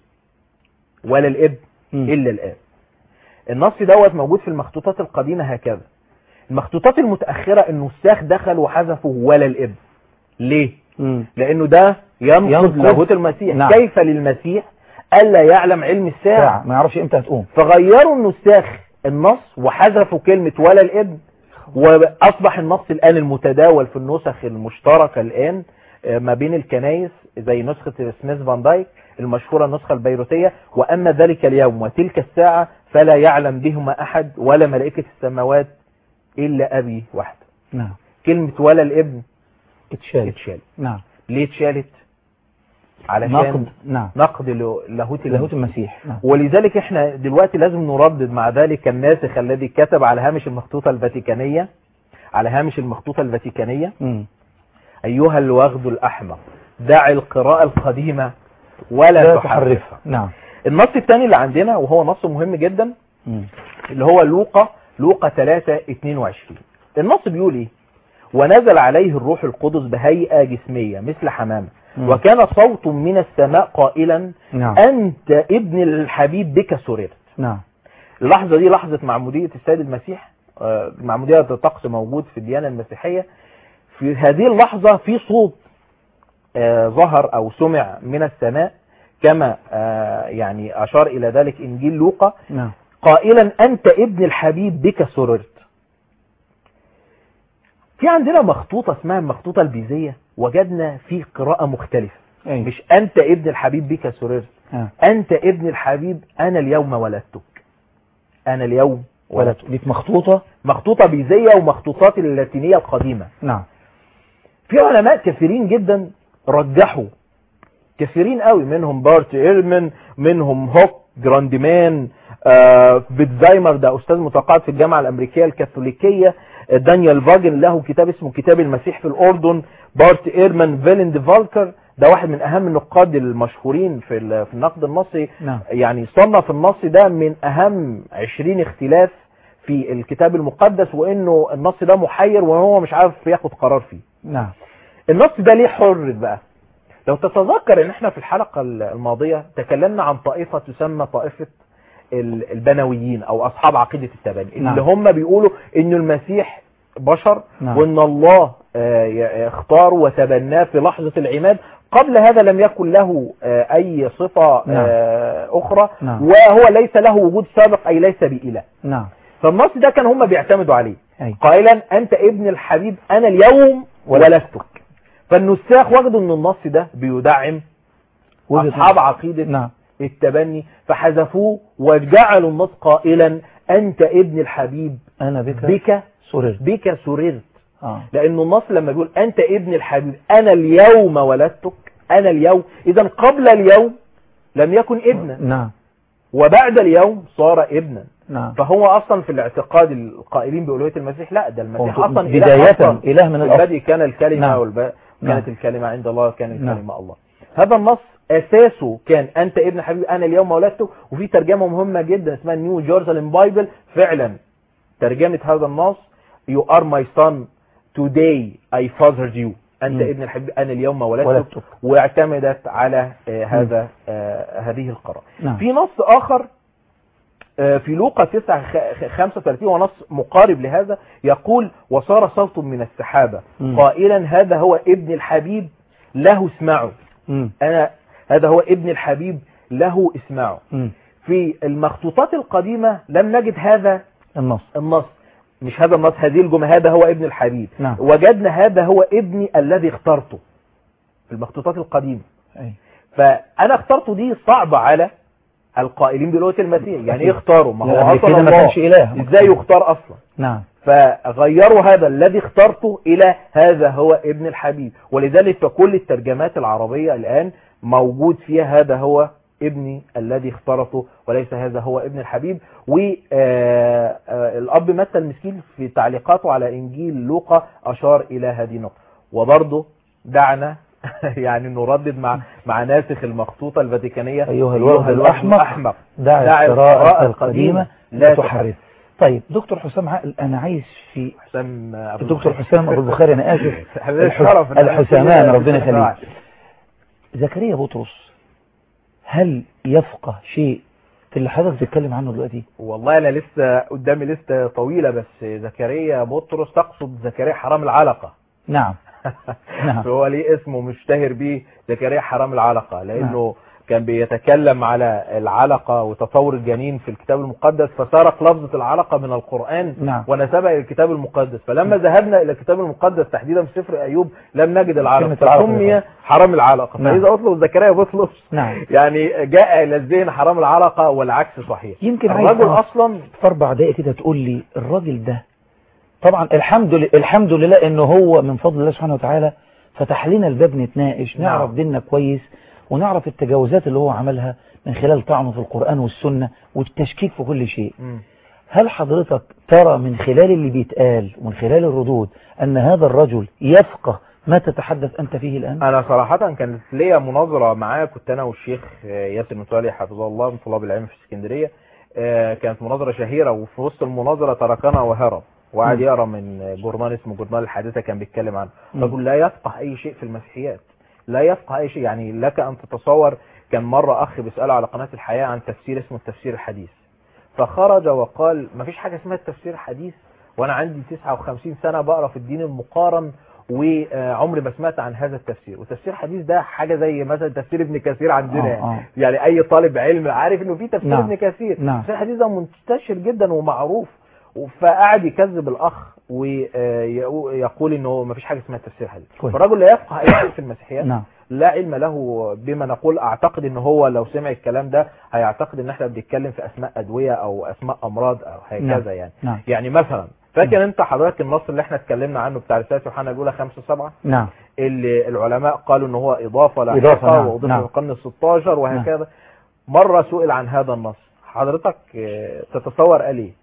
ولا الابن مم. إلا الآب النص دوت موجود في المخطوطات القديمة هكذا المخطوطات المتأخرة النساخ دخلوا وحذفوا ولا الابن ليه؟ مم. لأنه ده ينقض ينقض. لاهوت المسيح نعم. كيف للمسيح ألا يعلم علم الساعة ساعة ما يعرفش امتى هتقوم فغيروا النساخ النص وحذفوا كلمة ولا الابن وأصبح النص الآن المتداول في النسخ المشتركة الآن آه، ما بين الكنايس زي نسخة سميث فان دايك المشهورة النسخة البيروتية وأما ذلك اليوم وتلك الساعة فلا يعلم بهما أحد ولا ملائكة السماوات إلا أبي وحده نعم كلمة ولا الابن اتشال اتشالت نعم ليه اتشالت؟ علشان نقد نعم نقد له- لاهوت لاهوت المسيح نعم ولذلك احنا دلوقتي لازم نردد مع ذلك الناسخ الذي كتب على هامش المخطوطة الفاتيكانية على هامش المخطوطة الفاتيكانية مم. أيها الوغد الأحمق دع القراءة القديمة ولا لا تحرفها تحرفها نعم النص الثاني اللي عندنا وهو نص مهم جدا مم. اللي هو لوقا لوقا 3 22 النص بيقول ايه ونزل عليه الروح القدس بهيئة جسمية مثل حمامة مم. وكان صوت من السماء قائلا نعم أنت ابن الحبيب بك سررت نعم اللحظة دي لحظة معمودية السيد المسيح آه، معمودية طقس موجود في الديانة المسيحية في هذه اللحظة في صوت آه، ظهر أو سمع من السماء كما آه، يعني أشار إلى ذلك إنجيل لوقا نعم قائلا أنت ابن الحبيب بك سررت في عندنا مخطوطة اسمها المخطوطة البيزية وجدنا في قراءة مختلفة أي. مش أنت ابن الحبيب بك سررت آه. أنت ابن الحبيب أنا اليوم ولدتك أنا اليوم ولدت دي مخطوطة مخطوطة بيزية ومخطوطات اللاتينية القديمة نعم في علماء كثيرين جدا رجحوا كثيرين قوي منهم بارت ايرمن منهم هوك جراندمان آه بيتزايمر ده استاذ متقاعد في الجامعه الامريكيه الكاثوليكيه آه، دانيال فاجن له كتاب اسمه كتاب المسيح في الاردن بارت ايرمان فيلند فالكر ده واحد من اهم النقاد المشهورين في ال- في النقد النصي نعم يعني صنف النص ده من اهم 20 اختلاف في الكتاب المقدس وانه النص ده محير وهو مش عارف ياخد قرار فيه نعم النص ده ليه حر بقى لو تتذكر ان احنا في الحلقة الماضية تكلمنا عن طائفة تسمى طائفة ال- البنويين او اصحاب عقيدة التبني نعم. اللي هم بيقولوا ان المسيح بشر نعم. وان الله آه، ي- اختاره وتبناه في لحظة العماد قبل هذا لم يكن له آه، اي صفة نعم. آه، اخرى نعم. وهو ليس له وجود سابق اي ليس بإله نعم فالنص ده كان هم بيعتمدوا عليه أي. قائلا انت ابن الحبيب انا اليوم ولدتك فالنساخ وجدوا ان النص ده بيدعم وجهة اصحاب نظر. عقيدة نعم التبني فحذفوه وجعلوا النص قائلا انت ابن الحبيب أنا بك بك سررت بك سررت آه. لأن النص لما بيقول أنت ابن الحبيب أنا اليوم ولدتك أنا اليوم إذا قبل اليوم لم يكن ابنا نعم وبعد اليوم صار ابنا نعم فهو أصلا في الاعتقاد القائلين بألوهية المسيح لا ده المسيح هو أصلا بداية أصلاً. إله من في الأصل. البدء كان الكلمة نعم. والب... نعم. كانت الكلمة عند الله وكان نعم. الكلمة الله هذا النص أساسه كان أنت ابن حبيبي أنا اليوم ولدته وفي ترجمة مهمة جدا اسمها نيو جيروسالم بايبل فعلا ترجمة هذا النص You are my son today I fathered you أنت مم. ابن الحبيب أنا اليوم ولدتك ولدتك. واعتمدت على آه، هذا آه، هذه القراءة نعم. في نص آخر آه، في لوقا 9 خ- 35 ونص مقارب لهذا يقول وصار صوت من السحابة مم. قائلا هذا هو ابن الحبيب له اسمعوا مم. أنا هذا هو ابن الحبيب له اسمعوا مم. في المخطوطات القديمة لم نجد هذا النص النص مش هذا النص هذه الجملة هذا هو ابن الحبيب نعم. وجدنا هذا هو ابني الذي اخترته في المخطوطات القديمة أي. فأنا اخترته دي صعبة على القائلين بلغة المسيح يعني ايه اختاروا ما لا، هو قبل اصلا كده ما الله كانش إله. ازاي يختار اصلا نعم فغيروا هذا الذي اخترته الى هذا هو ابن الحبيب ولذلك فكل الترجمات العربية الان موجود فيها هذا هو ابني الذي اخترته وليس هذا هو ابن الحبيب والاب متى المسكين في تعليقاته على انجيل لوقا اشار الى هذه النقطة وبرضه دعنا يعني نردد مع مع ناسخ المخطوطة الفاتيكانية أيها الوفد الأحمق الأحمق دع دع القراءة القديمة لا تحرف تحرف طيب دكتور حسام عقل أنا عايز في حسام أبو الدكتور البخاري. حسام أبو البخاري أنا آسف حبيبي الحس- الشرف إن أنا الحسامان كل- ربنا كل يخليك واحد. زكريا بطرس هل يفقه شيء في اللي حضرتك بتتكلم عنه دلوقتي والله انا لسه قدامي لسه طويلة بس زكريا بطرس تقصد زكريا حرام العلقة نعم نعم هو ليه اسمه مشتهر بيه زكريا حرام العلقة لانه كان بيتكلم على العلقة وتطور الجنين في الكتاب المقدس فسرق لفظة العلقة من القرآن نعم. ونسبها الى الكتاب المقدس فلما ذهبنا الى الكتاب المقدس تحديدا في سفر ايوب لم نجد العلقة كلمة العلقة فسمي بالغلط. حرام العلقة نعم. فاذا اطلب زكريا بطرس نعم يعني جاء الى الذهن حرام العلقة والعكس صحيح يمكن عايز الرجل أعرف اصلا في أربع دقايق كده تقول لي الراجل ده طبعا الحمد لله الحمد لله إنه هو من فضل الله سبحانه وتعالى فتح لنا الباب نتناقش نعم. نعرف ديننا كويس ونعرف التجاوزات اللي هو عملها من خلال طعنه في القرآن والسنة والتشكيك في كل شيء مم. هل حضرتك ترى من خلال اللي بيتقال ومن خلال الردود أن هذا الرجل يفقه ما تتحدث أنت فيه الآن انا صراحة كانت ليا مناظرة معاه كنت انا والشيخ ياسر متولي حفظه الله من طلاب العلم في اسكندرية آه، كانت مناظرة شهيرة وفي وسط المناظرة تركنا وهرب وقعد مم. يقرا من جورنال اسمه جورنال الحادثة كان بيتكلم عنه مم. رجل لا يفقه اي شيء في المسيحيات لا يفقه اي شيء يعني لك ان تتصور كان مرة اخ بيسأله على قناة الحياة عن تفسير اسمه التفسير الحديث فخرج وقال ما فيش حاجة اسمها التفسير الحديث وانا عندي 59 سنة بقرا في الدين المقارن وعمري ما سمعت عن هذا التفسير وتفسير حديث ده حاجة زي مثلا تفسير ابن كثير عندنا آه، يعني. آه. يعني اي طالب علم عارف انه في تفسير نعم. ابن كثير نعم. تفسير الحديث ده منتشر جدا ومعروف فقعد يكذب الاخ ويقول انه ما فيش حاجه اسمها تفسير حديث كويس. فالرجل لا يفقه اي شيء في المسيحيات نعم لا علم له بما نقول اعتقد ان هو لو سمع الكلام ده هيعتقد ان احنا بنتكلم في اسماء ادويه او اسماء امراض او هكذا نعم. يعني نعم يعني مثلا فاكر انت حضرتك النص اللي احنا اتكلمنا عنه بتاع رساله يوحنا الاولى 5 7 نعم اللي العلماء قالوا ان هو اضافه إضافة، لاحقه نعم، واضيف نعم. في القرن ال 16 وهكذا مره سئل عن هذا النص حضرتك آه، تتصور قال ايه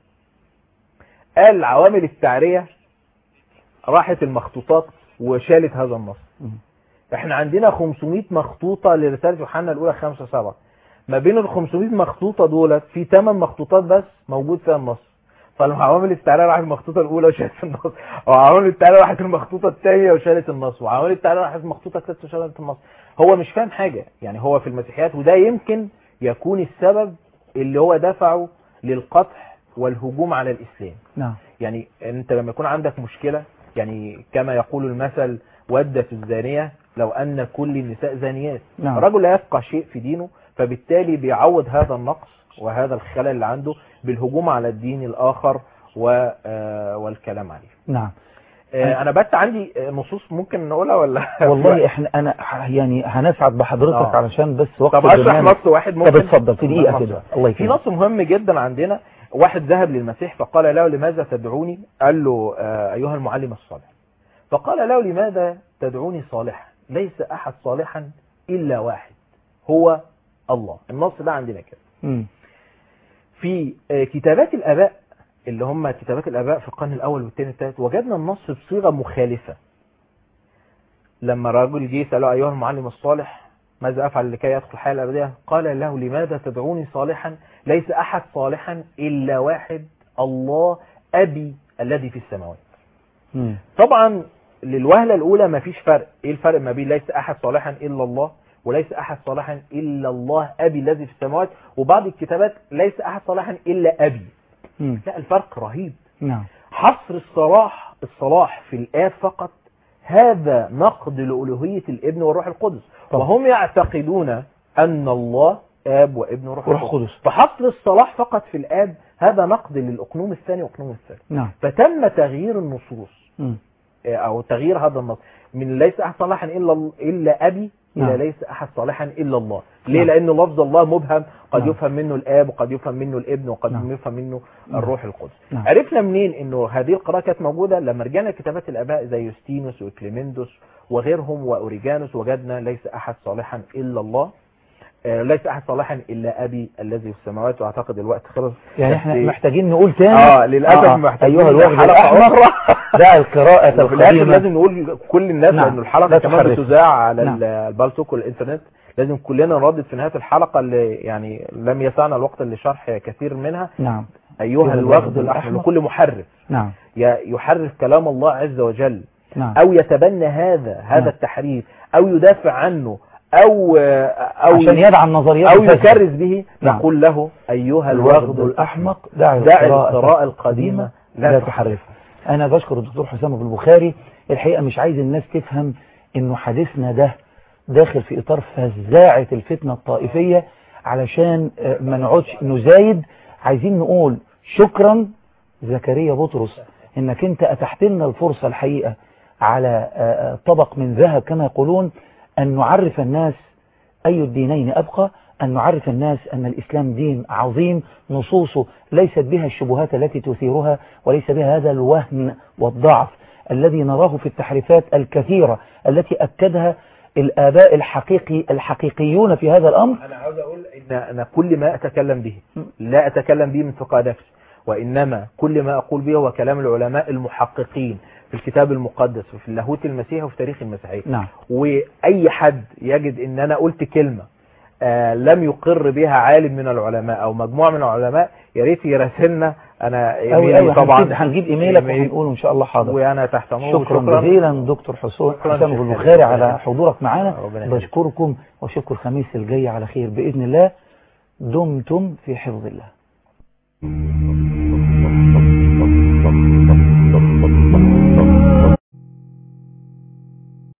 قال عوامل التعريه راحت المخطوطات وشالت هذا النص مم. احنا عندنا 500 مخطوطة لرسالة يوحنا الأولى 5 7 ما بين ال 500 مخطوطة دولت في 8 مخطوطات بس موجود فيها النص فعوامل التعرية راحت المخطوطة الأولى وشالت النص وعوامل التعرية راحت المخطوطة الثانية وشالت النص وعوامل التعرية راحت المخطوطة الثالثة وشالت النص هو مش فاهم حاجة يعني هو في المسيحيات وده يمكن يكون السبب اللي هو دفعه للقطع والهجوم على الإسلام نعم يعني انت لما يكون عندك مشكلة يعني كما يقول المثل ودت الزانية لو ان كل النساء زانيات نعم. الرجل لا يفقه شيء في دينه فبالتالي بيعوض هذا النقص وهذا الخلل اللي عنده بالهجوم على الدين الاخر و آه، والكلام عليه نعم آه، انا بس عندي آه، نصوص ممكن نقولها ولا والله احنا انا ح- يعني هنسعد بحضرتك آه. علشان بس وقت طب اشرح البرنامج. نص واحد ممكن طب اتفضل في دقيقة نص. كده الله في يكرمك نص مهم جدا عندنا واحد ذهب للمسيح فقال له لماذا تدعوني قال له آه، ايها المعلم الصالح فقال له لماذا تدعوني صالحا ليس احد صالحا الا واحد هو الله النص ده عندنا كده مم. في آه، كتابات الاباء اللي هم كتابات الاباء في القرن الاول والثاني والثالث وجدنا النص بصيغه مخالفه لما الرجل جه سأله أيها المعلم الصالح ماذا أفعل لكي يدخل الحياة الأبدية قال له لماذا تدعوني صالحا ليس أحد صالحا إلا واحد الله أبي الذي في السماوات طبعا للوهلة الأولى ما فيش فرق إيه الفرق ما بين ليس أحد صالحا إلا الله وليس احد صالحا الا الله ابي الذي في السماوات وبعض الكتابات ليس احد صالحا الا ابي مم. لا الفرق رهيب نعم حصر الصلاح الصلاح في الآب فقط هذا نقد لألوهية الابن والروح القدس طبعا. وهم يعتقدون أن الله آب وابن وروح روح القدس القدس. فحصر الصلاح فقط في الآب هذا نقد للأقنوم الثاني والأقنوم الثالث نعم فتم تغيير النصوص مم. آه، أو تغيير هذا النص من ليس أحد صالحا إلا إلا أبي نعم. إلى ليس أحد صالحا إلا الله ليه نعم. لأن لفظ الله مبهم قد نعم. يفهم منه الآب وقد يفهم منه الابن وقد نعم. يفهم منه نعم. الروح القدس نعم. عرفنا منين انه هذه القراءة كانت موجودة لما رجعنا لكتابات الاباء زي يوستينوس وكليمندوس وغيرهم واوريجانوس وجدنا ليس احد صالحا الا الله آه، ليس احد صالحا الا ابي الذي في السماوات واعتقد الوقت خلص يعني بس- احنا محتاجين نقول تاني اه للاسف آه، محتاجين ايها الوفد حلقة الاحمر أخرى. دع القراءة وفي الاخر القديمة لازم نقول كل الناس نعم. لان الحلقه لا كمان تحرك. بتذاع على نعم. ال- البالتوك والانترنت لازم كلنا نردد في نهايه الحلقه اللي يعني لم يسعنا الوقت لشرح كثير منها نعم ايها الوفد الاحمر لكل محرف نعم ي- يحرف كلام الله عز وجل نعم او يتبنى هذا هذا نعم. التحريف او يدافع عنه او او عشان يدعم نظريات او الفاسدة. يكرز به نعم. نقول له ايها الوفد الاحمق دع دع القراءة القديمة لا تحرفها أنا بشكر الدكتور حسام أبو البخاري الحقيقة مش عايز الناس تفهم إنه حديثنا ده داخل في إطار فزاعة الفتنة الطائفية علشان آه، ما نقعدش نزايد عايزين نقول شكرا زكريا بطرس إنك أنت أتحت لنا الفرصة الحقيقة على آه، آه، طبق من ذهب كما يقولون أن نعرف الناس أي الدينين أبقى أن نعرف الناس أن الإسلام دين عظيم نصوصه ليست بها الشبهات التي تثيرها وليس بها هذا الوهن والضعف الذي نراه في التحريفات الكثيرة التي أكدها الآباء الحقيقي الحقيقيون في هذا الأمر انا عاوز اقول ان انا كل ما اتكلم به لا اتكلم به من تلقاء نفسي وانما كل ما اقول به هو كلام العلماء المحققين في الكتاب المقدس وفي اللاهوت المسيحي وفي تاريخ المسيحيه نعم واي حد يجد ان انا قلت كلمه آه لم يقر بها عالم من العلماء او مجموعه من العلماء يا ريت يراسلنا انا أوي ايميلي أوي طبعا هنجيب, هنجيب إيميلك إيميل. وهنقوله إن شاء الله حاضر وانا تحت امره شكرا جزيلا دكتور حسون شكراً حسام شيخ أبو خالد. البخاري على حضورك معنا ربنا يخليك. بشكركم واشوفكم الخميس الجاي على خير بإذن الله دمتم في حفظ الله